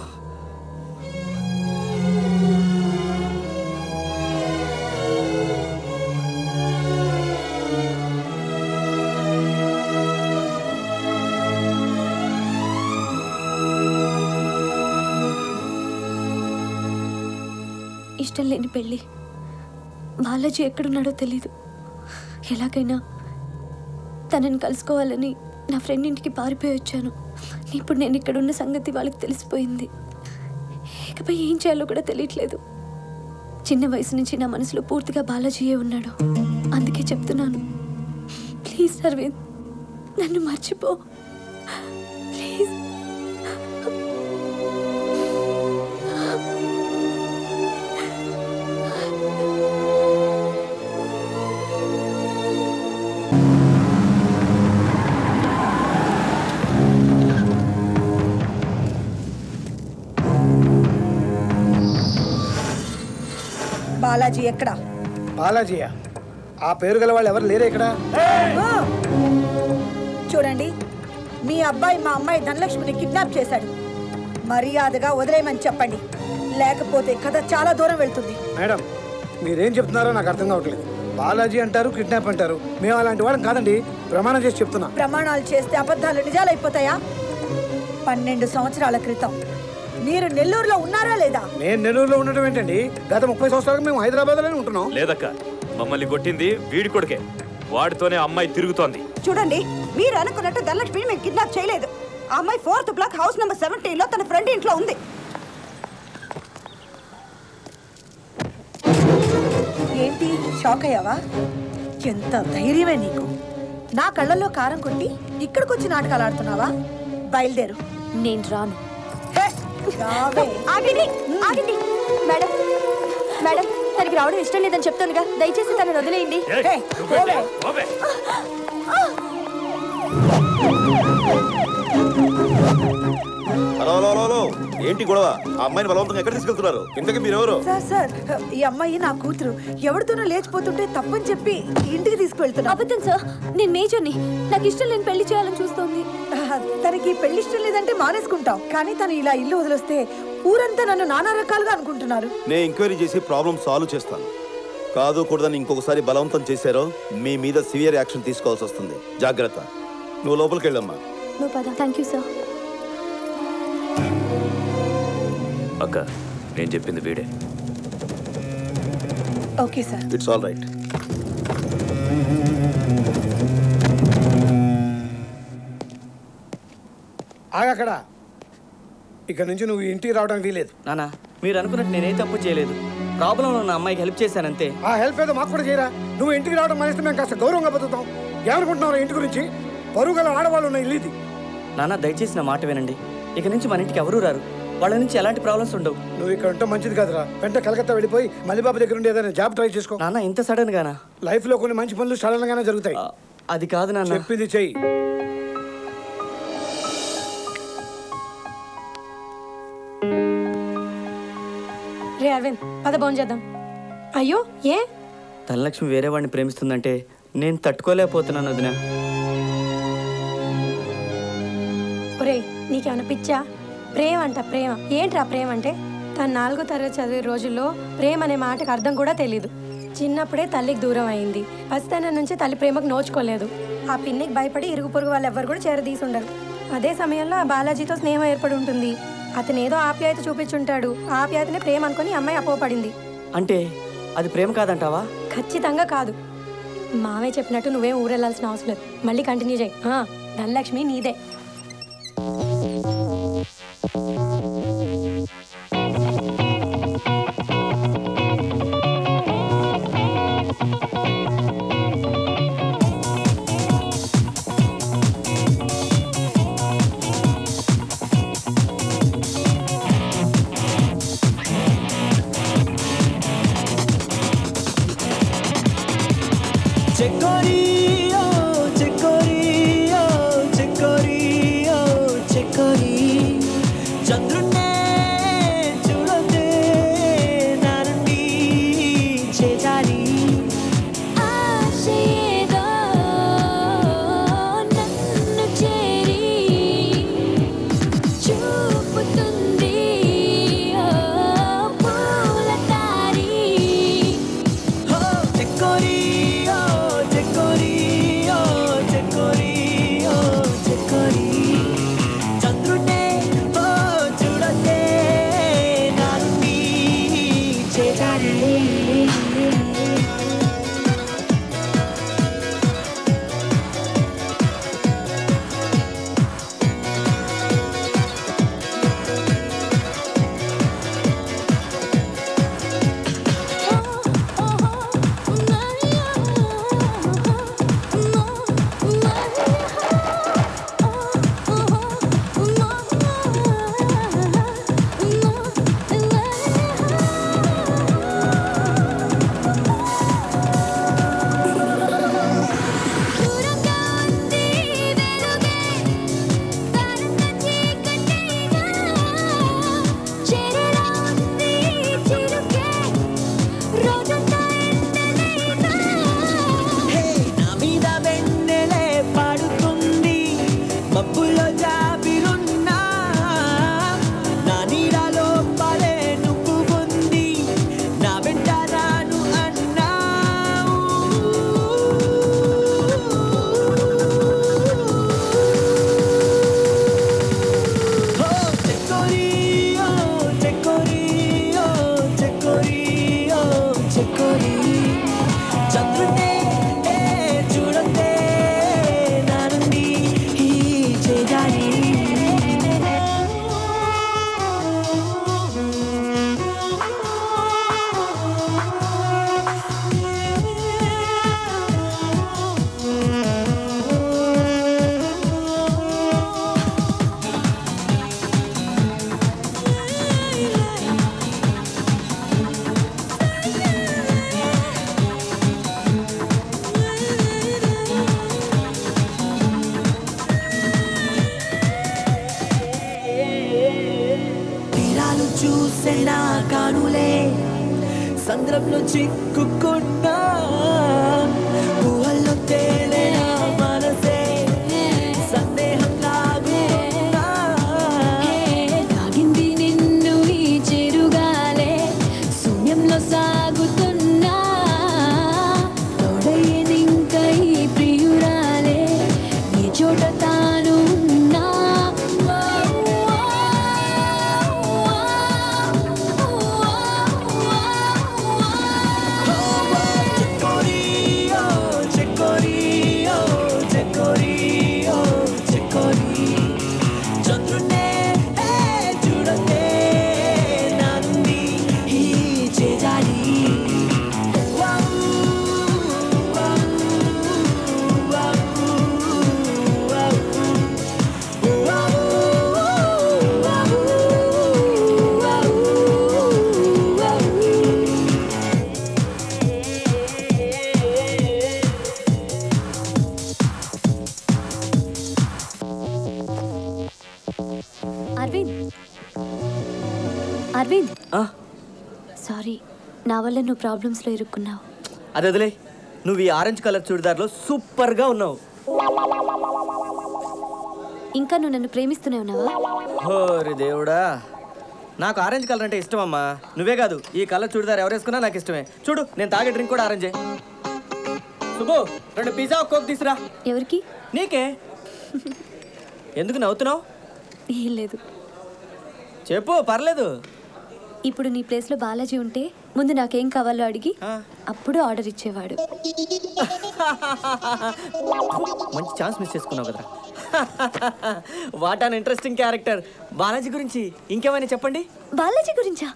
ఇష్టం లేని పెళ్ళి బాలాజీ ఎక్కడున్నాడో తెలీదు ఎలాగైనా తనని కలుసుకోవాలని నా ఫ్రెండ్ ఇంటికి పారిపోయి వచ్చాను ఇప్పుడు నేను ఇక్కడ ఉన్న సంగతి వాళ్ళకి తెలిసిపోయింది ఇకపై ఏం చేయాలో కూడా తెలియట్లేదు చిన్న వయసు నుంచి నా మనసులో పూర్తిగా బాలాజీయే ఉన్నాడు అందుకే చెప్తున్నాను ప్లీజ్ అరవింద్ నన్ను మర్చిపో ప్లీజ్ బాలాజీ ఎక్కడా బాలాజీయా ఆ పేరు గల వాళ్ళు ఎవరు లేరే ఇక్కడ ఆ! చూడండి మీ అబ్బాయి మా అమ్మాయి ధనలక్ష్మిని కిడ్నాప్ చేశాడు మర్యాదగా వదిలేయమని చెప్పండి లేకపోతే కథ చాలా దూరం వెళ్తుంది మేడం మీరేం చెప్తున్నారో నాకు అర్థం కావట్లేదు బాలాజీ అంటారు కిడ్నాప్ అంటారు మేము అలాంటి వాళ్ళం కాదండి ప్రమాణం చేసి చెప్తున్నా ప్రమాణాలు చేస్తే అబద్ధాలు నిజాలైపోతాయా పన్నెండు సంవత్సరాల క్రితం మీరు నెల్లూరులో ఉన్నారా లేదా నేను నెల్లూరులో ఉండటం ఏంటండి గత ముప్పై సంవత్సరాలుగా మేము హైదరాబాద్లోనే ఉంటున్నాం లేదక్క మమ్మల్ని కొట్టింది వీడి కొడుకే వాడితోనే అమ్మాయి తిరుగుతోంది చూడండి మీరు అనుకున్నట్టు ధనలక్ష్మిని మేము కిడ్నాప్ చేయలేదు ఆ అమ్మాయి fourth block house number seventeen లో తన ఫ్రెండ్ ఇంట్లో ఉంది ఏంటి షాక్ అయ్యావా ఎంత ధైర్యమే నీకు నా కళ్ళల్లో కారం కొట్టి ఇక్కడికి వచ్చి నాటకాలు ఆడుతున్నావా బయలుదేరు నేను రాను ఆగండి ఆగండి మేడం మేడం తనకి రావడం ఇష్టం లేదని చెప్తానుగా దయచేసి తనని వదిలేయండి హలో హలో హలో, హలో ఏంటి గొడవ ఆ అమ్మాయిని బలవంతంగా ఎక్కడ తీసుకెళ్తున్నారు ఇంతకీ మీరెవరు సార్ సార్ ఈ అమ్మాయి నా కూతురు ఎవరితోనో లేచిపోతుంటే తప్పని చెప్పి ఇంటికి తీసుకువెళ్తున్నా అబద్ధం సార్ నేను మేజర్ని నాకు ఇష్టం లేని పెళ్లి చేయాలని చూస్తోంది తనకి పెళ్లి ఇష్టం లేదంటే మానేసుకుంటాం కానీ తను ఇలా ఇల్లు వదిలేస్తే ఊరంతా నన్ను నానా రకాలుగా అనుకుంటున్నారు నేను ఎంక్వైరీ చేసి ప్రాబ్లం సాల్వ్ చేస్తాను కాదు కూడదని ఇంకొకసారి బలవంతం చేశారో మీ మీద సివియర్ యాక్షన్ తీసుకోవాల్సి వస్తుంది జాగ్రత్త నువ్వు లోపలికి వెళ్ళమ్మా నువ్వు పద థ్యాంక్ యూ సార్ అక్క నేను చెప్పింది వీడే okay sir it's all right ఆగక్కడ ఇక నుంచి నువ్వు ఇంటికి రావడం వీలేదు నానా మీరు అనుకున్నట్టు నేనే తప్పు చేయలేదు ప్రాబ్లంలో ఉన్న అమ్మాయికి హెల్ప్ చేశానంతే ఆ హెల్ప్ ఏదో మాకు కూడా చేయరా నువ్వు ఇంటికి రావడం మానేస్తే మేము కాస్త గౌరవంగా బతుకుతాం ఏమనుకుంటున్నావు ఇంటి గురించి పరువు గల ఆడవాళ్ళు ఉన్న ఇల్లు ఇది నాన్న దయచేసి నా మాట వినండి ఇక నుంచి మన ఇంటికి ఎవరూ రారు వాళ్ళ నుంచి ఎలాంటి ప్రాబ్లమ్స్ ఉండవు నువ్వు ఇక్కడ ఉంటే మంచిది కాదురా వెంట కలకత్తా వెళ్ళిపోయి మల్లిబాబు దగ్గర ఉండి ఏదైనా జాబ్ ట్రై చేసుకో నాన్న ఇంత సడన్ గానా లైఫ్ లో కొన్ని మంచి పనులు సడన్ గానే జరుగుతాయి అది కాదు నాన్న చెప్పింది చెయ్యి రే అరవింద్ పద భోజనం చేద్దాం అయ్యో ఏ ధనలక్ష్మి వేరే వాడిని ప్రేమిస్తుందంటే నేను తట్టుకోలేకపోతున్నాను వదిన ఒరే నీకేమైనా పిచ్చా ప్రేమ అంట ప్రేమ ఏంట్రా ప్రేమ అంటే తను నాలుగో తరగతి చదివే రోజుల్లో ప్రేమ అనే మాటకు అర్థం కూడా తెలీదు చిన్నప్పుడే తల్లికి దూరం అయింది పసితనం నుంచి తల్లి ప్రేమకు నోచుకోలేదు ఆ పిన్నికి భయపడి ఇరుగు పొరుగు వాళ్ళు ఎవ్వరు కూడా చేరదీసి ఉండరు అదే సమయంలో ఆ బాలాజీతో స్నేహం ఏర్పడి ఉంటుంది అతను ఏదో ఆప్యాయత చూపించుంటాడు ఆ ఆప్యాయతనే ప్రేమ అనుకుని ఈ అమ్మాయి అపోపడింది అంటే అది ప్రేమ కాదంటావా ఖచ్చితంగా కాదు మావే చెప్పినట్టు నువ్వేం ఊరెళ్ళాల్సిన అవసరం లేదు మళ్ళీ కంటిన్యూ చేయి ఆ, ధనలక్ష్మి నీదే చెక్కోరి ఓ చెక్కోరి ఓ చెక్కోరి మనసే నా కానులే సంద్రంలో చిక్కుకున్నా ఊహల్లో తేలే నా మనసే సందేహం లాగుతున్నా తాగింది నిన్ను ఈ చెరుగాలే శూన్యంలో సాగుతున్నా తోడయ్యేదింక ఈ ప్రియురాలే ఏ చోట తాను ఉన్నా చెక్కోరియో చెక్కోరియో చెక్కోరియో చెక్కోరి చంద్రునే ఏ చూడతే నా నుండి ఈ చేజాడి wow, wow, wow, wow, wow, wow, wow, wow. Aravind Aravind sorry నా వల్ల నువ్వు ప్రాబ్లమ్స్లో ఇరుక్కున్నావు అది వదిలే నువ్వు ఈ ఆరెంజ్ కలర్ చూడిదార్లో సూపర్గా ఉన్నావు ఇంకా నువ్వు నన్ను ప్రేమిస్తూనే ఉన్నావా హోరి దేవుడా నాకు ఆరెంజ్ కలర్ అంటే ఇష్టం అమ్మా నువ్వే కాదు ఈ కలర్ చూడిదార్ ఎవరు వేసుకున్నా నాకు ఇష్టమే చూడు నేను తాగే డ్రింక్ కూడా ఆరెంజే సుబ్బు రెండు పిజ్జా ఒక కోక్ తీసురా ఎవరికి నీకే ఎందుకు నవ్వుతున్నావు ఏం లేదు చెప్పు పర్లేదు ఇప్పుడు నీ ప్లేస్లో బాలాజీ ఉంటే ముందు నాకేం కావాలో అడిగి అప్పుడు ఆర్డర్ ఇచ్చేవాడు మంచి ఛాన్స్ మిస్ చేసుకున్నావు కదరా what an interesting character Balaji గురించి ఇంకేమైనా చెప్పండి బాలాజీ గురించా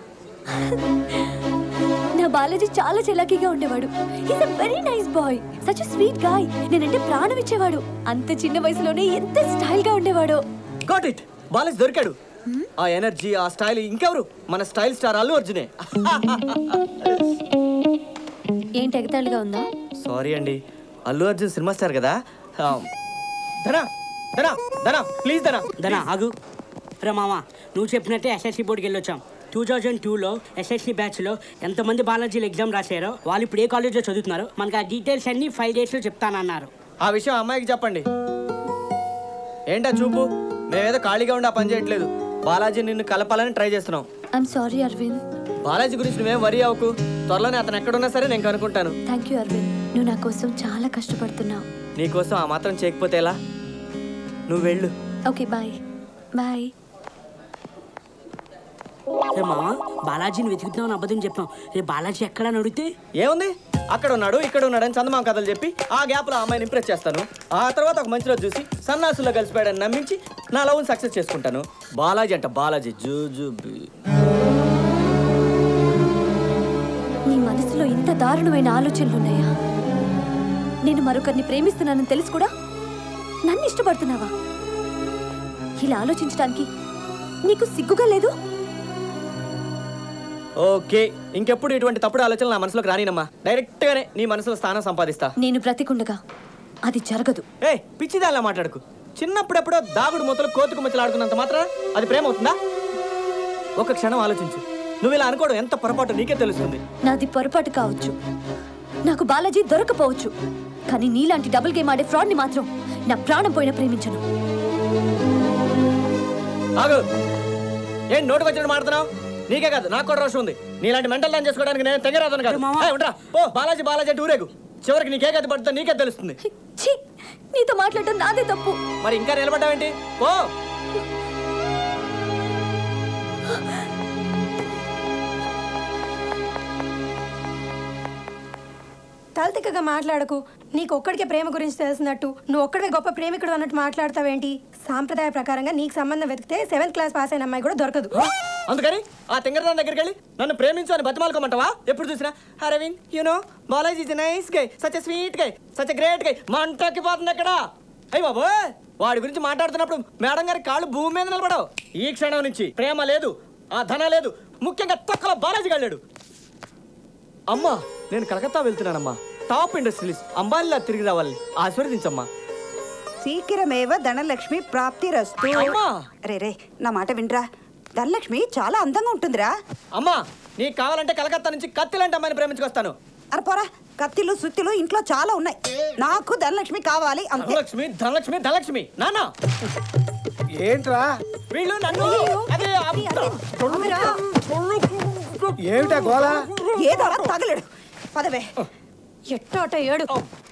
నా బాలాజీ చాలా చలాకీగా ఉండేవాడు is a very nice boy such sweet guy నేనంటే ప్రాణం ఇచ్చేవాడు అంత చిన్న వయసులోనే ఎంత స్టైల్ గా ఉండేవాడో గాట్ ఇట్ బాలాజీ దొరికాడు ఆ ఎనర్జీ ఆ స్టైల్ ఇంకెవరు మన స్టైల్ స్టార్ అల్లు అర్జునే ఏంటి ఎగతాళిగా ఉందా సారీ అండి అల్లు అర్జున్ సినిమా స్టార్ కదా ఆ, ధనా ధనా ధనా ప్లీజ్ ధనా ధనా ఆగు రే మామ నువ్వు చెప్పినట్టే ఎస్ఎస్సి బోర్డుకి వెళ్ళొచ్చాం టూ థౌజండ్ టూలో ఎస్ఎస్సి బ్యాచ్లో ఎంతమంది బాలాజీలు ఎగ్జామ్ రాశారో వాళ్ళు ఇప్పుడు ఏ కాలేజ్లో చదువుతున్నారో మనకు ఆ డీటెయిల్స్ అన్ని ఫైవ్ డేస్లో చెప్తానన్నారు ఆ విషయం అమ్మాయికి చెప్పండి ఏంటా చూపు మేమేదో ఖాళీగా ఉండి ఆ పని చేయట్లేదు బాలాజీ నిన్ను కలపాలని ట్రై చేస్తున్నాం ఐఎమ్ సారీ అరవింద్ బాలాజీ గురించి నువ్వేం వరి అవ్వకు త్వరలోనే అతను ఎక్కడున్నా సరే నేను కనుక్కుంటాను థ్యాంక్ యూ అరవింద్ నువ్వు నా కోసం చాలా కష్టపడుతున్నావు నీకోసం ఆ మాత్రం చేయకపోతే ఎలా నువ్వు వెళ్ళు ఓకే బాయ్ బాయ్ రే మామ బాలాజీని వెతుకుతున్నామని అబద్ధం చెప్పాం రే బాలాజీ ఎక్కడ అని అడిగితే ఏముంది అక్కడ ఉన్నాడు ఇక్కడ ఉన్నాడు అని చందమామ కథలు చెప్పి ఆ గ్యాప్ లో ఆ అమ్మాయిని ఇంప్రెస్ చేస్తాను ఆ తర్వాత ఒక మంచి రోజు చూసి సన్నాసుల్లో కలిసిపోయాడని నమ్మించి నా లవ్ సక్సెస్ చేసుకుంటాను బాలాజీ అంట బాలాజీ జూజుబి నీ మనసులో ఇంత దారుణమైన ఆలోచనలు ఉన్నాయా నేను మరొకరిని ప్రేమిస్తున్నానని తెలుసు కూడా నన్ను ఇష్టపడుతున్నావా ఇలా ఆలోచించడానికి నీకు సిగ్గుగా లేదు ఓకే ఇంకెప్పుడు ఇటువంటి తప్పుడు ఆలోచనలు నా మనసులోకి రానినమ్మా డైరెక్ట్ గానే నీ మనసులో స్థానం సంపాదిస్తా నేను బ్రతికుండగా అది జరగదు ఏ పిచ్చిదాల్లా మాట్లాడుకు చిన్నప్పుడెప్పుడో దాగుడు మూతలు కోతుకు ముచ్చలు ఆడుకున్నంత మాత్రం అది ప్రేమ అవుతుందా ఒక క్షణం ఆలోచించు నువ్వు ఇలా అనుకోవడం ఎంత పొరపాటు నీకే తెలుస్తుంది నాది పొరపాటు కావచ్చు నాకు బాలాజీ దొరకపోవచ్చు కానీ నీలాంటి డబుల్ గేమ్ ఆడే ఫ్రాడ్ని మాత్రం నా ప్రాణం పోయిన ప్రేమించను ఆగు ఏం నోటుకు వచ్చినట్టు మాడుతున్నావు నీకే కాదు నాకు కూడా రోషం ఉంది నీలాంటి మెంటల్ డాన్ చేసుకోవడానికి నేను తెగరాదను కాదు ఏయ్, ఉండరా ఓ బాలాజీ బాలాజీ అంటే ఊరేగు చివరికి నీకే గతి పడుతుందో నీకే తెలుస్తుంది ఛీ నీతో మాట్లాడటం నాదే తప్పు మరి ఇంకా నిలబడ్డావేంటి ఓ తలతిక్కగా మాట్లాడకు నీకు ఒక్కడికే ప్రేమ గురించి తెలిసినట్టు నువ్వు ఒక్కడివే గొప్ప ప్రేమికుడు అన్నట్టు మాట్లాడతావేంటి సాంప్రదాయ ప్రకారంగా నీకు సంబంధం వెతికితే సెవెంత్ క్లాస్ పాస్ అయిన అమ్మాయి కూడా దొరకదు అందుకని ఆ తింగరదాని దగ్గరికి వెళ్ళి నన్ను ప్రేమించు అని బతిమాలుకోమంటావా ఎప్పుడు చూసినా Aravind you know Balaji is nice guy such sweet guy such great guy మంటకి పోతుంది అక్కడ అయ్యి బాబు వాడి గురించి మాట్లాడుతున్నప్పుడు మేడం గారి కాళ్ళు భూమి మీద నిలబడవు ఈ క్షణం నుంచి ప్రేమ లేదు ఆ ధన లేదు ముఖ్యంగా తక్కువ బాలాజీ వెళ్ళాడు అమ్మా నేను కలకత్తా వెళ్తున్నానమ్మా టాప్ ఇండస్ట్రీస్ అంబానీలా తిరిగి రావాలి ఆశీర్వదించమ్మా శీఘ్రమేవ ధనలక్ష్మి ప్రాప్తి రస్తు అమ్మా! రే రే నా మాట వినరా ధనలక్ష్మి చాలా అందంగా ఉంటుందిరా అమ్మా నీకు కావాలంటే కలకత్తా నుంచి కత్తిలాంటి అమ్మాయిని ప్రేమించుకొస్తాను అరే పోరా కత్తిలు సుత్తిలు ఇంట్లో చాలా ఉన్నాయి నాకు ధనలక్ష్మి కావాలి అంతే ధనలక్ష్మి ధనలక్ష్మి ధనలక్ష్మి నాన్న ఏంట్రా వీళ్ళు నన్ను అదే ఏమిటా గోళ ఏదో అలా తగలేడు పదవే ఎట్టో అటో ఏడు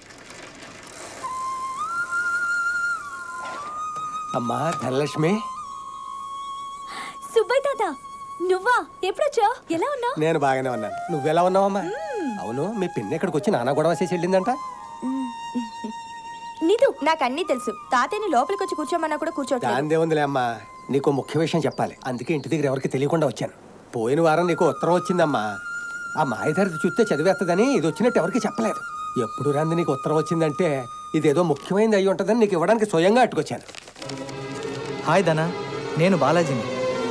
అమ్మా ధనలక్ష్మి సుబ్బయ్య తాత నువ్వా ఎప్పుడొచ్చా ఎలా ఉన్నావు నేను బాగానే ఉన్నాను నువ్వెలా ఉన్నావమ్మా అవును మీ పిన్ని ఇక్కడికి వచ్చి నాన్న గొడవ చేసి వెళ్ళిందంట నీదు నాకు అన్నీ తెలుసు తాతయ్యని లోపలికి వచ్చి కూర్చోమన్నా కూడా కూర్చోట్లేదు దాందే ఉందిలే అమ్మా నీకు ముఖ్య విషయం చెప్పాలి అందుకే ఇంటి దగ్గర ఎవరికి తెలియకుండా వచ్చాను పోయిన వారం నీకు ఉత్తరం వచ్చిందమ్మా ఆ మాయధారి చూస్తే చదివేస్తుందని ఇది వచ్చినట్టు ఎవరికి చెప్పలేదు ఎప్పుడు రంది నీకు ఉత్తరం వచ్చిందంటే ఇదేదో ముఖ్యమైనది అయి ఉంటుందని నీకు ఇవ్వడానికి స్వయంగా అట్టుకొచ్చాను హాయ్ ధనా నేను బాలాజీని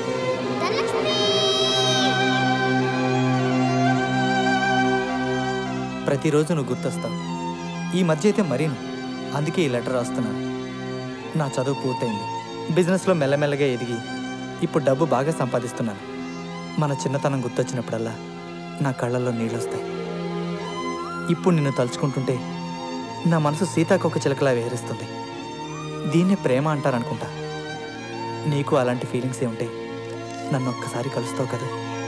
ప్రతిరోజు నువ్వు గుర్తొస్తావు ఈ మధ్య అయితే మరీను అందుకే ఈ లెటర్ రాస్తున్నాను నా చదువు పూర్తయింది బిజినెస్లో మెల్లమెల్లగా ఎదిగి ఇప్పుడు డబ్బు బాగా సంపాదిస్తున్నాను మన చిన్నతనం గుర్తొచ్చినప్పుడల్లా నా కళ్ళల్లో నీళ్ళు వస్తాయి ఇప్పుడు నిన్ను తలుచుకుంటుంటే నా మనసు సీతాకొక చిలకలా విహరిస్తుంది దీన్నే ప్రేమ అంటారనుకుంటా నీకు అలాంటి ఫీలింగ్స్ ఏ ఉంటే నన్ను ఒక్కసారి కలుస్తావు కదా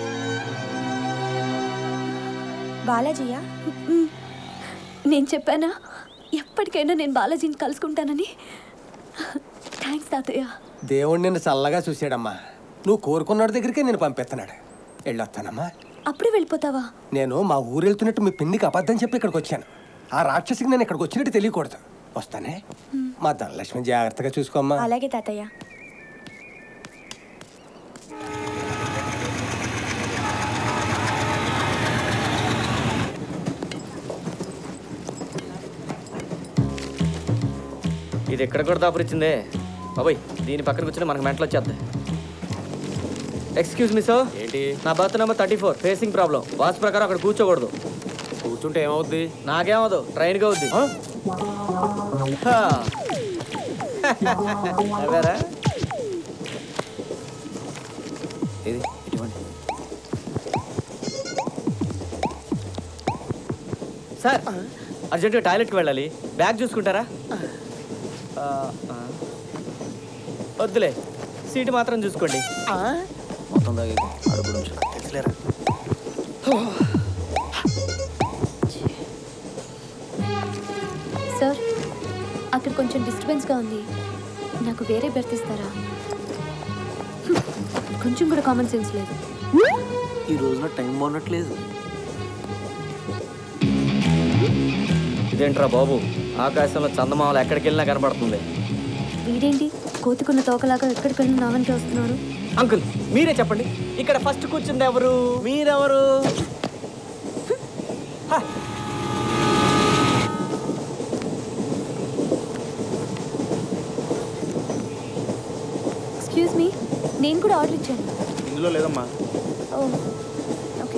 బాలాజీయా నేను చెప్పానా ఎప్పటికైనా నేను బాలాజీని కలుసుకుంటానని థ్యాంక్స్ తాతయ్య దేవుడు నిన్ను చల్లగా చూశాడమ్మా నువ్వు కోరుకున్నాడు దగ్గరికే నేను పంపిస్తున్నాడు వెళ్ళొస్తానమ్మా అప్పుడే వెళ్ళిపోతావా నేను మా ఊరు వెళ్తున్నట్టు మీ పిన్నికి అబద్ధం చెప్పి ఇక్కడికి వచ్చాను ఆ రాక్షసికి నేను ఇక్కడికి వచ్చినట్టు తెలియకూడదు వస్తానే మా ధనలక్ష్మి జాగ్రత్తగా చూసుకోమ్మా అలాగే తాతయ్య ఇది ఎక్కడ కూడా దాపురిచ్చిందే బాబాయ్ దీని పక్కన కూర్చొని మనకు మెంటలు వచ్చేద్ది ఎక్స్క్యూజ్ మీ సార్ ఏంటి నా berth number thirty four facing problem watch ప్రకారం అక్కడ కూర్చోకూడదు కూర్చుంటే ఏమవుద్ది నాకేమవుదు ట్రైన్గా అవుద్ది హా. నవ్వారా? ఇది ఇటువంటి సార్ అర్జెంటుగా టాయిలెట్కి వెళ్ళాలి బ్యాగ్ చూసుకుంటారా ఆ, ఆ. వద్దులే సీటు మాత్రం చూసుకోండి మొత్తం దాగి అడుగు నుంచి తెలుసులేరా సార్ అక్కడ కొంచెం డిస్టర్బెన్స్గా ఉంది నాకు వేరే బెర్త్ ఇస్తారా హ్మ్. కొంచెం కూడా కామన్ సెన్స్ లేదు ఈ రోజున టైం బాగున్నట్లేదు ఇదేంట్రా బాబు ఆకాశంలో చందమామలు ఎక్కడికి వెళ్ళినా కనబడుతుంది వీడేంటి కోతుకున్న తోకలాగా ఎక్కడికి వెళ్ళిన నావనికి వస్తున్నాడు అంకుల్ మీరే చెప్పండి ఇక్కడ ఫస్ట్ కూర్చుంది ఎవరు మీరెవరు హ. ఎక్స్క్యూజ్ మీ నేను కూడా ఆర్డర్ ఇచ్చాను ఇందులో లేదమ్మా ఓ ఓకే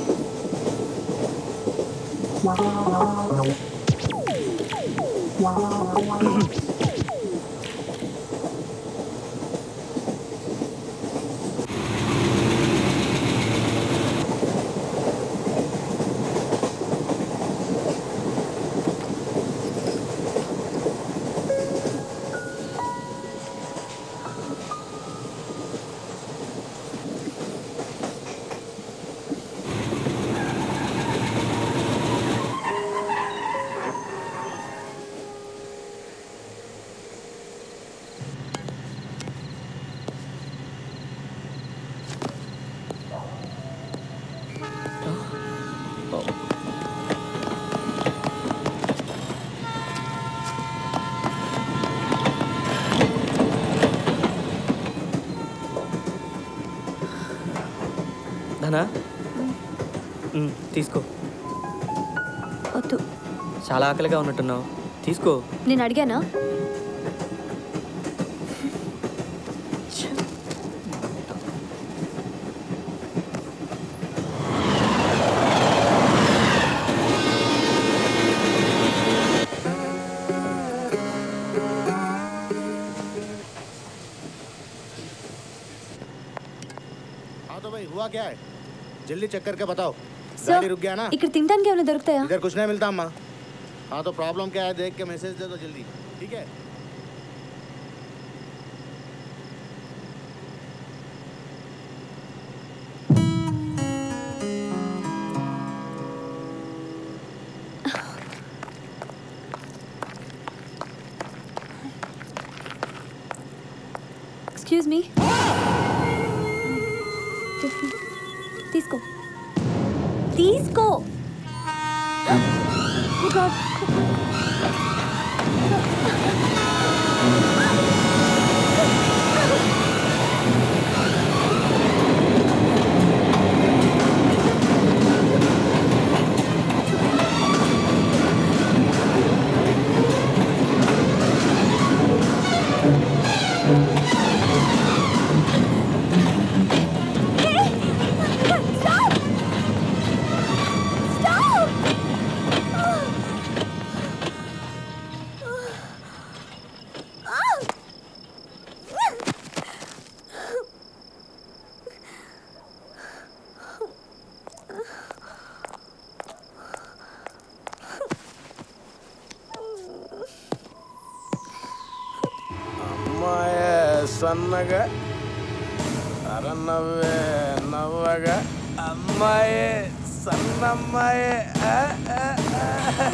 ధనా మ్, తీసుకో వద్దు చాలా ఆకలిగా ఉన్నట్టున్నావు తీసుకో నేను అడిగానా हुआ क्या है जल्दी चेक करके बताओ సో गाड़ी रुक गया ना ఇక్కడ తినడానికి ఏమైనా దొరుకుతాయా इधर कुछ नहीं मिलता अम्मा हाँ तो प्रॉब्लम क्या है देख के मैसेज दे दो जल्दी ठीक है ఎక్స్క్యూజ్ మీ తీసుకో తీసుకో Oh God. అమ్మాయే సన్నగా అర నవ్వే నవ్వగా అమ్మాయే సన్నమ్మాయే ఆ, ఆ, ఆ.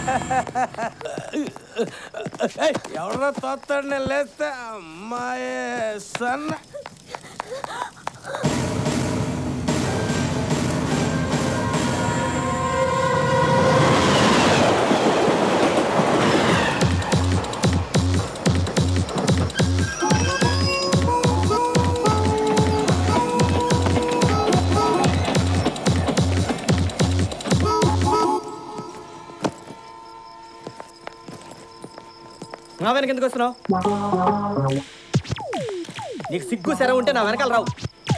ఏయ్, ఎవరో తోస్తాడు నేను లేస్తే అమ్మాయే సన్న నా వెనక ఎందుకు వస్తున్నావు నీకు సిగ్గు సెర ఉంటే నా వెనకాల రావు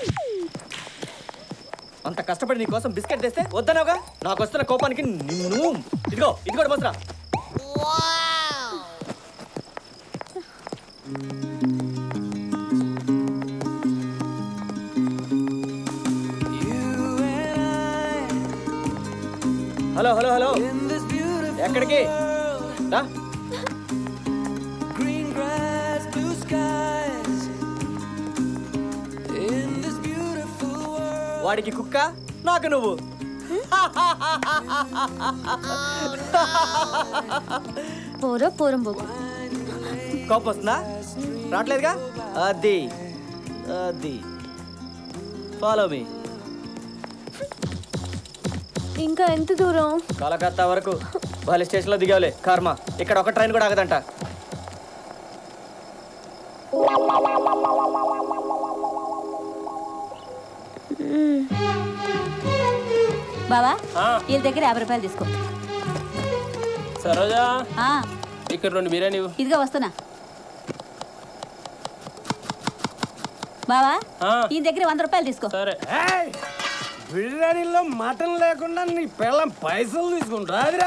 అంత కష్టపడి నీ కోసం బిస్కెట్ తెస్తే వద్దనవుగా నాకు వస్తున్న కోపానికి నిన్ను ఇదిగో ఇది కూడా పోసరా హలో హలో హలో ఎక్కడికి రా Green grass, blue skies. In this beautiful world. వాడికి కుక్క నాకు నువ్వు పోరో పోరం పోగు కోపం వస్తుందా రావట్లేదుగా అది అది ఫాలో మీ ఇంకా ఎంత దూరం కలకత్తా వరకు వాళ్ళ స్టేషన్లో దిగావులే కర్మ ఇక్కడ ఒక ట్రైన్ కూడా ఆగదంట బావా వీళ్ళ దగ్గర యాభై రూపాయలు తీసుకో సరోజా ఆ, ఇక్కడ రెండు బిర్యానీ ఇవ్వు. ఇదిగో వస్తున్నా బావా ఈ దగ్గర వంద రూపాయలు తీసుకో సరే బిర్యానీలో మటన్ లేకుండా నీ పిల్లం పైసలు తీసుకుంటా అదిరా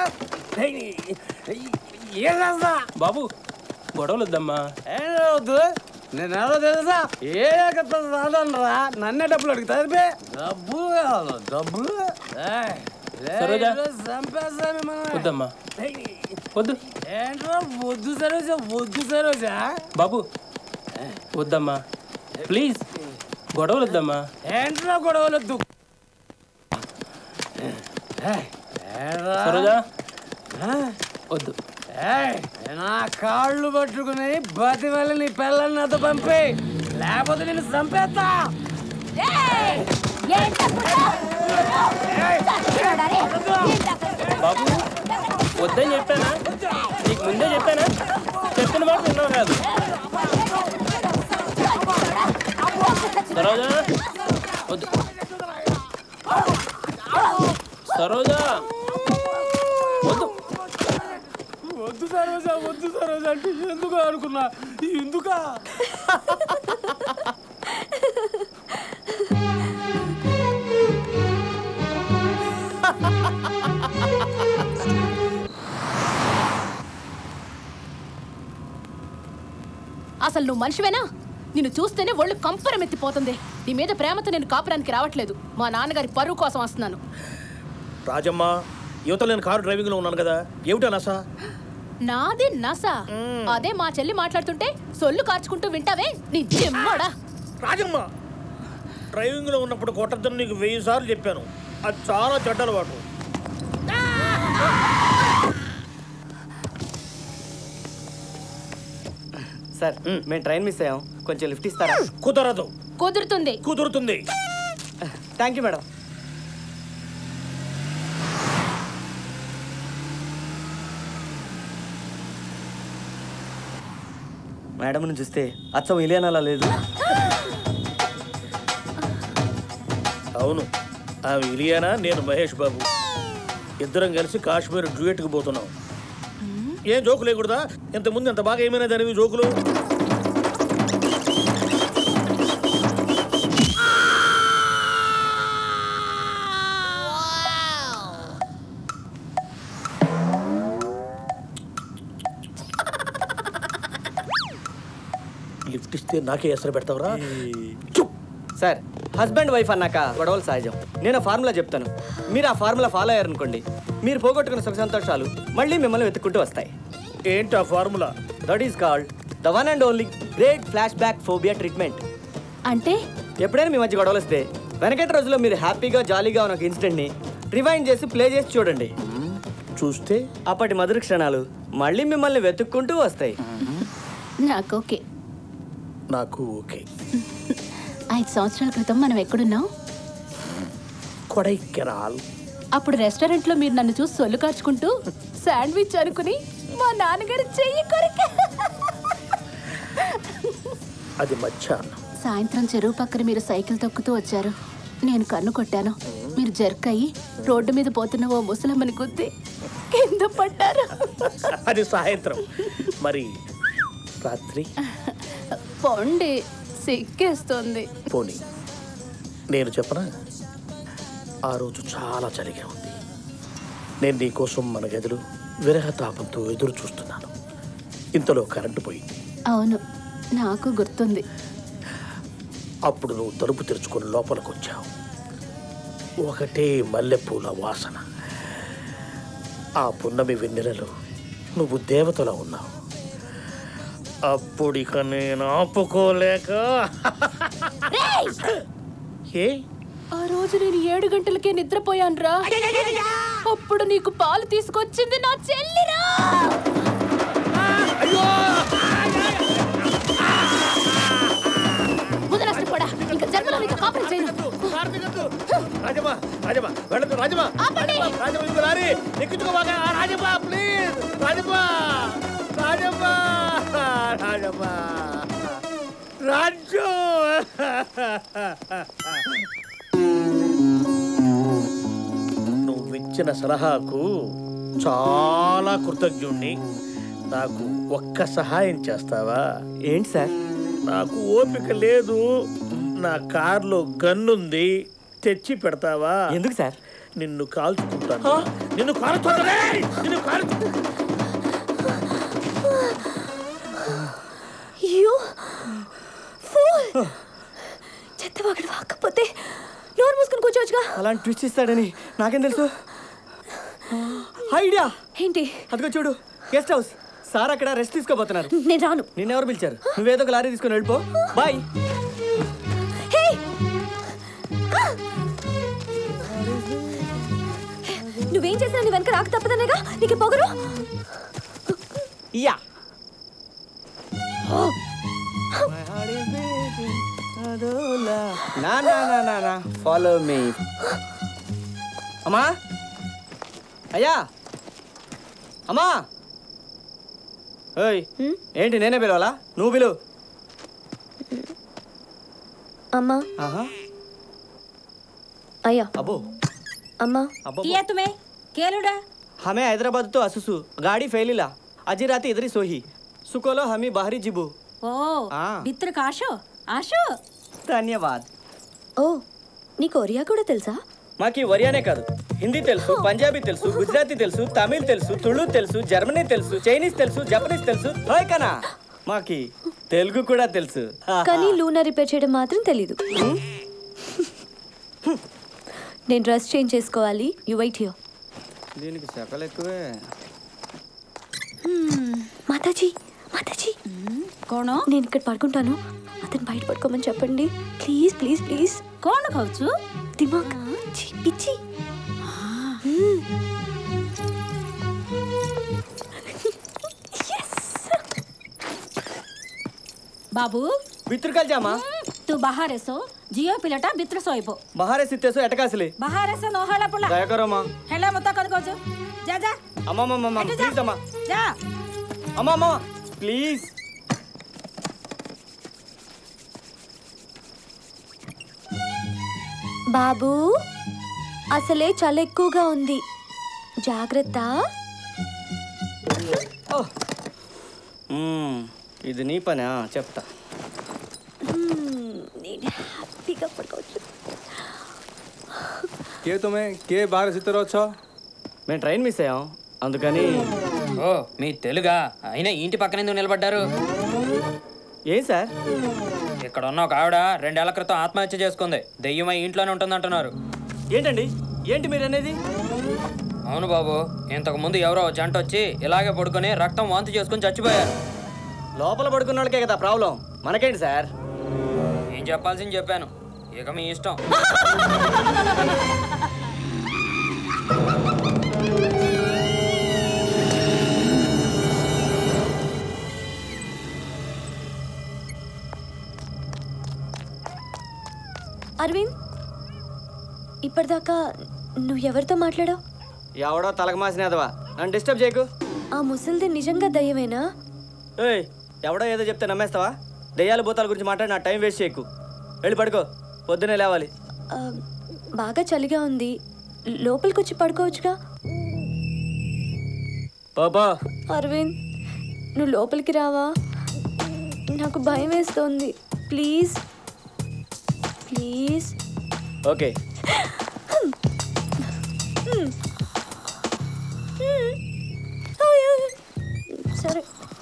ఏం చేస్తా బాబు గొడవలు వద్దమ్మా ఏం వద్దు నేను ఎవరో తెలుసా ఏ రాదనరా నన్నే డబ్బులు అడుగుతా బే డబ్బులు కావాలి డబ్బులు ఏయ్, ఏయ్, సరోజా. ఈరోజు చంపేస్తాను మిమ్మల్ని. వద్దమ్మా వద్దు ఏంట్రా వద్దు సరోజా వద్దు సరోజా బాబు వద్దమ్మా ప్లీజ్ గొడవలు వద్దమ్మా ఏంట్రా గొడవలు వద్దు ఏయ్, ఏంట్రా? సరోజా వద్దు ఏయ్, నా కాళ్ళు పట్టుకుని బతి వెళ్ళి నీ పిల్లల్ని నాతో పంపి లేకపోతే నేను చంపేస్తా బాబు వద్దని చెప్పానా నీకు ముందే చెప్పానా చెప్పిన మాట విన్నావు కాదు సరోజా వద్దు సరోజా వద్దు వద్దు సరోజా వద్దు సరోజా అంటే ఎందుకు అనుకున్నా ఎందుకా అసలు నువ్వు మనిషివేనా నిన్ను చూస్తేనే ఒళ్ళు కంపరం ఎత్తిపోతుంది నీ మీద ప్రేమతో నేను కాపురానికి రావట్లేదు మా నాన్నగారి పరువు కోసం వస్తున్నాను రాజమ్మ యువత నేను కారు డ్రైవింగ్ లో ఉన్నాను కదా ఏమిటా నసా నాది నస అదే మా చెల్లి మాట్లాడుతుంటే సొల్లు కార్చుకుంటూ వింటావే నీ జిమ్మడా రాజమ్మ డ్రైవింగ్ లో ఉన్నప్పుడు కొట్టద్దని నీకు వెయ్యి సార్లు చెప్పాను అది చాలా చెడ్డ అలవాటు సార్ మేము ట్రైన్ మిస్ అయ్యాం కొంచెం లిఫ్ట్ ఇస్తారా కుదరదు కుదురుతుంది కుదురుతుంది థ్యాంక్ యూ మేడం మేడంను చూస్తే అచ్చం ఇలియనాలా లేదు అవును ఆమె ఇలియానా నేను మహేష్ బాబు ఇద్దరం కలిసి కాశ్మీర్ డ్యూయట్కి పోతున్నాం ఏం జోకు లేకూడదా ఇంతకుముందు ఎంత బాగా ఏమైనా దానివి జోకులు లిఫ్ట్ ఇస్తే నాకే ఎసరు పెడతావురా సార్ హస్బెండ్ వైఫ్ అన్నాక గొడవలు సహజం నేను ఫార్ములా చెప్తాను మీరు ఆ ఫార్ములా ఫాలో అయ్యారనుకోండి మీరు పోగొట్టుకున్న సుఖ సంతోషాలు మళ్ళీ మిమ్మల్ని వెతుక్కుంటూ వస్తాయి ఏంటి ఆ formula that is called the one and only great flashback phobia treatment అంటే ఎప్పుడైనా మీ మధ్య గొడవలు వస్తే వెనకటి రోజుల్లో మీరు హ్యాపీగా జాలీగా ఉన్న ఒక ఇన్సిడెంట్ని రివైండ్ చేసి ప్లే చేసి చూడండి చూస్తే అప్పటి మధుర క్షణాలు మళ్ళీ మిమ్మల్ని వెతుక్కుంటూ వస్తాయి నాకు ఓకే నాకు ఓకే ఐదు సంవత్సరాల క్రితం మనం ఎక్కడున్నాం కొడైకెనాల్ అప్పుడు రెస్టారెంట్లో మీరు నన్ను చూసి సొల్లు కార్చుకుంటూ శాండ్విచ్ అనుకుని మా నాన్నగారు చెయ్యి కొరిక అది మధ్యాహ్నం సాయంత్రం చెరువు పక్కన మీరు సైకిల్ తొక్కుతూ వచ్చారు నేను కన్ను కొట్టాను మీరు జర్క్ అయ్యి రోడ్డు మీద పోతున్న ఓ ముసలమ్మని గుద్ది కింద పడ్డారు అది సాయంత్రం మరి రాత్రి పొండి సిగ్గేస్తుంది పోనీ నేను చెప్పనా ఆ రోజు చాలా చలిగా ఉంది నేను నీకోసం మన గదిలో విరహ తాపంతో ఎదురు చూస్తున్నాను ఇంతలో కరెంటు పోయింది అవును నాకు గుర్తుంది అప్పుడు నువ్వు తలుపు తెరుచుకొని లోపలికి వచ్చావు ఒకటే మల్లెపూల వాసన ఆ పున్నమి వెన్నెలలో నువ్వు దేవతలా ఉన్నావు అప్పుడిక నేను ఆపుకోలేక ఏ ఆ రోజు నేను ఏడు గంటలకే నిద్రపోయాను రా అప్పుడు నీకు పాలు తీసుకొచ్చింది నా చెల్లిరా ముదనష్టపోడా ఇంకా జన్మలో నీతో కాపురం చేయను రాజమా రాజమా వెళ్ళదు రాజమా రాజమా రాజమా ఇంకో లారీ ఎక్కించుకోవాగా రాజమా ప్లీజ్ రాజమా రాజమా రాజమా రాజు నువ్విచ్చిన సలహాకు చాలా కృతజ్ఞుణ్ణి నాకు ఒక్క సహాయం చేస్తావా ఏంటి సార్ నాకు ఓపిక లేదు నా కార్లో గన్నుంది తెచ్చి పెడతావా ఎందుకు సార్ నిన్ను కాల్చుకుంటాను నిన్ను కాల్చుకుంటాను రేయ్! నిన్ను కాల్చు అయ్యో ఫూల్ చెత్తవాగడు వాకపోతే నోరు మూసుకొని కూర్చోవచ్చుగా అలాంటి ట్విస్ట్ ఇస్తాడని నాకేం తెలుసు ఐడియా ఏంటి అదిగో చూడు గెస్ట్ హౌస్ సార్ అక్కడ రెస్ట్ తీసుకోబోతున్నారు నేను రాను నిన్నెవరు పిలిచారు నువ్వేదో ఒక లారీ తీసుకొని వెళ్ళిపో బాయ్ హే నువ్వేం చేసినా నీ వెనక రాక తప్పదనేగా నీకు పొగరు యా నా నా నా నా నా ఫాలో మీ అమ్మా అయ్యా అమ్మా ఓయ్ ఏంటి నేనే పిలవాలా నువ్వు పిలువు అమ్మా ఆహా అయ్యా అబ్బో అమ్మా అబ్బో किया तुम्हें केलुड़ा हमें हैदराबाद तो असुसु गाड़ी फैलिला अजी राती इधर ही सोही सुकोलो हमी बाहरी जिबू ओ ఆ. బిత్ర కాషో ఆషో ధన్యవాద్ ఓ నీకు ఒరియా కూడా తెలుసా మాకి వరియానే కాదు హిందీ తెలుసు పంజాబీ తెలుసు గుజరాతీ తెలుసు తమిళ్ తెలుసు తుళు తెలుసు జర్మనీ తెలుసు చైనీస్ తెలుసు జపనీస్ తెలుసు హోయ్ కనా మాకి తెలుగు కూడా తెలుసు కానీ లూనా రిపేర్ చేయడం మాత్రం తెలీదు నేను డ్రెస్ చేంజ్ చేసుకోవాలి యు వైట్ హియర్ దీనికి శకలు ఎక్కువే మాతాజీ మాతాజీ కోణం నేను ఇక్కడ పడుకుంటాను అతను బయట పడుకోమని చెప్పండి ప్లీజ్ ప్లీజ్ ప్లీజ్ కోణ కావచ్చు దిమాగ్ ఛీ, పిచ్చి బాబు బిత్రుకల్ జామా తూ బహారెసో జియో పిల్లట బిత్ర సోయిపో బహారే సిత్తేసు ఎటకాసిలి బహారెసో నోహళ పుల్ల దయకరమ్మా హెలా ముత్త కదుకోవచ్చు జా జా అమ్మమ్మమ్మ ఎటు జా? ప్లీజ్ అమ్మా జా అమ్మ అమ్మ ప్లీజ్ బాబు అసలే చలి ఎక్కువగా ఉంది జాగ్రత్త మ్మ్, ఇది నీ పనా చెప్తా మ్మ్, నేను హ్యాపీగా పడుకోవచ్చు కే తుమే కే బాగా సిత్తరు వచ్చో మేము ట్రైన్ మిస్ అయ్యాం అందుకని ఓ మీ తెలుగా అయినా ఇంటి పక్కన ఎందుకు నిలబడ్డారు ఏం సార్ ఇక్కడ ఉన్న ఒక ఆవిడ రెండేళ్ల క్రితం ఆత్మహత్య చేసుకుంది దెయ్యమై ఇంట్లోనే ఉంటుందంటున్నారు ఏంటండి ఏంటి మీరు అనేది అవును బాబు ఇంతకు ముందు ఎవరో ఓ జంట వచ్చి ఇలాగే పడుకొని రక్తం వాంతి చేసుకుని చచ్చిపోయారు లోపల పడుకున్న వాళ్ళకే కదా ప్రాబ్లం మనకేంటి సార్ ఏం చెప్పాల్సింది చెప్పాను ఇక మీ ఇష్టం అరవింద్ ఇప్పటిదాకా నువ్వు ఎవరితో మాట్లాడావు ఎవడో తలకు మాసినదవా నన్ను డిస్టర్బ్ చేయకు ఆ ముసలిది నిజంగా దయ్యమేనా ఏయ్ ఎవడో ఏదో చెప్తే నమ్మేస్తావా దెయ్యాల భూతాల గురించి మాట్లాడి నా టైం వేస్ట్ చేయకు వెళ్ళి పడుకో పొద్దునే లేవాలి ఆ, బాగా చలిగా ఉంది లోపలికి వచ్చి పడుకోవచ్చుగా బాబా అరవింద్ నువ్వు లోపలికి రావా నాకు భయం వేస్తోంది ప్లీజ్ ప్లీజ్ ఓకే సరే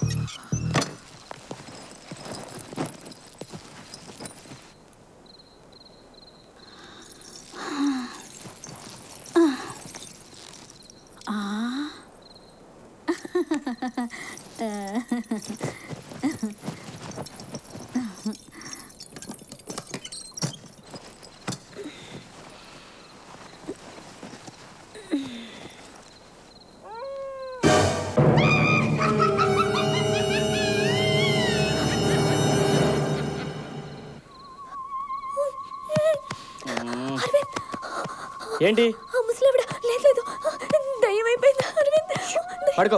ఏంటి ఆ ముసలావిడ లేదు లేదు దయ్యం అయిపోయింది అరవింద్ పడుకో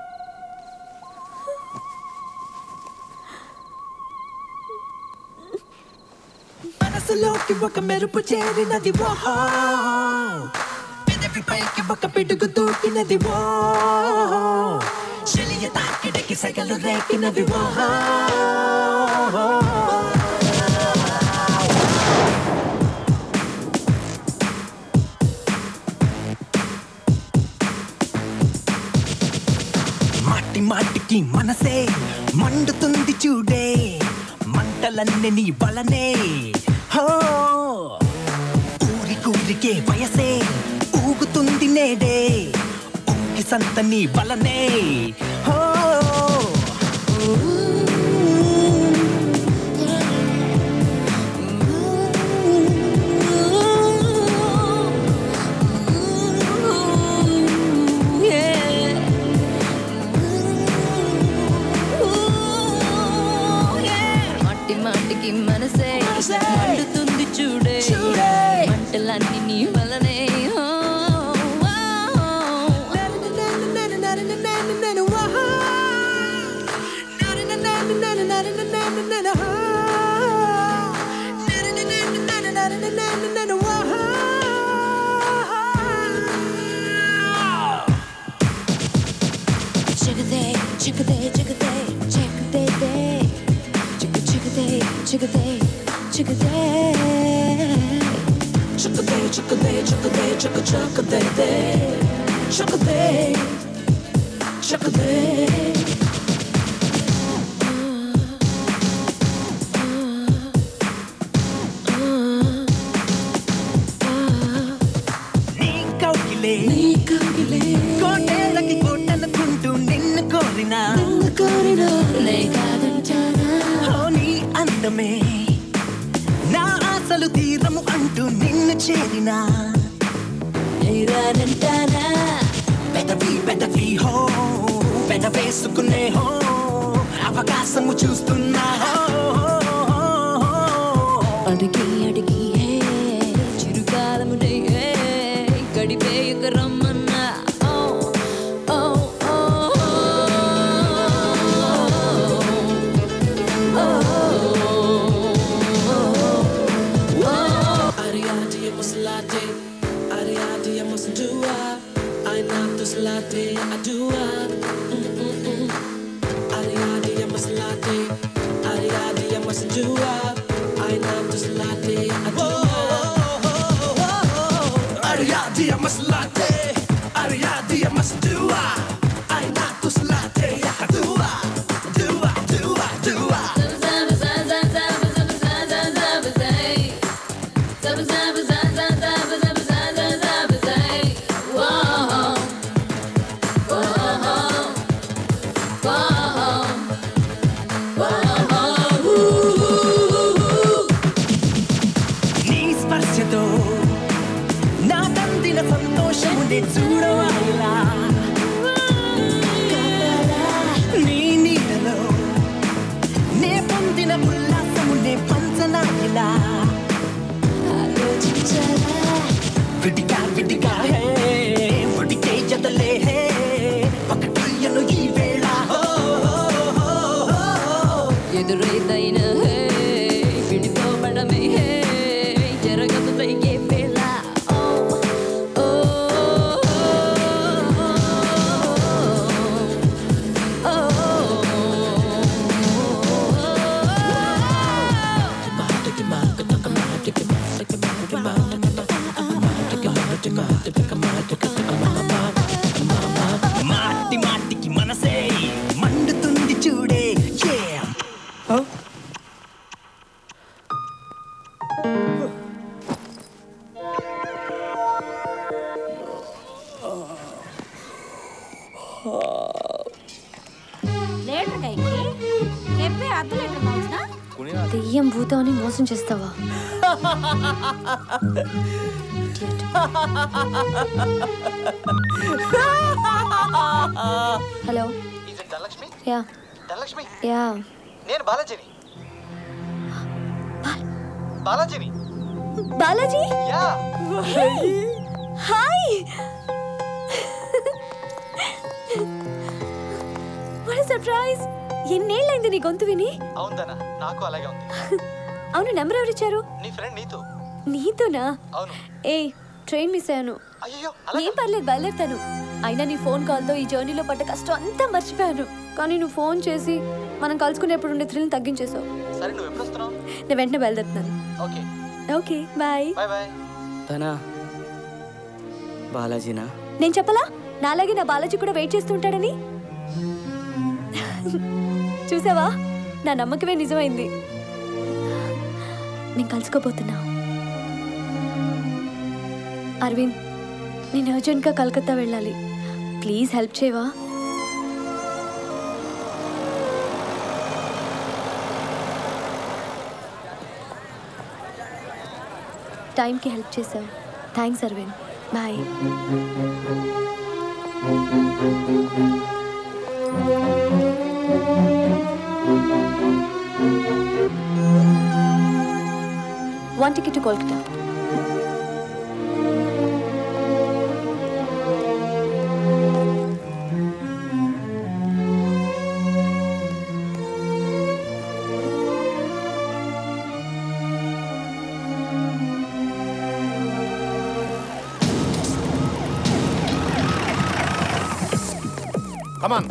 మనసులోకి ఒక మెరుపు చేరినది ఓహో పెదవి పైకి ఒక పిడుగు దూకినది ఓ చెలియ తాకిడికి సెగలు రేకినది ఓహో మాటి మాటికి మనసే మండుతుంది చూడే మంటలన్నీ నీ వలనే హో ఊరి కూరికే వయసే ఊగుతుంది నేడే ఊగి సంత నీ వలనే హో మాటి మాటికి మనసే మండుతుంది చూడే మంటలన్నీ నీ వలనే ఓ, ఓ, Chickadee, chickadee, chickadee, chickadee, chickadee, chickadee, chickadee, chickadee. Chickadee, chickadee, chickadee, chicka chickadee, chickadee, chickadee. తీరమే నా ఆశలు తీరము అంటూ నిన్ను చేరినా ఏరానంటానా పెదవి పెదవి హో పెద వేసుకునే హో అవకాశము చూస్తున్నా హో అడిగి అడిగి హే చిరుకాలమునే హే గడిపేయక రమ్మన్నా ఓ ఓ ఓ Ariadi, jag måste lära dig Ariadi, jag måste dua Ainatus latte, adua mm, mm, mm. Ariadi, jag måste lära dig Ariadi, jag måste dua Ainatus latte, adua Ariadi, jag måste latte Ariadi, jag måste dua Ainatus latte, jag dua Dua, dua, dua నీ స్పర్శతో నా తందిన సంతోషమునే చూడవాలా నీ నీడలో నే పొందిన ఉల్లాసమునే పంచనాయిలా విడిగా విడిగా హే విడికే జతలే హే ఒకటియను ఈ వేళ హో, హో, హో, హో. ఎదురైతైన హే విడిపోవడమే హే జరగదు పైకే వేళ ఓ ఓ ఓ మాటి మాటికి మనసే మండుతుంది చూడే yeah. లీటర్ కైకి చెప్పే అర్ధ లీటర్ కావాల్సిన దెయ్యం భూతం అని మోసం చేస్తావా hello Dhanalakshmi yeah Dhanalakshmi yeah నేను బాలాజీని బాలాజీని Balaji yeah hi what surprise ఎన్నేళ్ళైంది నీ గొంతు విని అవుందనా నాకు అలాగే ఉంది అవును నెంబర్ ఎవరిచ్చారు నీ ఫ్రెండ్ నీతో నీతోనా అవును ఏ ట్రైన్ మిస్ అయ్యాను అయ్యో ఏం పర్లేదు బయలుదేరుతాను అయినా నీ ఫోన్ కాల్తో ఈ జర్నీలో పడ్డ కష్టం అంతా మర్చిపోయాను కానీ నువ్వు ఫోన్ చేసి మనం కలుసుకునేప్పుడు ఉండే థ్రిల్ తగ్గించేసావు సరే నువ్వు ఎప్పుడు వస్తున్నావు నేను వెంటనే బయలుదేరుతున్నాను okay okay bye bye bye తనా బాలాజీనా నేను చెప్పలా నాలాగే నా బాలాజీ కూడా వెయిట్ చేస్తూ ఉంటాడని చూసావా నా నమ్మకమే నిజమైంది నేను కలుసుకోబోతున్నా అరవింద్ నేను అర్జెంట్గా కలకత్తా వెళ్ళాలి ప్లీజ్ హెల్ప్ చేయవా టైంకి హెల్ప్ చేసావు thanks Aravind bye one ticket to Kolkata Come on.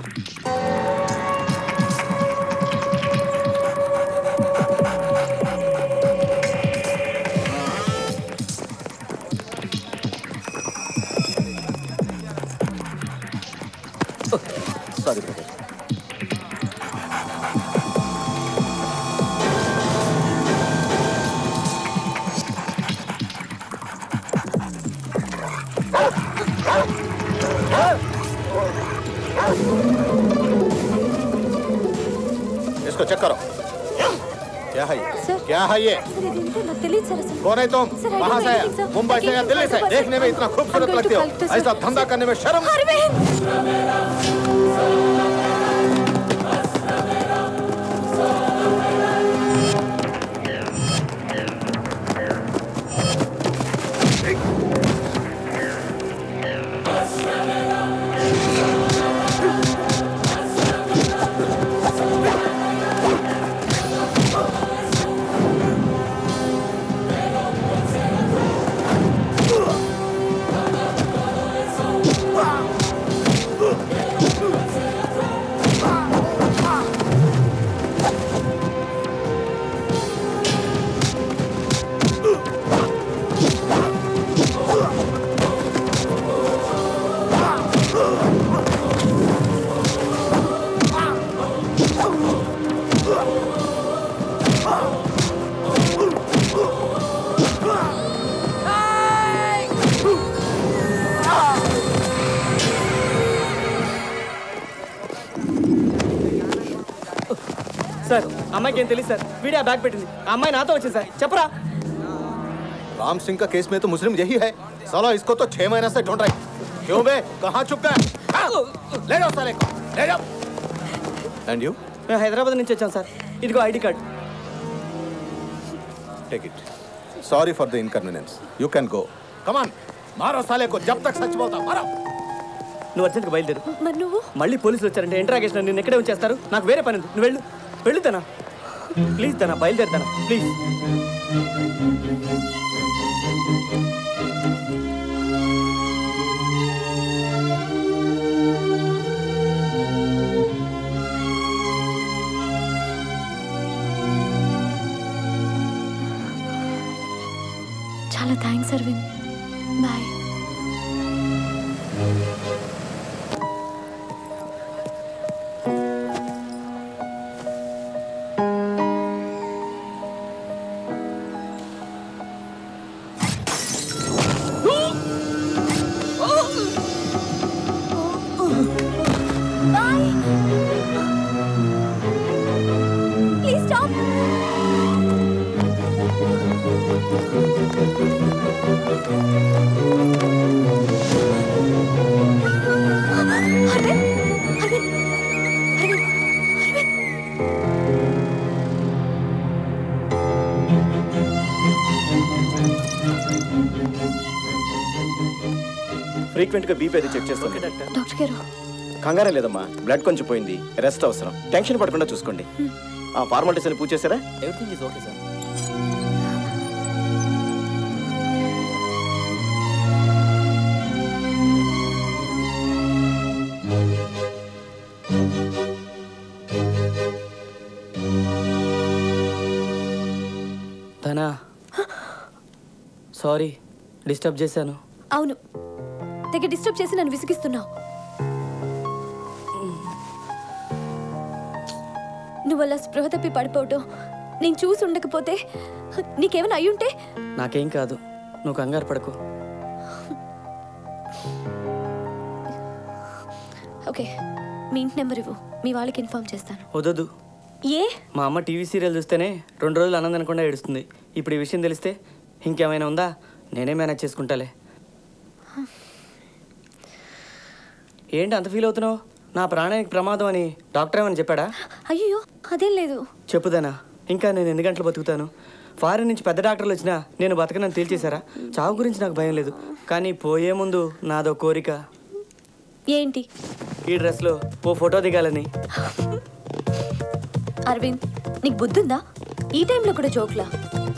Sorry brother इसको चेक करो क्या है ये क्या है ये సార్ ఇది ఏంటో నాకు తెలియదు సార్ అసలు कौन है तुम Sir, I don't कहाँ know से आया anything, sir. मुंबई से या Again, दिल्ली से Hyderabad, sir. देखने में इतना खूबसूरत I'm going to लगते हो collect this, sir. ऐसा धंधा करने में शर्म సార్ అమ్మాయికి ఏం తెలియదు సార్ వీడియో బ్యాగ్ పెట్టింది ఆ అమ్మాయి నాతో వచ్చింది సార్ చెప్పరా राम सिंह का केस में तो मुस्लिम यही है साला इसको तो छह महीने से ढूंढ रहे क्यों बे कहाँ छुप गए हाँ? ले जाओ साले को ले जाओ एंड यू మేము హైదరాబాద్ నుంచి వచ్చాం సార్ ఇదిగో ID card take it sorry for the inconvenience you can go come on मारो साले को जब तक सच बोलता मारो నువ్వు అర్జెంట్గా బయలుదేరు మరి నువ్వు మళ్ళీ పోలీసులు వచ్చారంటే ఇంట్రాగేషన్ నిన్ను ఎక్కడే ఉంచేస్తారు నాకు వేరే పని ఉంది నువ్వు వెళ్ళు వెళ్ళు తనా ప్లీజ్ తనా బయలుదేరుతానా ప్లీజ్ చాలా thanks Aravind bye please stop frequent గా బీపీ అది చెక్ చేస్తాను డాక్టర్ గారు కంగారే లేదమ్మా బ్లడ్ కొంచెం పోయింది రెస్ట్ అవసరం టెన్షన్ పడకుండా చూసుకోండి ఆ ఫార్మాలిటీస్ అని పూజ చేశారా everything is okay sir Dhana sorry disturb చేశాను అవును తెగ డిస్టర్బ్ చేసి నన్ను విసిగిస్తున్నావు నువ్వు అలా స్పృహ తప్పి పడిపోవటం నేను చూసి ఉండకపోతే నీకేమైనా అయ్యుంటే నాకేం కాదు నువ్వు కంగారు పడకు ఓకే మీ ఇంటి నెంబర్ ఇవ్వు మీ వాళ్ళకి ఇన్ఫార్మ్ చేస్తాను వదదు ఏ మా అమ్మ టీవీ సీరియల్ చూస్తేనే రెండు రోజులు ఆనందం అనకుండా ఏడుస్తుంది ఇప్పుడు ఈ విషయం తెలిస్తే ఇంకేమైనా ఉందా నేనే మేనేజ్ చేసుకుంటాలే ఏంటి అంత ఫీల్ అవుతున్నావు నా ప్రాణానికి ప్రమాదం అని డాక్టర్ ఏమని చెప్పాడా అయ్యో అదేం లేదు చెప్పుదానా ఇంకా నేను ఎన్ని గంటలు బతుకుతాను ఫారిన్ నుంచి పెద్ద డాక్టర్లు వచ్చినా నేను బతకనని తేల్చేశారా చావు గురించి నాకు భయం లేదు కానీ పోయే ముందు నాదో కోరిక ఏంటి ఈ డ్రెస్లో ఓ ఫోటో దిగాలని అరవింద్ నీకు బుద్ధుందా ఈ టైంలో కూడా జోక్లా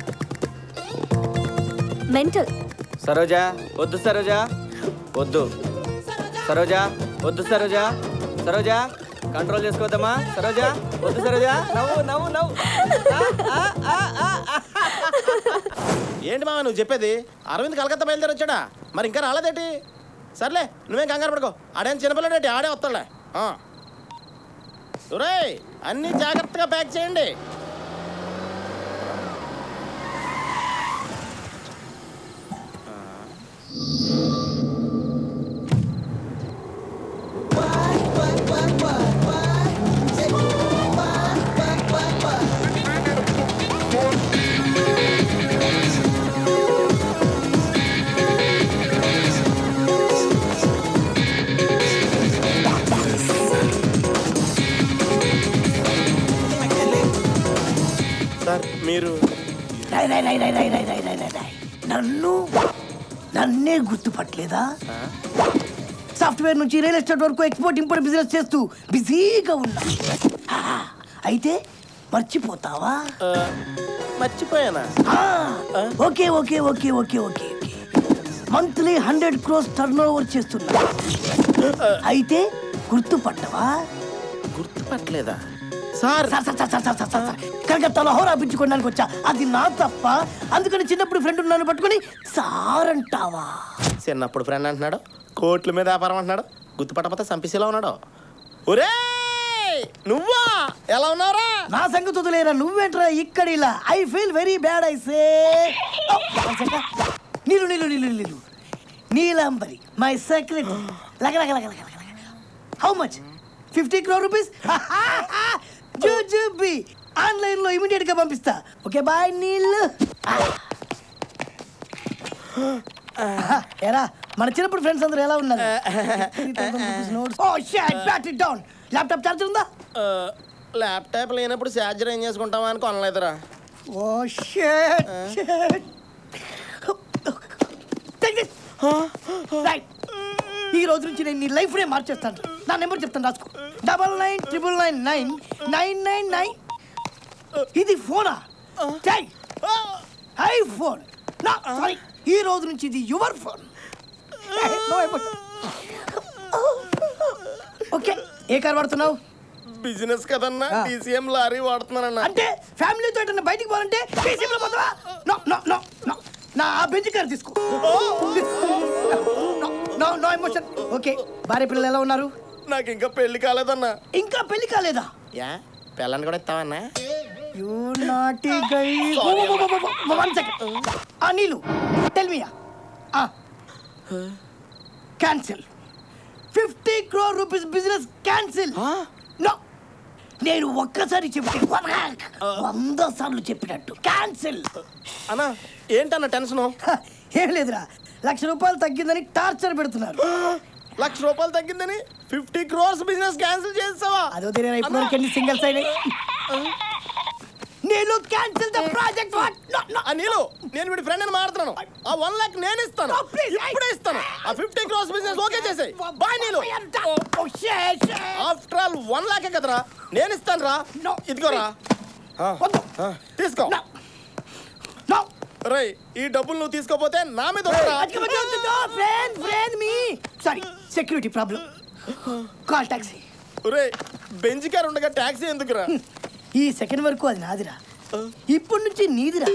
మెంటల్ సరోజా వద్దు సరోజా వద్దు సరోజా వద్దు సరోజా సరోజా కంట్రోల్ చేసుకోవద్దమ్మా సరోజా వద్దు సరోజా నవ్వు నవ్వు నవ్వు ఏంటి మామ నువ్వు చెప్పేది అరవింద్ కలకత్తా బయలుదేరి వచ్చాడా మరి ఇంకా రాలేదేటి సర్లే నువ్వేం కంగారు పడుకో ఆడేం చిన్నపిల్లడేటి ఆడే వస్తాడులే ఆ. సురేయ్ అన్నీ జాగ్రత్తగా ప్యాక్ చేయండి Hey! సార్ మీరు రై, రై, రై, రై, రై, రై, రై, రై, రై, రై. నన్ను నన్నే గుర్తుపట్టలేదా సాఫ్ట్వేర్ నుంచి రియల్ ఎస్టేట్ వరకు ఎక్స్పోర్ట్ ఇంపోర్ట్ బిజినెస్ చేస్తూ బిజీగా ఉన్నా ఆ, అయితే మర్చిపోతావా మర్చిపోయానా ఆ, okay okay okay okay okay okay monthly hundred crores turn over చేస్తున్నా అయితే గుర్తుపట్టవా గుర్తుపట్టలేదా sir sir sir sir sir sir sir sir కలకత్తాలో హోరా పిచ్చుకోవడానికి వచ్చా అది నా తప్ప అందుకని చిన్నప్పుడు ఫ్రెండ్ ఉన్నాను పట్టుకొని సార్ అంటావా చిన్నప్పుడు ఫ్రెండ్ అంటున్నాడు కోట్ల మీద వ్యాపారం అంటున్నాడు గుర్తుపట్టకపోతే సంపిసిలా ఉన్నాడు ఒరే నువ్వా ఎలా ఉన్నారా నా సంగతి వదిలేరా నువ్వేంట్రా ఇక్కడ ఇలా I feel very bad I say నీళ్ళు నీళ్ళు నీళ్ళు నీళ్ళు నీలాంబరి మై సెక్రెటరీ లగ లగ లగ లగ లగ how much fifty crore rupees జూజుబి ఆన్లైన్ లో ఇమీడియట్ గా పంపిస్తా ఓకే బాయ్ నీళ్ళు ఎరా మన చిన్నప్పుడు ఫ్రెండ్స్ అందరూ ఎలా ఉన్నారు oh shut bat it down laptop charger ఉందా ల్యాప్టాప్ లేనప్పుడు ఛార్జర్ ఏం చేసుకుంటావా అని కొనలేదురా ఓ షట్ షట్ రైట్ ఈ రోజు నుంచి నేను నీ లైఫ్ నే మార్చేస్తాను నా నెంబర్ చెప్తాను రాసుకో double nine triple nine nine nine nine nine ఇది ఫోనా జై ఐఫోన్ నా సారీ ఈ రోజు నుంచి ఇది యువర్ ఫోన్ ఓకే ఏ కార్ వాడుతున్నావు బిజినెస్ కదన్నా టీసీఎం లారీ వాడుతున్నానన్నా అంటే ఫ్యామిలీతో ఎటన్నా బయటికి పోవాలంటే TCM లో పోతావా నో నో నో నో నా ఆ బెంచ్ కార్ తీసుకో no no no emotion okay భార్య పిల్లలు ఎలా ఉన్నారు నాకు ఇంకా పెళ్లి కాలేదన్నా ఇంకా పెళ్లి కాలేదా యా పిల్లని కూడా ఇస్తావన్నా you naughty guy one second ఆ నీళ్ళు tell me cancel fifty crore rupees business cancel no నేను ఒక్కసారి చెప్తే వంద సార్లు చెప్పినట్టు క్యాన్సిల్ అన్నా ఏంటన్నా టెన్షన్ ఏం లేదురా లక్ష రూపాయలు తగ్గిందని టార్చర్ పెడుతున్నారు లక్ష రూపాయలు తగ్గిందని ఫిఫ్టీ క్రోర్స్ బిజినెస్ క్యాన్సిల్ చేస్తావా అదో తెలియదు ఇప్పుడు ఎన్ని సింగిల్స్ అయినాయి నేను క్యాన్సిల్ ద ప్రాజెక్ట్ ఆ నీళ్ళు నేను వీడి ఫ్రెండ్ అని మాడుతున్నాను ఆ వన్ లాక్ నేను ఇస్తాను ఇప్పుడే ఇస్తాను ఆ ఫిఫ్టీ క్రోస్ బిజినెస్ ఓకే చేసాయి బాయ్ నీళ్ళు ఆఫ్టర్ ఆల్ వన్ లాకే కదరా నేను ఇస్తాను రా ఇదిగోరా ఆ, ఆ, తీసుకో రై ఈ డబ్బులు నువ్వు తీసుకోపోతే నా మీద ఒకరా? ఫ్రెండ్ ఫ్రెండ్ మీ sorry security problem call taxi ఒరేయ్ బెంచ్ కార్ ఉండగా ట్యాక్సీ ఎందుకురా ఈ సెకండ్ వరకు అది నాదిరా ఇప్పటి నుంచి నీదిరా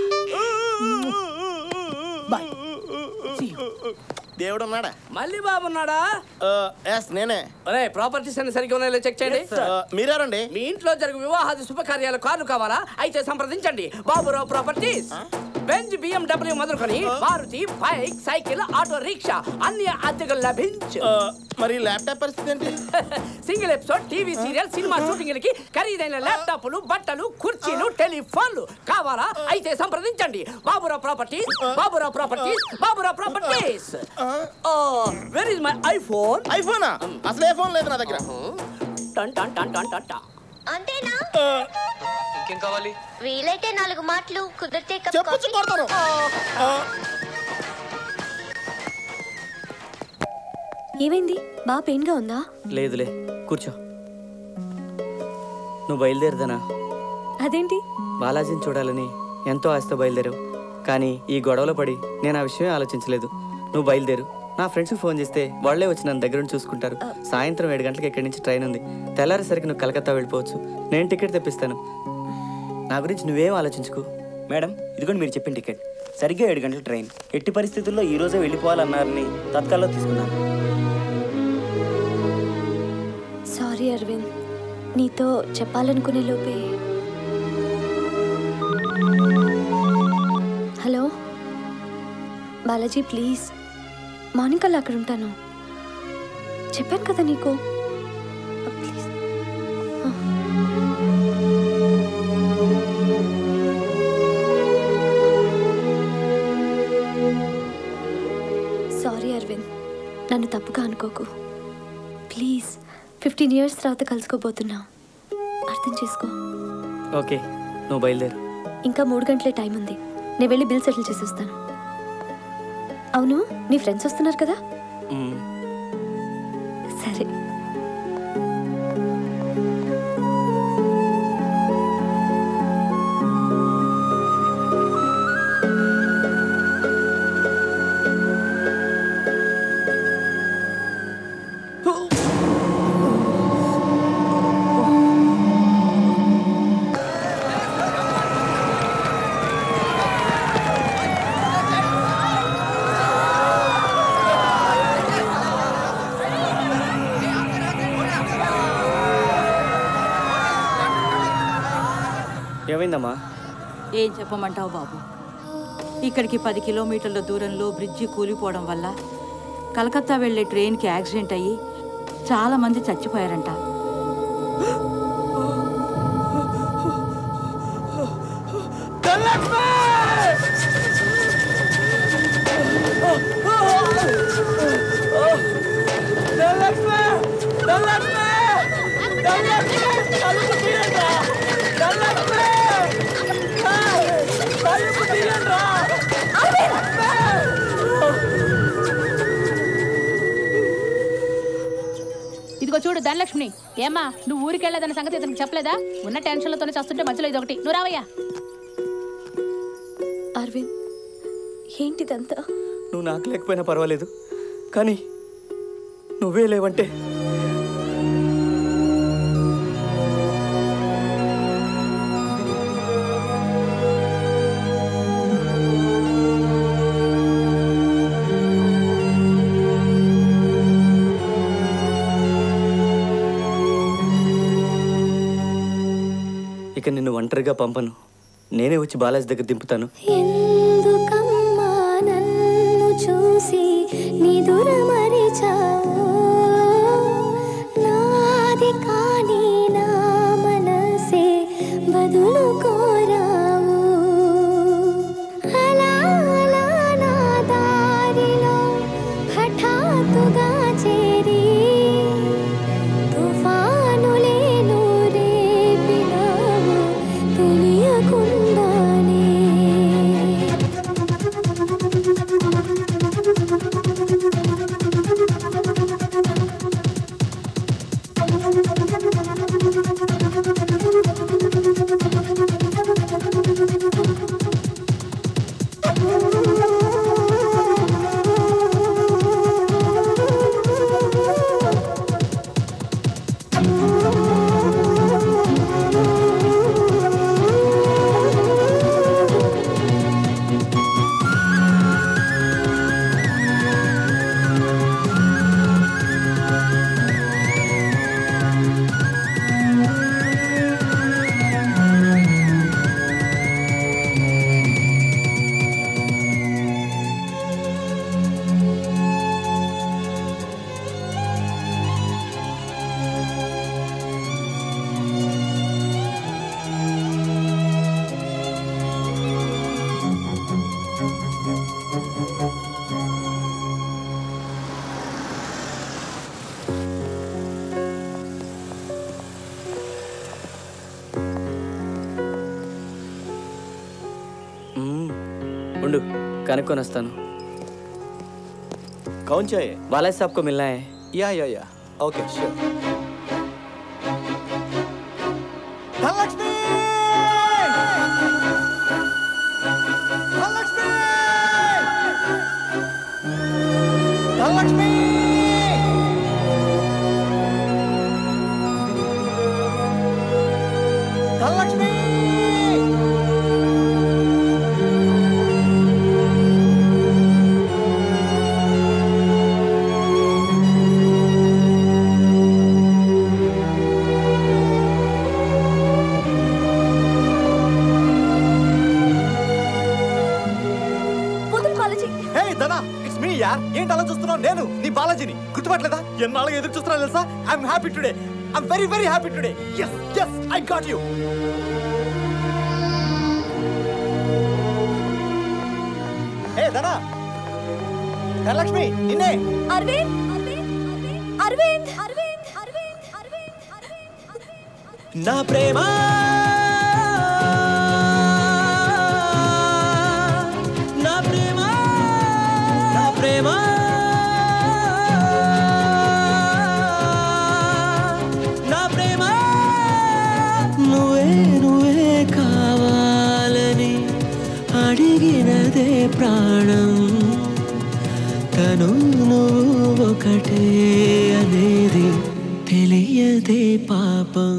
బాయ్ దేవుడు ఉన్నాడా మళ్ళీ బాబు ఉన్నాడా ఎస్ నేనే అరే ప్రాపర్టీస్ అన్ని సరిగ్గా ఉన్నాయో చెక్ చేయండి Yes, sir. Uh, మీరెవరండి మీ ఇంట్లో జరుగు వివాహాది శుభకార్యాల కార్లు కావాలా అయితే సంప్రదించండి బాబురావు ప్రాపర్టీస్ బెంజ్ బిఎండబ్ల్యూ మొదలుకొని Maruti bike cycle auto rickshaw అన్ని అద్దెకు లభించు మరి ల్యాప్టాప్ పరిస్థితి ఏంటి single episode TV serial cinema షూటింగ్లకి ఖరీదైన ల్యాప్టాప్లు బట్టలు కుర్చీలు టెలిఫోన్లు కావాలా అయితే సంప్రదించండి Baburao properties Baburao properties Baburao properties where is my iPhone ఐఫోనా అసలు ఏ ఫోన్ లేదు నా దగ్గర టన్ టన్ టన్ టన్ టన్ టన్ అంతేనా ఇంకేం కావాలి వీలైతే నాలుగు మాటలు కుదిరితే కప్ చెప్పొచ్చు కాఫీ. కొడతాను ఏమైంది బాగా పెయిన్గా ఉందా లేదులే కూర్చో నువ్వు బయలుదేరదనా అదేంటి బాలాజీని చూడాలని ఎంతో ఆశతో బయలుదేరావు కానీ ఈ గొడవలో పడి నేను ఆ విషయం ఆలోచించలేదు నువ్వు బయలుదేరు నా ఫ్రెండ్స్కి ఫోన్ చేస్తే వాళ్ళే వచ్చి నన్ను దగ్గర నుంచి చూసుకుంటారు సాయంత్రం ఏడు గంటలకు ఇక్కడి నుంచి ట్రైన్ ఉంది తెల్లారేసరికి నువ్వు కలకత్తా వెళ్ళిపోవచ్చు నేను టికెట్ తెప్పిస్తాను నా గురించి నువ్వేం ఆలోచించుకో మేడం ఇదిగోండి మీరు చెప్పిన టికెట్ సరిగ్గా ఏడు గంటల ట్రైన్ ఎట్టి పరిస్థితుల్లో ఈ రోజే వెళ్ళిపోవాలన్నారని తత్కాల్లో తీసుకున్నాను సారీ అరవింద్ నీతో చెప్పాలనుకునే లోపే హలో బాలాజీ ప్లీజ్ మార్నింగ్ కల్లా అక్కడ ఉంటాను చెప్పాను కదా నీకు ప్లీజ్ సారీ అరవింద్ నన్ను తప్పుగా అనుకోకు ప్లీజ్ ఫిఫ్టీన్ ఇయర్స్ తర్వాత కలుసుకోబోతున్నా అర్థం చేసుకో ఓకే నువ్వు బయలుదేరు ఇంకా మూడు గంటలే టైం ఉంది నేను వెళ్ళి బిల్ సెటిల్ చేసి వస్తాను అవును నీ ఫ్రెండ్స్ వస్తున్నారు కదా సరే ఏమైందమ్మా ఏం చెప్పమంటావు బాబు ఇక్కడికి పది కిలోమీటర్ల దూరంలో బ్రిడ్జి కూలిపోవడం వల్ల కలకత్తా వెళ్ళే ట్రైన్కి యాక్సిడెంట్ అయ్యి చాలా మంది చచ్చిపోయారంట ఇదిగో చూడు ధనలక్ష్మి ఏమ్మా నువ్వు ఊరికి వెళ్ళేదన్న సంగతి ఇతనికి చెప్పలేదా ఉన్న టెన్షన్లతోనే చస్తుంటే మధ్యలో ఇదొకటి నువ్వు రావయ్యా అరవింద్ ఏంటిదంతా నువ్వు నాకు లేకపోయినా పర్వాలేదు కానీ నువ్వే లేవంటే ఇక నిన్ను ఒంటరిగా పంపను నేనే వచ్చి బాలాజీ దగ్గర దింపుతాను ఎందుకమ్మా నన్ను చూసి నిదుర మరిచావు నాది కాని నా మనసే బదులు కోరావు అలా అలా నా దారిలో హఠాత్తుగా చేరి తుఫానులేను రేపినావు తెలియకుండానే మ్మ్. ఉండు కనుక్కొని వస్తాను कौन चाहिए बालाजी साहब को मिलना है yeah yeah yeah okay sure Dhanalakshmi Dhanalakshmi Dhanalakshmi Dhanalakshmi వదులు బాలాజీ హే దనా ఇట్స్ మీ యార్ ఏంటి అలా చూస్తున్నావు నేను నీ బాలాజీని గుర్తుపట్టలేదా ఎన్నాళ్ళగా ఎదురు చూస్తున్నా తెలుసా I'm happy today I'm very very happy today yes yes I got you hey Dhana Dhanalakshmi నిన్నే అరవింద్ అరవింద్ అరవింద్ నా ప్రేమ ప్రాణం తను నువ్వు ఒకటే అనేది తెలియదే పాపం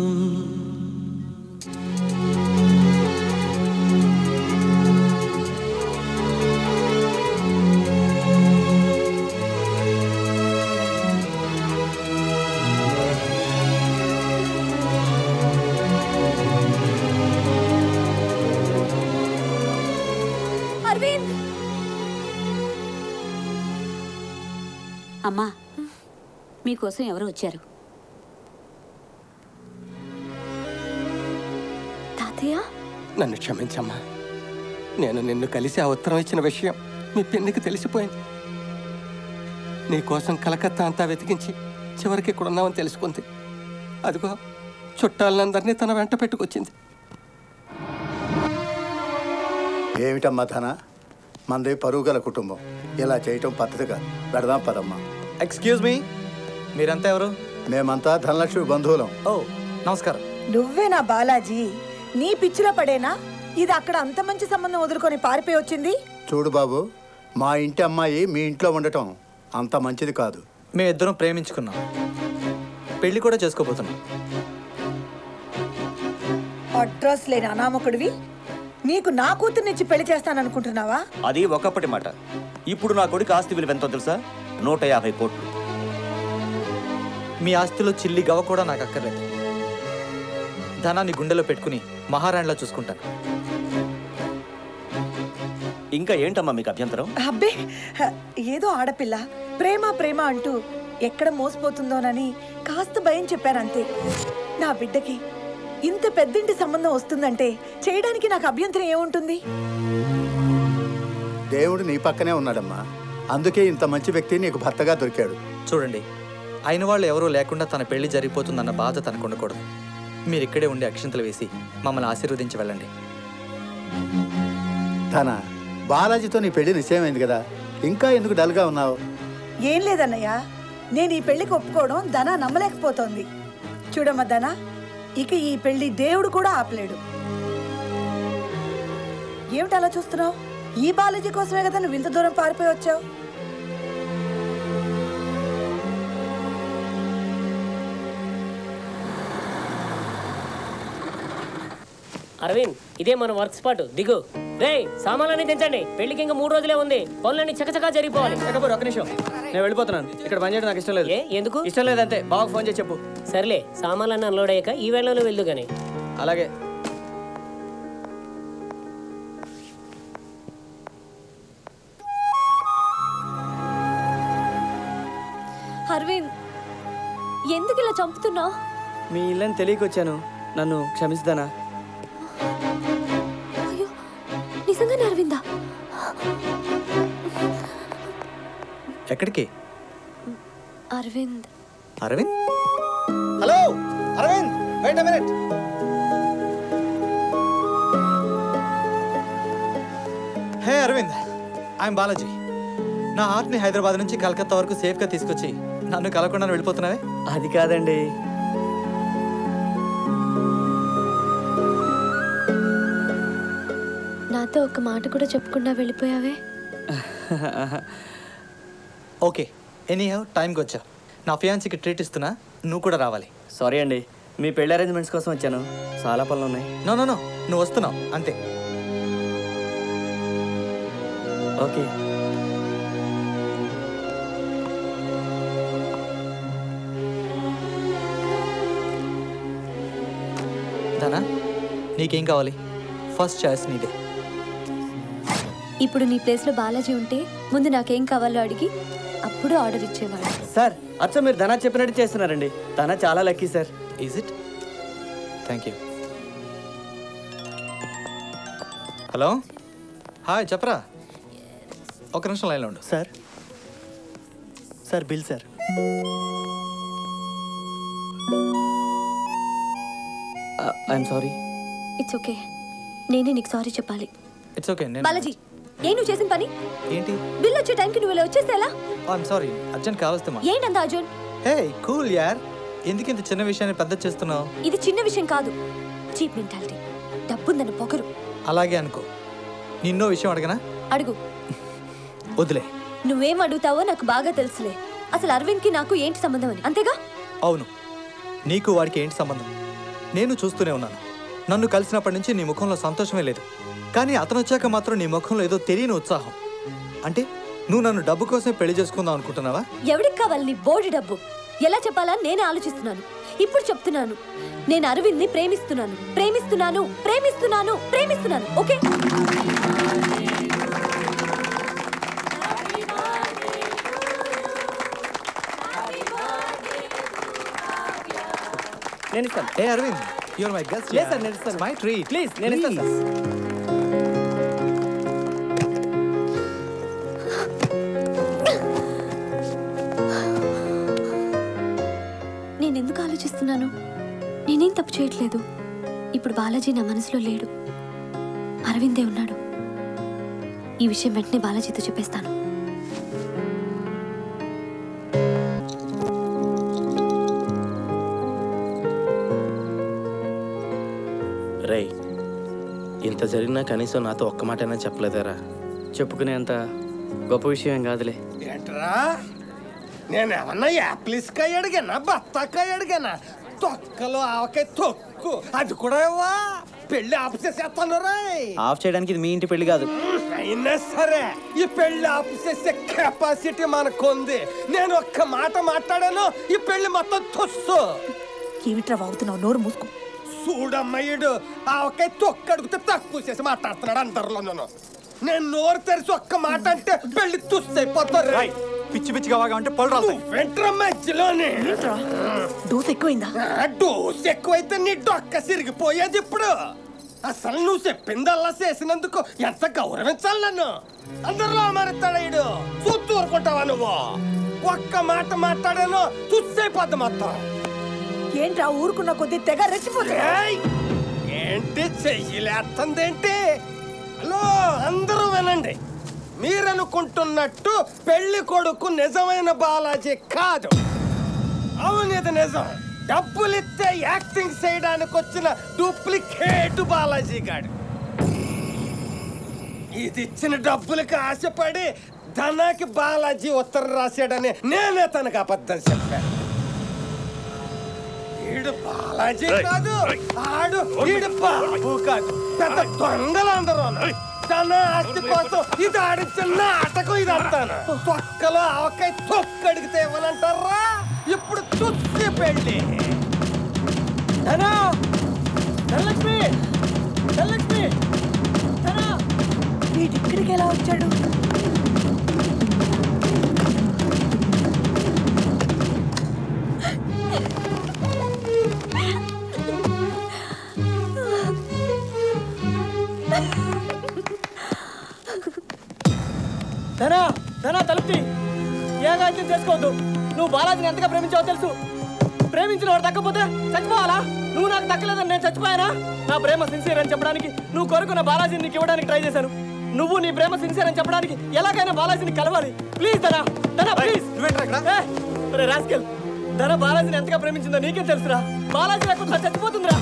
అరవింద్ అమ్మా మీకోసం ఎవరు వచ్చారు తాతయ్య నన్ను క్షమించమ్మా నేను నిన్ను కలిసి ఆ ఉత్తరం ఇచ్చిన విషయం మీ పిన్నికి తెలిసిపోయింది నీ కోసం కలకత్తా అంతా వెతికించి చివరికి ఇక్కడ ఉన్నామని తెలుసుకుంది అదిగో చుట్టాలందరినీ తన వెంట పెట్టుకొచ్చింది ఏమిటమ్మా ధన మనది పరుగుగల కుటుంబం ఇలా చేయటం పద్ధతి కాదు పెడదాం పదమ్మా ఎక్స్క్యూజ్ మీ మీరంతా ఎవరు మేమంతా ధనలక్ష్మి బంధువులం ఓ నమస్కారం నువ్వేనా బాలాజీ నీ పిచ్చిలో పడేనా ఇది అక్కడ అంత మంచి సంబంధం వదులుకొని పారిపోయి వచ్చింది చూడు బాబు మా ఇంటి అమ్మాయి మీ ఇంట్లో ఉండటం అంత మంచిది కాదు మేమిద్దరం ప్రేమించుకున్నాం పెళ్లి కూడా చేసుకోబోతున్నాం అడ్రస్ లేని అనామకుడివి నీకు నా కూతుర్నిచ్చి పెళ్లి చేస్తాననుకుంటున్నావా అది ఒకప్పటి మాట ఇప్పుడు నా కొడుకు ఆస్తి విలువ ఎంతో తెలుసా నూట యాభై కోట్లు మీ ఆస్తిలో చిల్లి గవ కూడా నాకు అక్కర్లేదు ధనాన్ని గుండెలో పెట్టుకుని మహారాణిలా చూసుకుంటాను ఇంకా ఏంటమ్మా మీకు అభ్యంతరం అబ్బే హ, ఏదో ఆడపిల్ల ప్రేమ ప్రేమ అంటూ ఎక్కడ మోసపోతుందోనని కాస్త భయం చెప్పానంతే నా బిడ్డకి ఇంత పెద్దింటి సంబంధం వస్తుందంటే చేయడానికి నాకు అభ్యంతరం ఏముంటుంది దేవుడు నీ పక్కనే ఉన్నాడమ్మా అందుకే ఇంత మంచి వ్యక్తి నీకు భర్తగా దొరికాడు చూడండి అయిన వాళ్ళు ఎవరూ లేకుండా తన పెళ్లి జరిగిపోతుందన్న బాధ తనకు ఉండకూడదు మీరు ఇక్కడే ఉండి అక్షింతలు వేసి మమ్మల్ని ఆశీర్వదించి వెళ్ళండి ధన బాలాజీతో నీ పెళ్లి నిశ్చయమైంది కదా ఇంకా ఎందుకు డల్గా ఉన్నావు ఏం లేదన్నయ్య నేను ఈ పెళ్లికి ఒప్పుకోవడం ధన నమ్మలేకపోతోంది చూడమ్మా ధన ఇక ఈ పెళ్లి దేవుడు కూడా ఆపలేడు ఏమిటి అలా చూస్తున్నావు ఈ బాలాజీ కోసమే కదా నువ్వు ఇంత దూరం పారిపోయి వచ్చావు అరవింద్ ఇదే మన వర్క్ స్పాట్ దిగు రే సామాన్లన్నీ దించండి పెళ్లికి ఇంకా మూడు రోజులే ఉంది పనులన్నీ చకచకా జరిగిపోవాలి ఒక నిమిషం నేను వెళ్ళిపోతున్నాను ఇక్కడ పని చేయడం నాకు ఇష్టం లేదు ఏ ఎందుకు ఇష్టం లేదంతే బాగా ఫోన్ చేసి చెప్పు సర్లే సామాన్లన్నీ అన్లోడ్ అయ్యాక ఈ వేళలో వెళ్దు గానీ అలాగే అరవింద్ ఎందుకు ఇలా చంపుతున్నావు మీ ఇల్లని తెలియకొచ్చాను నన్ను క్షమిస్తానా అయ్యో నిజంగానే అరవిందా ఎక్కడికి Arvind Arvind hello Arvind wait minute hey Arvind I'm Balaji నా హార్ట్ని హైదరాబాద్ నుంచి కలకత్తా వరకు సేఫ్గా తీసుకొచ్చి నన్ను కలకుండా వెళ్ళిపోతున్నావే అది కాదండి నాతో ఒక మాట కూడా చెప్పకుండా వెళ్ళిపోయావే ఓకే ఎనీ హౌ టైంకి వచ్చా నా ఫియాన్సీకి ట్రీట్ ఇస్తున్నా నువ్వు కూడా రావాలి సారీ అండి మీ పెళ్లి అరేంజ్మెంట్స్ కోసం వచ్చాను చాలా పనులు ఉన్నాయి నో నో నో నువ్వు వస్తున్నావు అంతే ఓకే ధనా నీకేం కావాలి ఫస్ట్ చాయిస్ నీదే ఇప్పుడు నీ ప్లేస్లో బాలాజీ ఉంటే ముందు నాకేం కావాలో అడిగి అప్పుడు ఆర్డర్ ఇచ్చేవాడు సార్ అచ్చా మీరు ధనా చెప్పినట్టు చేస్తున్నారండి ధన చాలా lucky sir is it thank you hello hi చెప్పరా ఒక నిమిషం లైన్లో ఉండు sir sir bill sir I'm sorry it's okay నేనే నీకు సారీ చెప్పాలి ఇట్స్ ఓకే నేను బాలాజీ ఏ నువ్వు చేసిన పని ఏంటి బిల్ వచ్చే టైంకి నువ్వు ఇలా వచ్చేస్తే ఎలా ఐఎమ్ సారీ అర్జెంట్ కావస్తే మా ఏంటంత అర్జున్ హే కూల్ యార్ ఎందుకు ఇంత చిన్న విషయాన్ని పెద్ద చేస్తున్నావు ఇది చిన్న విషయం కాదు చీప్ మెంటాలిటీ డబ్బుందని పొగరు అలాగే అనుకో నిన్నో విషయం అడగనా అడుగు వదిలే నువ్వేం అడుగుతావో నాకు బాగా తెలుసులే అసలు అరవింద్కి నాకు ఏంటి సంబంధం అని అంతేగా అవును నీకు వాడికి ఏంటి సంబంధం నేను చూస్తూనే ఉన్నాను నన్ను కలిసినప్పటి నుంచి నీ ముఖంలో సంతోషమే లేదు కానీ అతను వచ్చాక మాత్రం నీ ముఖంలో ఏదో తెలియని ఉత్సాహం అంటే నువ్వు నన్ను డబ్బు కోసమే పెళ్లి చేసుకుందాం అనుకుంటున్నావా ఎవడికి కావాలి నీ బోడి డబ్బు ఎలా చెప్పాలని నేనే ఆలోచిస్తున్నాను ఇప్పుడు చెప్తున్నాను నేను అరవింద్ని ప్రేమిస్తున్నాను ప్రేమిస్తున్నాను ప్రేమిస్తున్నాను ప్రేమిస్తున్నాను ఓకే నేను ఇస్తాను ఏ అరవింద్ యువర్ మై గెస్ట్ లేదు సార్ నేను ఇస్తాను మై ట్రీట్ ప్లీజ్ నేను ఇస్తాను సార్ నేను ఎందుకు ఆలోచిస్తున్నాను నేనేం తప్పు చేయట్లేదు ఇప్పుడు బాలాజీ నా మనసులో లేడు అరవిందే ఉన్నాడు ఈ విషయం వెంటనే బాలాజీతో చెప్పేస్తాను రేయ్ ఇంత జరిగినా కనీసం నాతో ఒక్క మాటైనా చెప్పలేదారా చెప్పుకునేంత గొప్ప విషయం ఏం కాదులే ఏంట్రా నేను ఏమన్నా యాప్లిస్కాయ అడిగానా బత్తాకాయ అడిగానా తొక్కలో ఆవకాయ తొక్కు అది కూడా ఇవ్వా పెళ్లి ఆపు చేసేస్తాను రాయ్ ఆఫ్ చేయడానికి ఇది మీ ఇంటి పెళ్లి కాదు అయినా సరే ఈ పెళ్లి ఆపు చేసే కెపాసిటీ మనకుంది నేను ఒక్క మాట మాట్లాడాను ఈ పెళ్లి మొత్తం తొస్సు ఏమిట్రా వాగుతున్నావు నోరు మూసుకో చూడమ్మయ్యుడు ఆవకాయ తొక్కు అడిగితే తక్కువ చేసి మాట్లాడుతున్నాడు అందరిలో నన్ను నేను నోరు తెరిచి ఒక్క మాట అంటే పెళ్లి తుస్తైపోతారు పిచ్చి పిచ్చిగా వాగా అంటే పళ్ళు రాలుతాయి వెంట్ర మధ్యలోనే డోస్ ఎక్కువైందా ఆ డోస్ ఎక్కువైతే నీ డొక్క సిరిగిపోయేది ఇప్పుడు అసలు నువ్వు చెప్పిందల్లా చేసినందుకు ఎంత గౌరవించాలి నన్ను అందరిలో మారుతాడు చూస్తూ ఊరుకుంటావా నువ్వు ఒక్క మాట మాట్లాడాను తుస్సైపోద్ది మొత్తం ఏంట్రా ఊరుకున్న కొద్దీ తెగ రెచ్చిపోతుంది ఏయ్! ఏంటి చెయ్యలేస్తుందేంటి హలో అందరూ వినండి మీరనుకుంటున్నట్టు పెళ్లి కొడుకు నిజమైన బాలాజీ కాదు అవును ఇది నిజం డబ్బులిస్తే యాక్టింగ్ చేయడానికి వచ్చిన డూప్లికేట్ బాలాజీ గాడు ఇది ఇచ్చిన డబ్బులకి ఆశపడి ధనాకి బాలాజీ ఉత్తరం రాశాడని నేనే తనకు అబద్ధం చెప్పాను ఈడు బాలాజీ కాదు ఆడు ఈడు బాబు కాదు పెద్ద దొంగలందరూ తన ఆస్తి కోసం ఇది ఆడించిన నాటకం ఇది అంటాను తొక్కలో ఆవకాయ తొక్కు అడిగితే ఇవ్వనంటారా ఇప్పుడు తుస్సి పెళ్ళి ధనా ధనలక్ష్మి ధనలక్ష్మి ధనా వీడిక్కడికి ఎలా వచ్చాడు ధనా ధనా తలుపుతి ఏ గాయత్యం చేసుకోవద్దు నువ్వు బాలాజీని ఎంతగా ప్రేమించావో తెలుసు ప్రేమించిన వాడు దక్కపోతే చచ్చిపోవాలా నువ్వు నాకు దక్కలేదని నేను చచ్చిపోయానా నా ప్రేమ సిన్సియర్ అని చెప్పడానికి నువ్వు కోరుకున్న బాలాజీని నీకు ఇవ్వడానికి ట్రై చేశాను నువ్వు నీ ప్రేమ సిన్సియర్ అని చెప్పడానికి ఎలాగైనా బాలాజీని కలవాలి please Dhana Dhana please rascal Dhana బాలాజీని ఎంతగా ప్రేమించిందో నీకే తెలుసురా బాలాజీ లేకుండా చచ్చిపోతుందిరా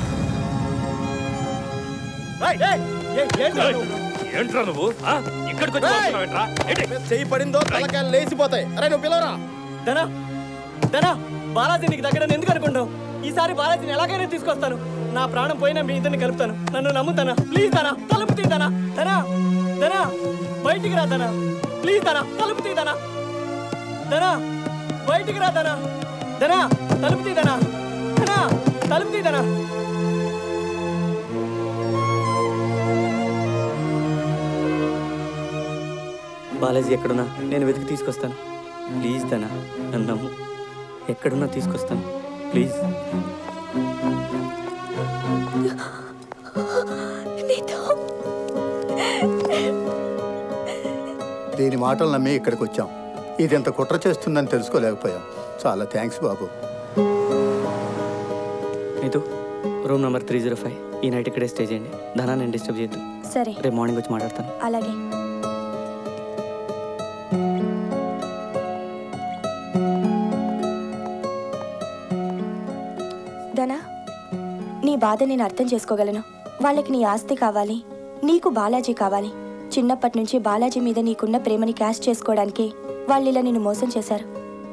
ఏయ్, ఏయ్, ఏయ్, ఏంట్రా నువ్వు? ఏంట్రా నువ్వు ఇక్కడికి చెయ్యి పడిందో తలకాయలు లేచిపోతాయి అరే నువ్వు పిలవరా ధనా ధనా బాలాజీ నీకు దగ్గర ఎందుకు అనుకుంటావు ఈసారి బాలాజీని ఎలాగైనా తీసుకొస్తాను నా ప్రాణం పోయినా మీ ఇద్దరిని కలుపుతాను నన్ను నమ్ముతానా ప్లీజ్ ధనా తలుపు తీదనా ధనా ధనా బయటికి రా ధనా ప్లీజ్ ధనా తలుపు తీదనా ధనా బయటికి రా ధనా ధనా తలుపు తీదనా ధనా తలుపు తీదనా బాలాజీ ఎక్కడున్నా నేను వెతికి తీసుకొస్తాను ప్లీజ్ ధనా నన్ను నమ్ము ఎక్కడున్నా తీసుకొస్తాను ప్లీజ్ దీని మాటలు నమ్మి ఇక్కడికి వచ్చాం ఇది ఎంత కుట్ర చేస్తుందని తెలుసుకోలేకపోయాం చాలా థ్యాంక్స్ బాబు నీతు room number three zero five ఈ నైట్ ఇక్కడే స్టే చేయండి ధనా నేను డిస్టర్బ్ చేయొద్దు సరే రేపు మార్నింగ్ వచ్చి మాట్లాడతాను అలాగే ధనా నీ బాధ నేను అర్థం చేసుకోగలను వాళ్ళకి నీ ఆస్తి కావాలి నీకు బాలాజీ కావాలి చిన్నప్పటి నుంచి బాలాజీ మీద నీకున్న ప్రేమని క్యాష్ చేసుకోవడానికి వాళ్ళు ఇలా నిన్ను మోసం చేశారు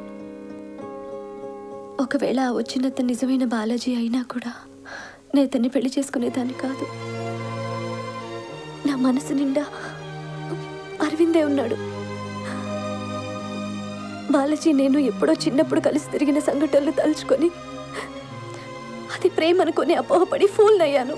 ఒకవేళ ఆ వచ్చినంత నిజమైన బాలాజీ అయినా కూడా నేను అతన్ని పెళ్లి చేసుకునేదాన్ని కాదు నా మనసు నిండా అరవిందే ఉన్నాడు బాలాజీ నేను ఎప్పుడో చిన్నప్పుడు కలిసి తిరిగిన సంఘటనలు తలుచుకొని అది ప్రేమ అనుకుని అపోహపడి ఫూల్ అయ్యాను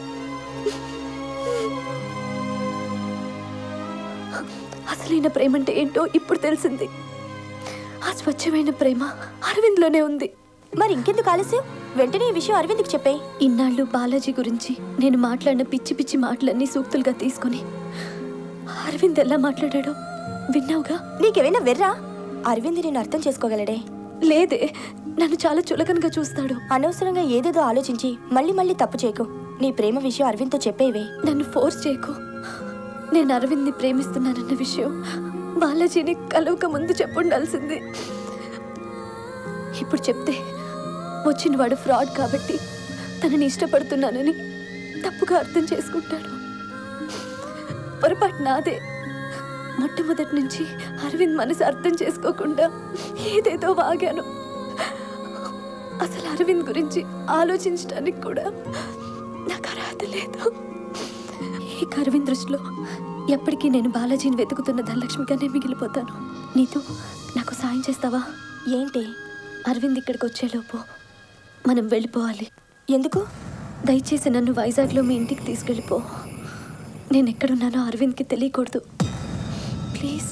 అసలైన ప్రేమ అంటే ఏంటో ఇప్పుడు తెలిసింది ఆ స్వచ్ఛమైన ప్రేమ అరవింద్లోనే ఉంది మరి ఇంకెందుకు ఆలస్యం వెంటనే ఈ విషయం అరవింద్కి చెప్పే ఇన్నాళ్ళు బాలాజీ గురించి నేను మాట్లాడిన పిచ్చి పిచ్చి మాటలన్నీ సూక్తులుగా తీసుకొని అరవింద్ ఎలా మాట్లాడాడో విన్నావుగా నీకేమైనా వెర్రా అరవింద్ నేను అర్థం చేసుకోగలడే లేదే నన్ను చాలా చులకనగా చూస్తాడు అనవసరంగా ఏదేదో ఆలోచించి మళ్ళీ మళ్ళీ తప్పు చేయకు నీ ప్రేమ విషయం అరవింద్తో చెప్పేవే నన్ను ఫోర్స్ చేయకు నేను అరవింద్ని ప్రేమిస్తున్నానన్న విషయం బాలాజీని కలవక ముందు చెప్పుండాల్సింది ఇప్పుడు చెప్తే వచ్చిన వాడు ఫ్రాడ్ కాబట్టి తనని ఇష్టపడుతున్నానని తప్పుగా అర్థం చేసుకుంటాడు పొరపాటు నాదే మొట్టమొదటి నుంచి అరవింద్ మనసు అర్థం చేసుకోకుండా ఏదేదో వాగాను అసలు అరవింద్ గురించి ఆలోచించడానికి కూడా నాకు అర్హత లేదు ఈ అరవింద్ దృష్టిలో ఎప్పటికీ నేను బాలాజీని వెతుకుతున్న ధనలక్ష్మిగానే మిగిలిపోతాను నీతో నాకు సాయం చేస్తావా ఏంటి అరవింద్ ఇక్కడికి వచ్చేలోపు మనం వెళ్ళిపోవాలి ఎందుకు దయచేసి నన్ను వైజాగ్లో మీ ఇంటికి తీసుకెళ్ళిపో నేను ఎక్కడున్నానో అరవింద్కి తెలియకూడదు ప్లీజ్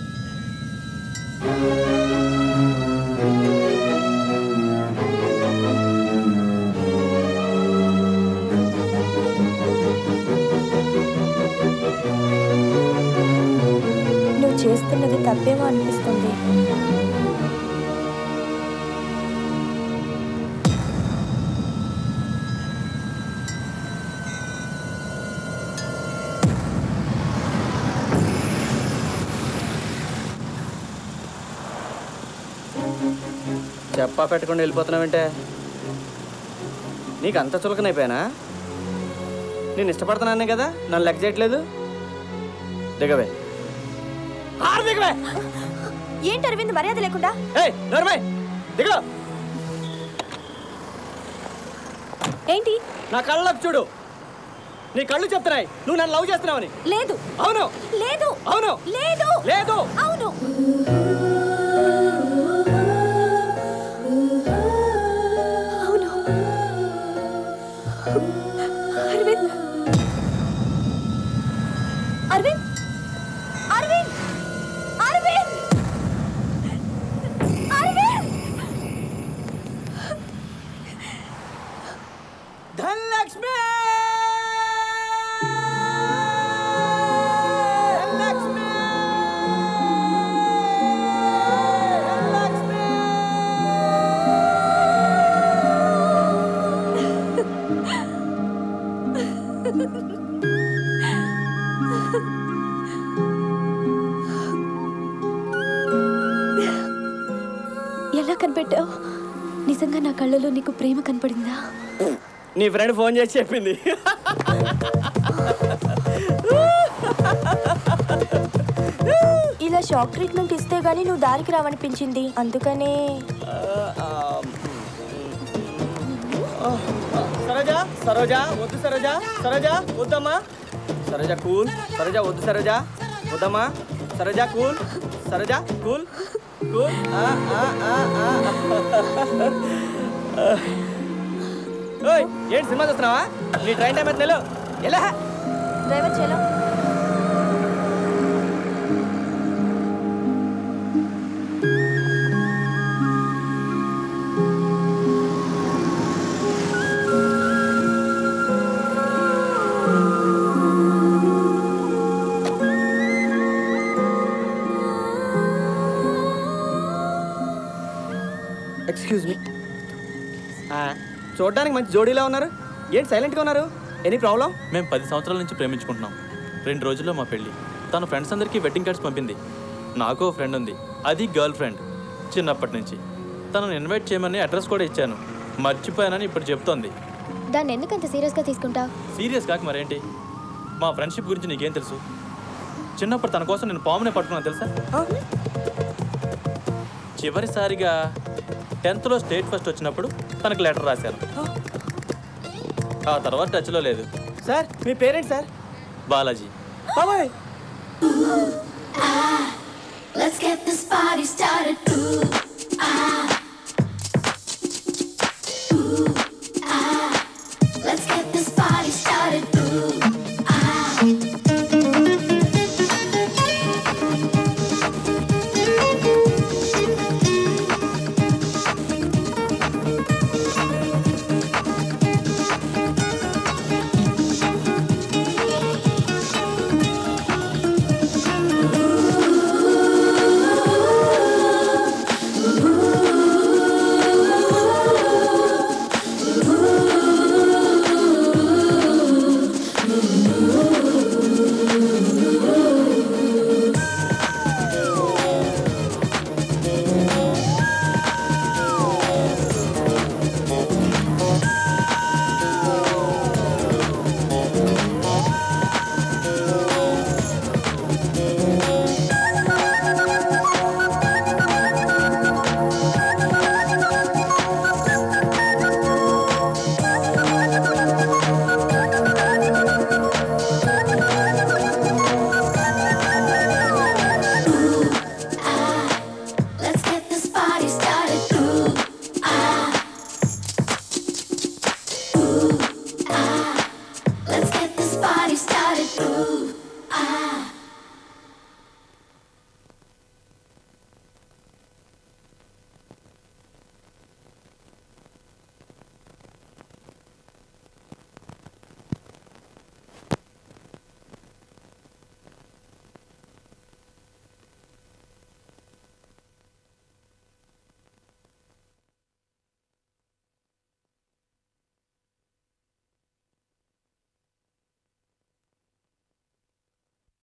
నువ్వు చేస్తున్నది తప్పేమో అనిపిస్తుంది చెప్పా పెట్టకుండా వెళ్ళిపోతున్నావంటే నీకు అంత చులకనైపోయానా నేను ఇష్టపడుతున్నానే కదా నన్ను లెక్క చేయట్లేదు దిగవే ఆరు దిగవే ఏంటి అరవింద్ మర్యాద లేకుండా ఏయ్ నోర్మై దిగో ఏంటి నా కళ్ళకు చూడు నీ కళ్ళు చెప్తున్నాయి నువ్వు నన్ను లవ్ చేస్తున్నావని లేదు అవును లేదు అవును లేదు లేదు అవును అవును అరవింద్ అరవింద్ అరవింద్ అరవింద్ అరవింద్ ధనలక్ష్మి ఎలా కనిపెట్టావు నిజంగా నా కళ్ళలో నీకు ప్రేమ కనపడిందా నీ ఫ్రెండ్ ఫోన్ చేసి చెప్పింది ఇలా షాక్ ట్రీట్మెంట్ ఇస్తే గానీ నువ్వు దారికి రావనిపించింది అందుకనే సరోజా సరోజా వద్దు సరోజా సరోజా వద్దమ్మా సరోజా కూల్ సరోజా వద్దు సరోజా వద్దమ్మా Saroja cool Saroja cool cool ఆ, ఆ, ఆ, ఆ. ఓయ్ ఏంటి సినిమా చూస్తున్నావా నీ ట్రైన్ టైం అయితే ఎలా డ్రైవర్ చేలో ఎక్స్క్యూజ్ మీ చూడడానికి మంచి జోడీలా ఉన్నారు ఏంటి సైలెంట్గా ఉన్నారు ఎనీ ప్రాబ్లం మేము పది సంవత్సరాల నుంచి ప్రేమించుకుంటున్నాం రెండు రోజుల్లో మా పెళ్ళి తన ఫ్రెండ్స్ అందరికీ వెడ్డింగ్ కార్డ్స్ పంపింది నాకు ఓ ఫ్రెండ్ ఉంది అది గర్ల్ ఫ్రెండ్ చిన్నప్పటి నుంచి తనను ఇన్వైట్ చేయమని అడ్రస్ కూడా ఇచ్చాను మర్చిపోయానని ఇప్పుడు చెప్తోంది దాన్ని ఎందుకు అంత సీరియస్గా తీసుకుంటావు సీరియస్ కాక మరేంటి మా ఫ్రెండ్షిప్ గురించి నీకేం తెలుసు చిన్నప్పుడు తన కోసం నేను పామునే పట్టుకున్నాను తెలుసా చివరిసారిగా టెన్త్లో స్టేట్ ఫస్ట్ వచ్చినప్పుడు తనకు లెటర్ రాశాను ఆ తర్వాత టచ్లో లేదు సార్ మీ పేరెంట్ సార్ బాలాజీ బాబాయ్ Let's get this party started. Ooh, ah.